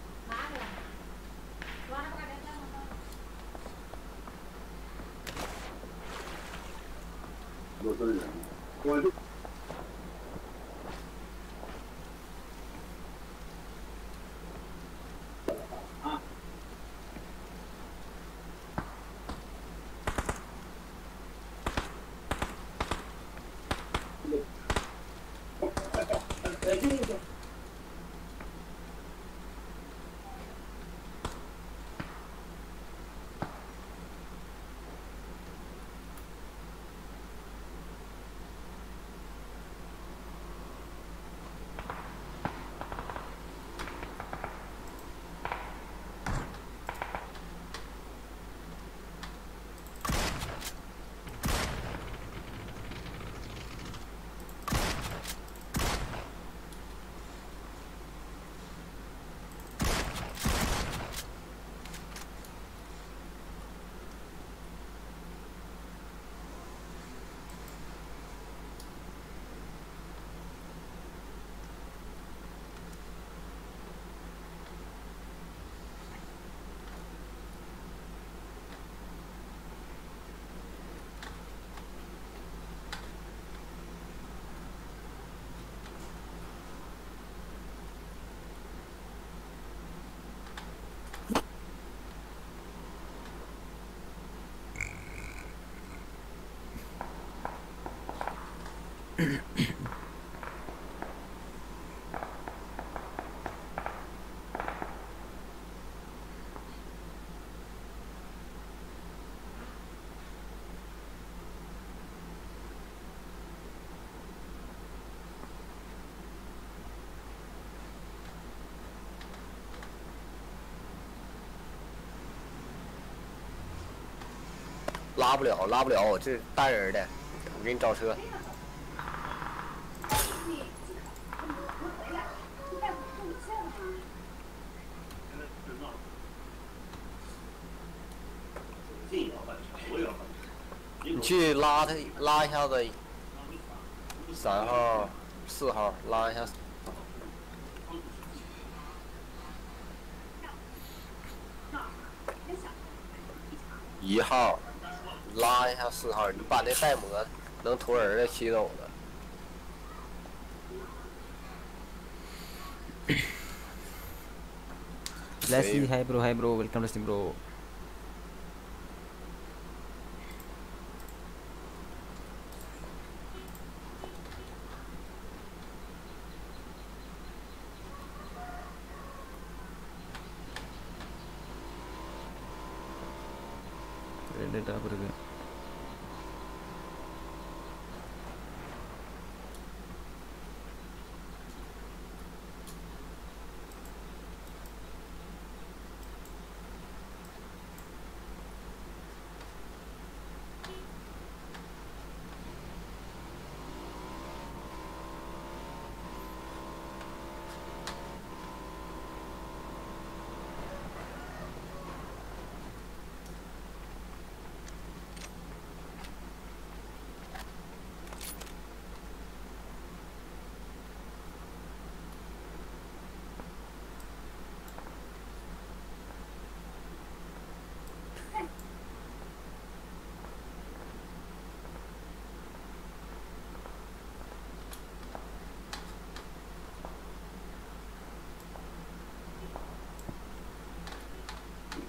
拉不了，拉不了，这带人的，我给你找车。你去拉他，拉一下子，三号、四号，拉一下。一号，拉一下四号，你把那带膜能驮人的骑走的。 Lassie, hi bro, hi bro, welcome to Steam bro. ரெண்டு டாப் இருக்கு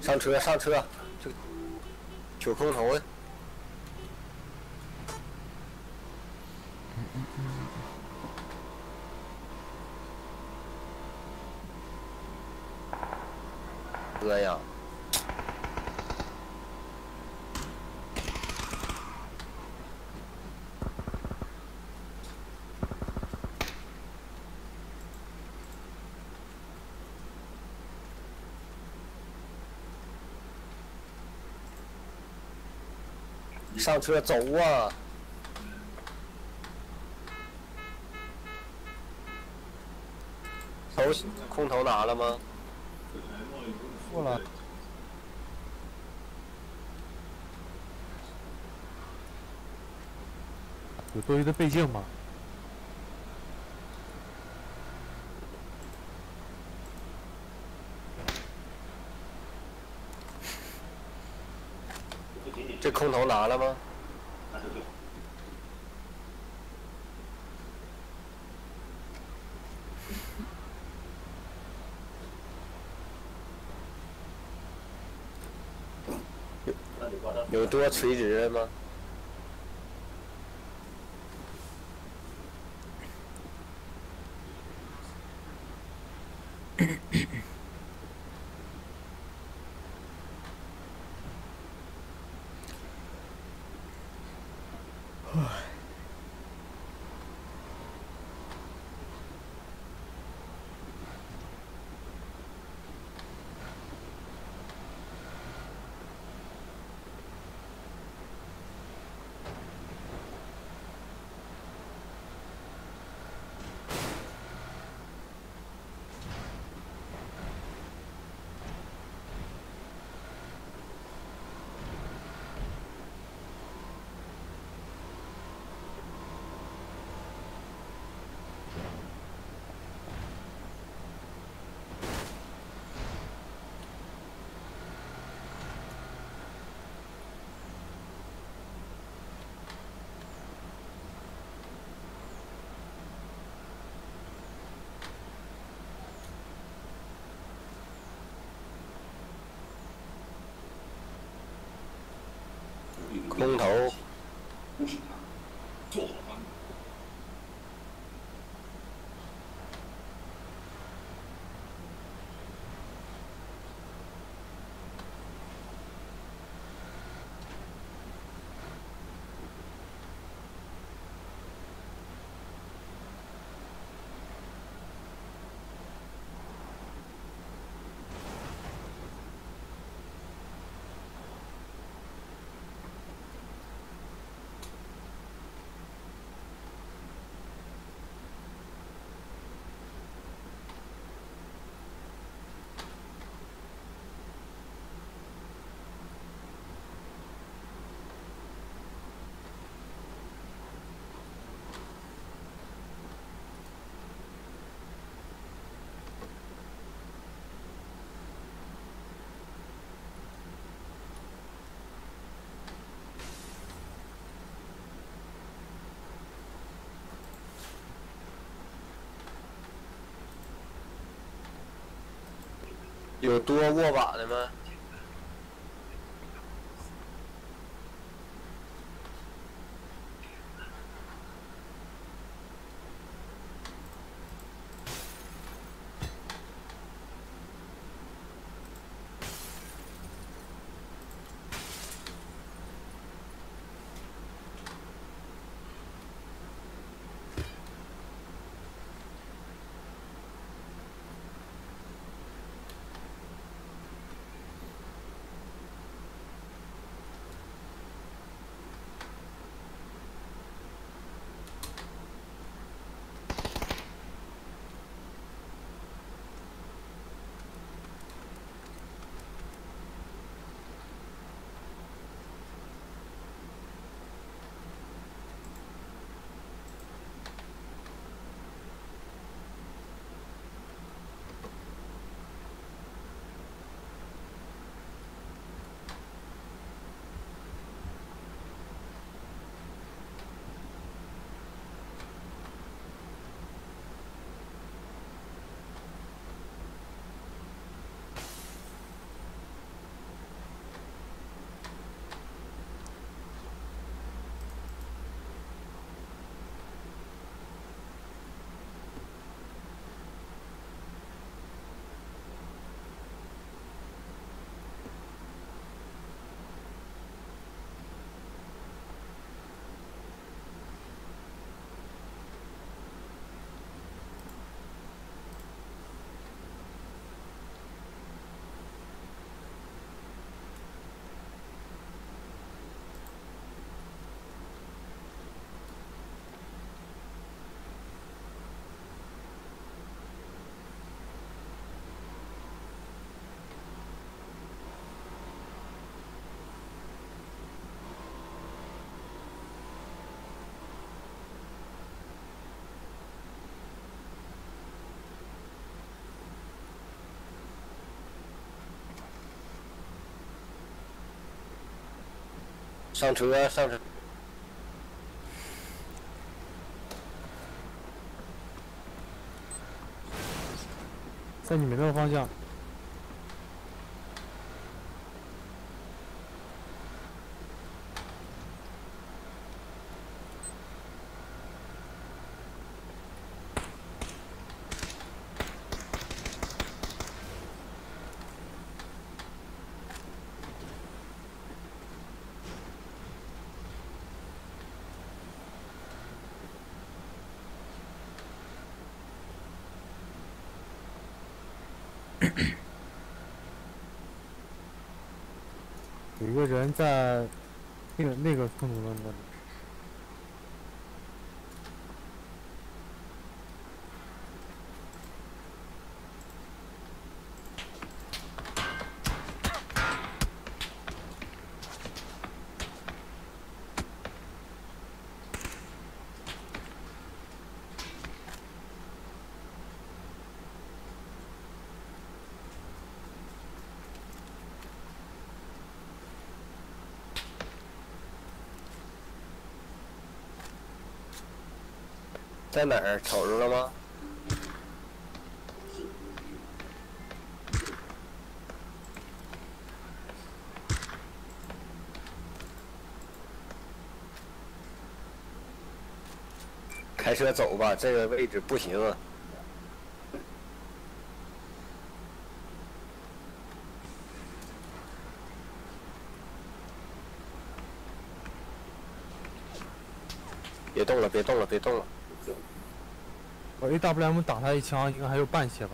上车上车，这取空投的。哥呀，上车走啊！头空投拿了吗？ 付了。有多余的倍镜吗？ 这空投拿了吗？有有多垂直的吗？空投。有多握把的吗？ 上车上车， 在你们那个方向。有一个人在那个那个坑图的那里。 在哪儿？瞅着了吗？开车走吧，这个位置不行啊。别动了，别动了，别动了。 我 AWM 打他一枪，应该还有半血吧。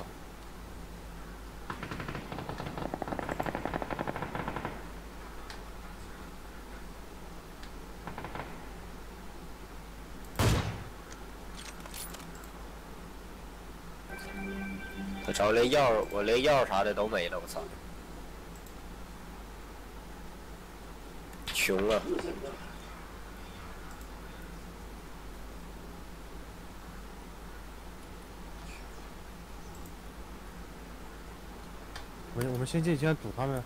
我操，连药我连药啥的都没了，我操！穷啊！ 我们我们先进，先堵他们。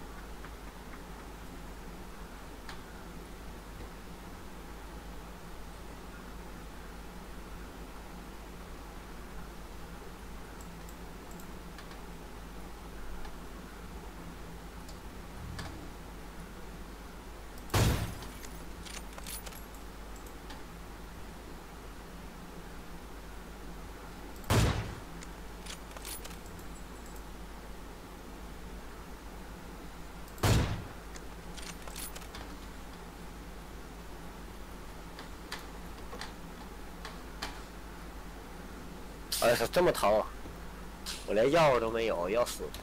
哎呀，这么疼啊！我连药都没有，要死！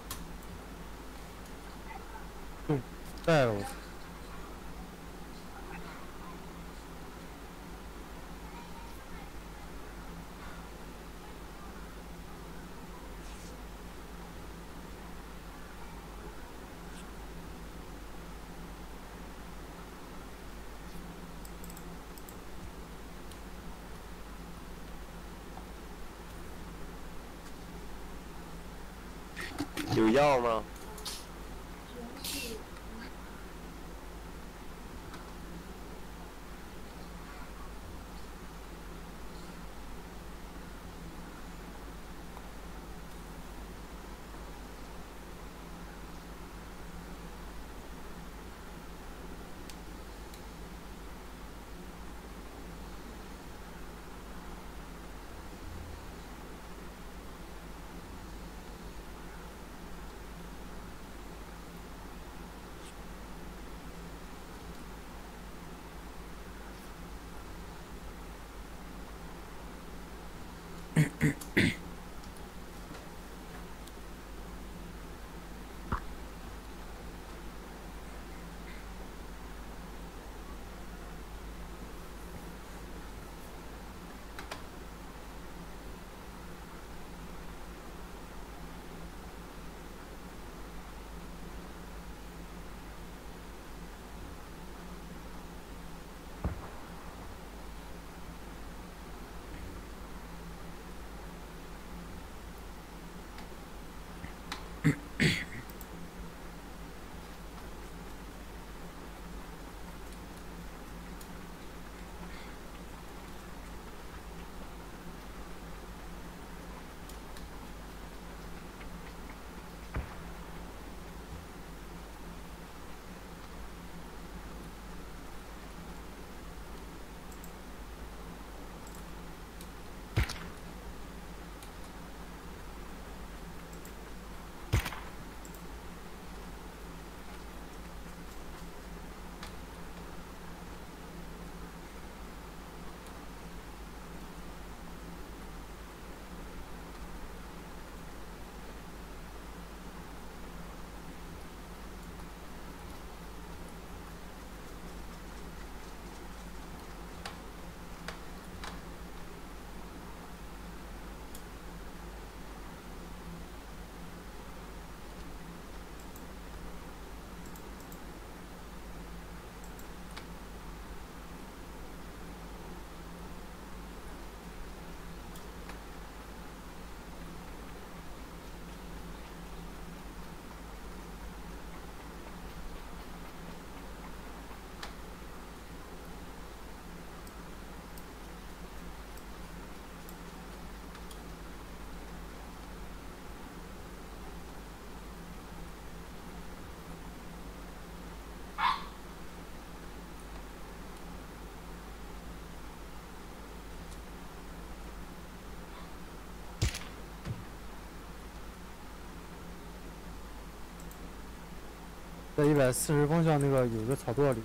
带了我。 有药吗？ 在一百四十方向那个有一个草垛里。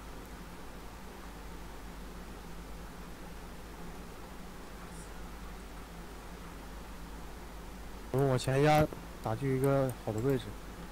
我们往前压，打去一个好的位置。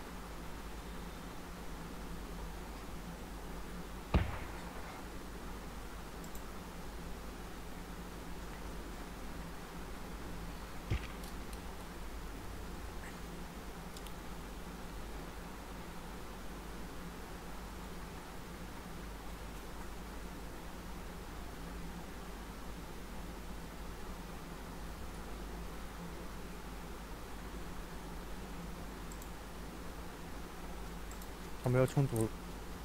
他们要冲突了。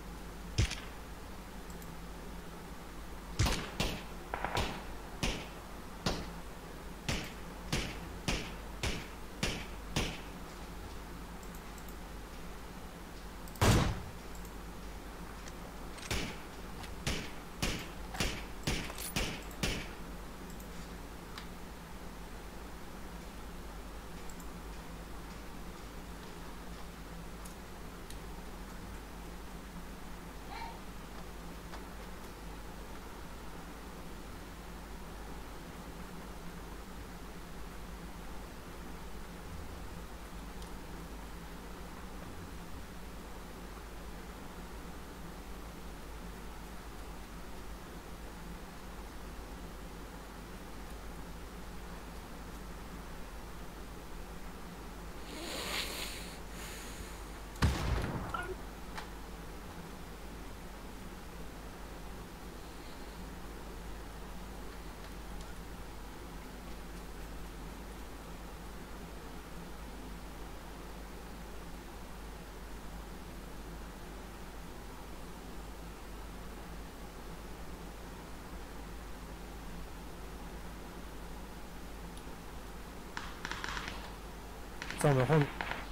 在我们后面，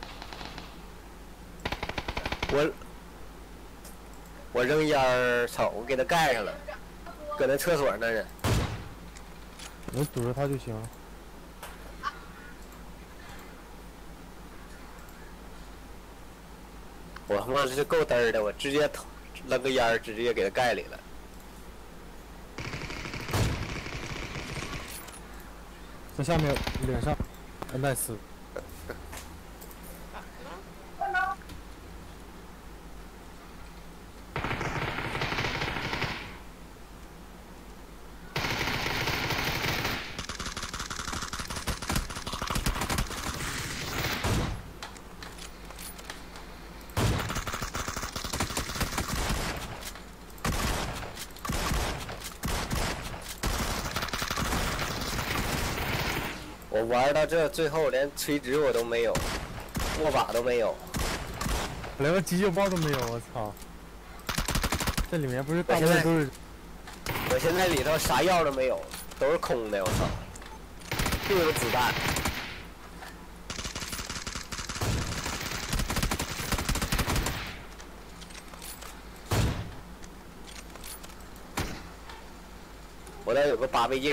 我我扔烟儿，操！我给他盖上了，搁那厕所那呢。 能堵着他就行了。 我他妈是够嘚儿的，我直接投扔个烟儿，直接给他盖里了。 在下面脸上，奈斯。 我玩到这最后连垂直我都没有，握把都没有。 连个急救包都没有，我操！这里面不是大部我现在分都是我现在里头啥药都没有，都是空的，我操！就有子弹。我这有个八倍镜，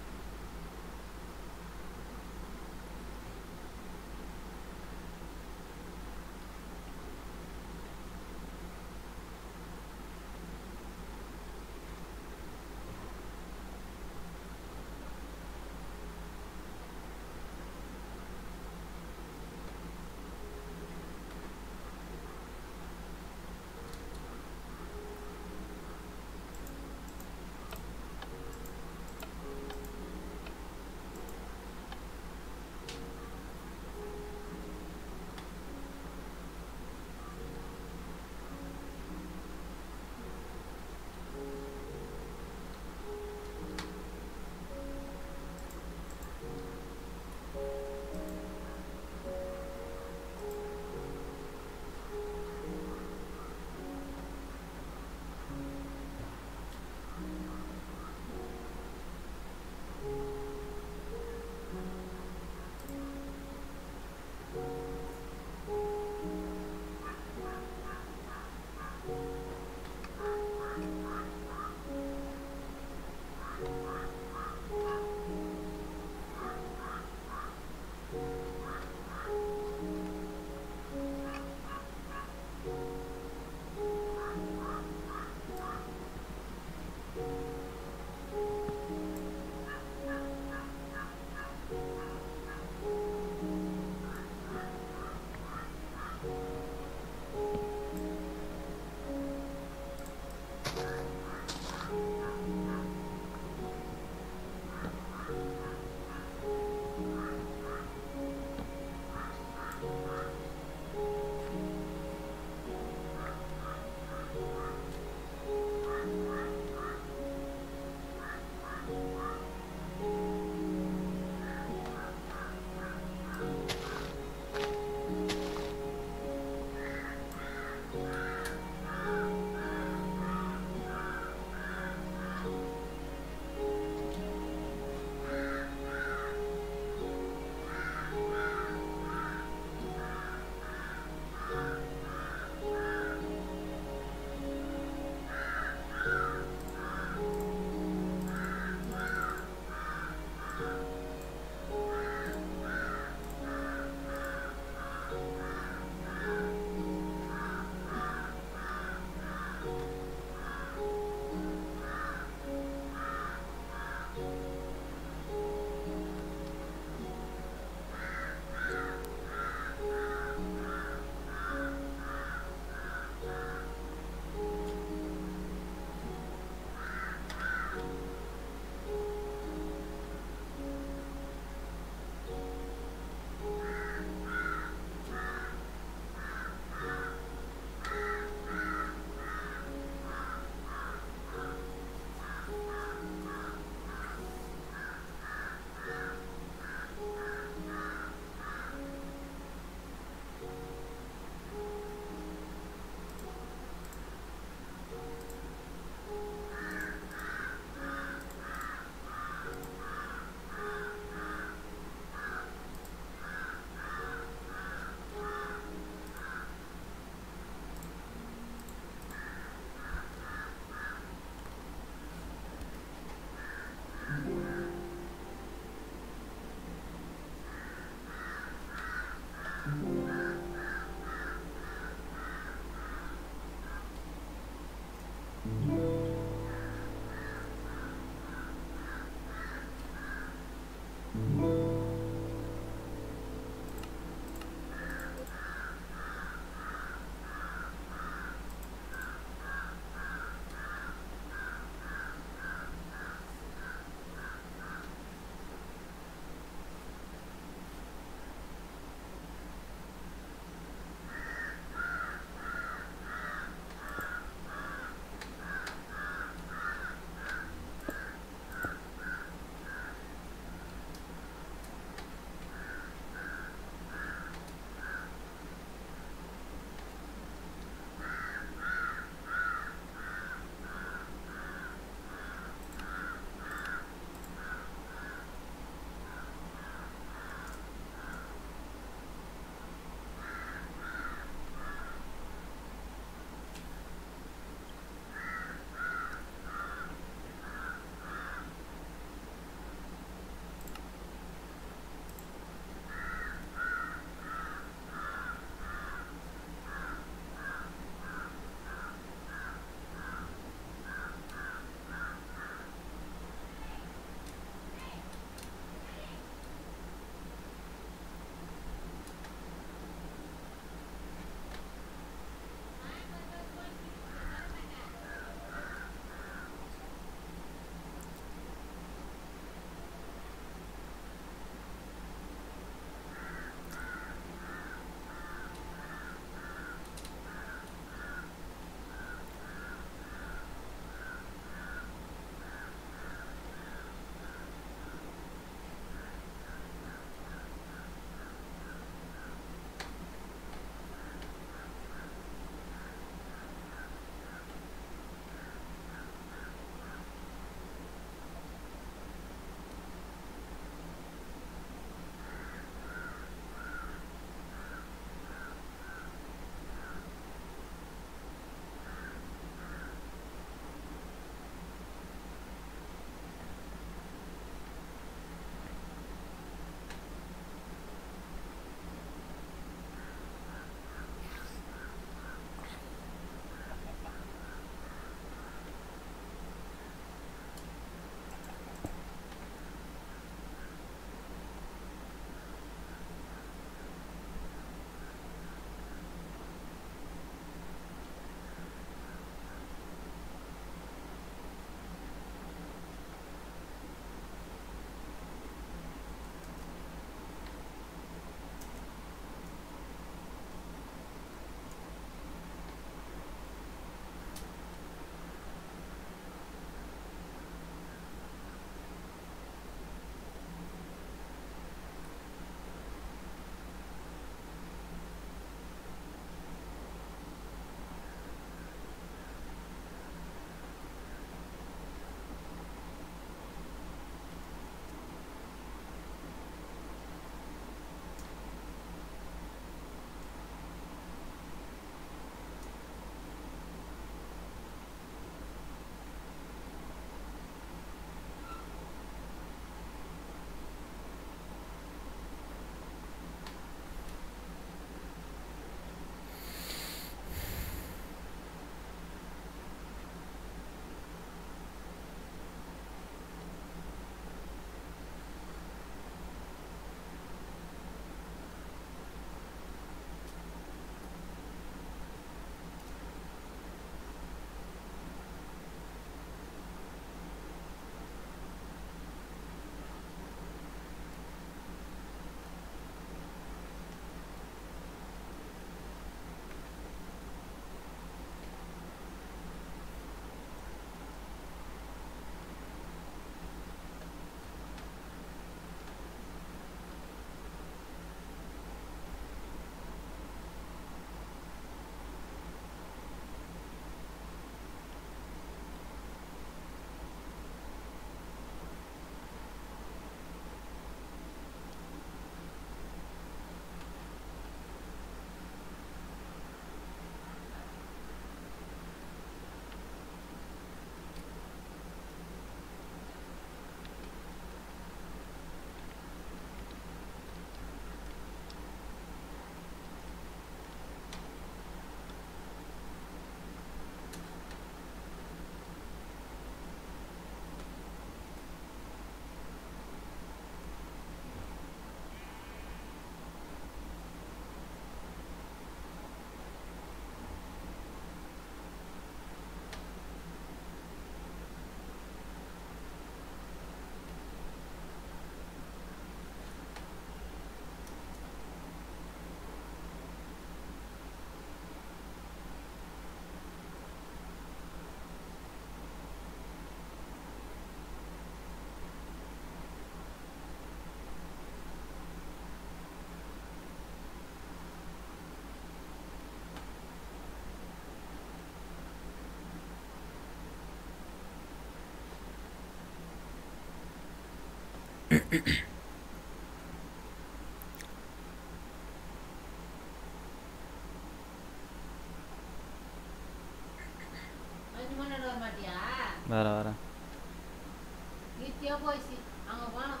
அஞ்சு மணி நேரம் வர மாட்டியா வேற வேற ஈஸியா போயிடுச்சு அங்க போனோம்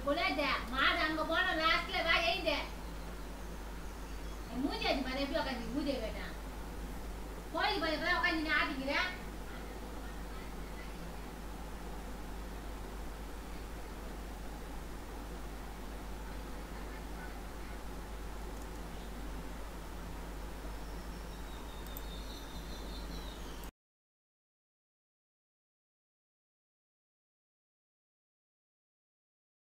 புள்ளைட்ட மாடு அங்க போன லாஸ்ட்ல வா எழுந்த மூஞ்சி அடி மாதிரி எப்படி உட்காந்து மூஞ்சியை கேட்டான் கோயில் பையன் உட்காந்து ஆட்டிக்கிறேன்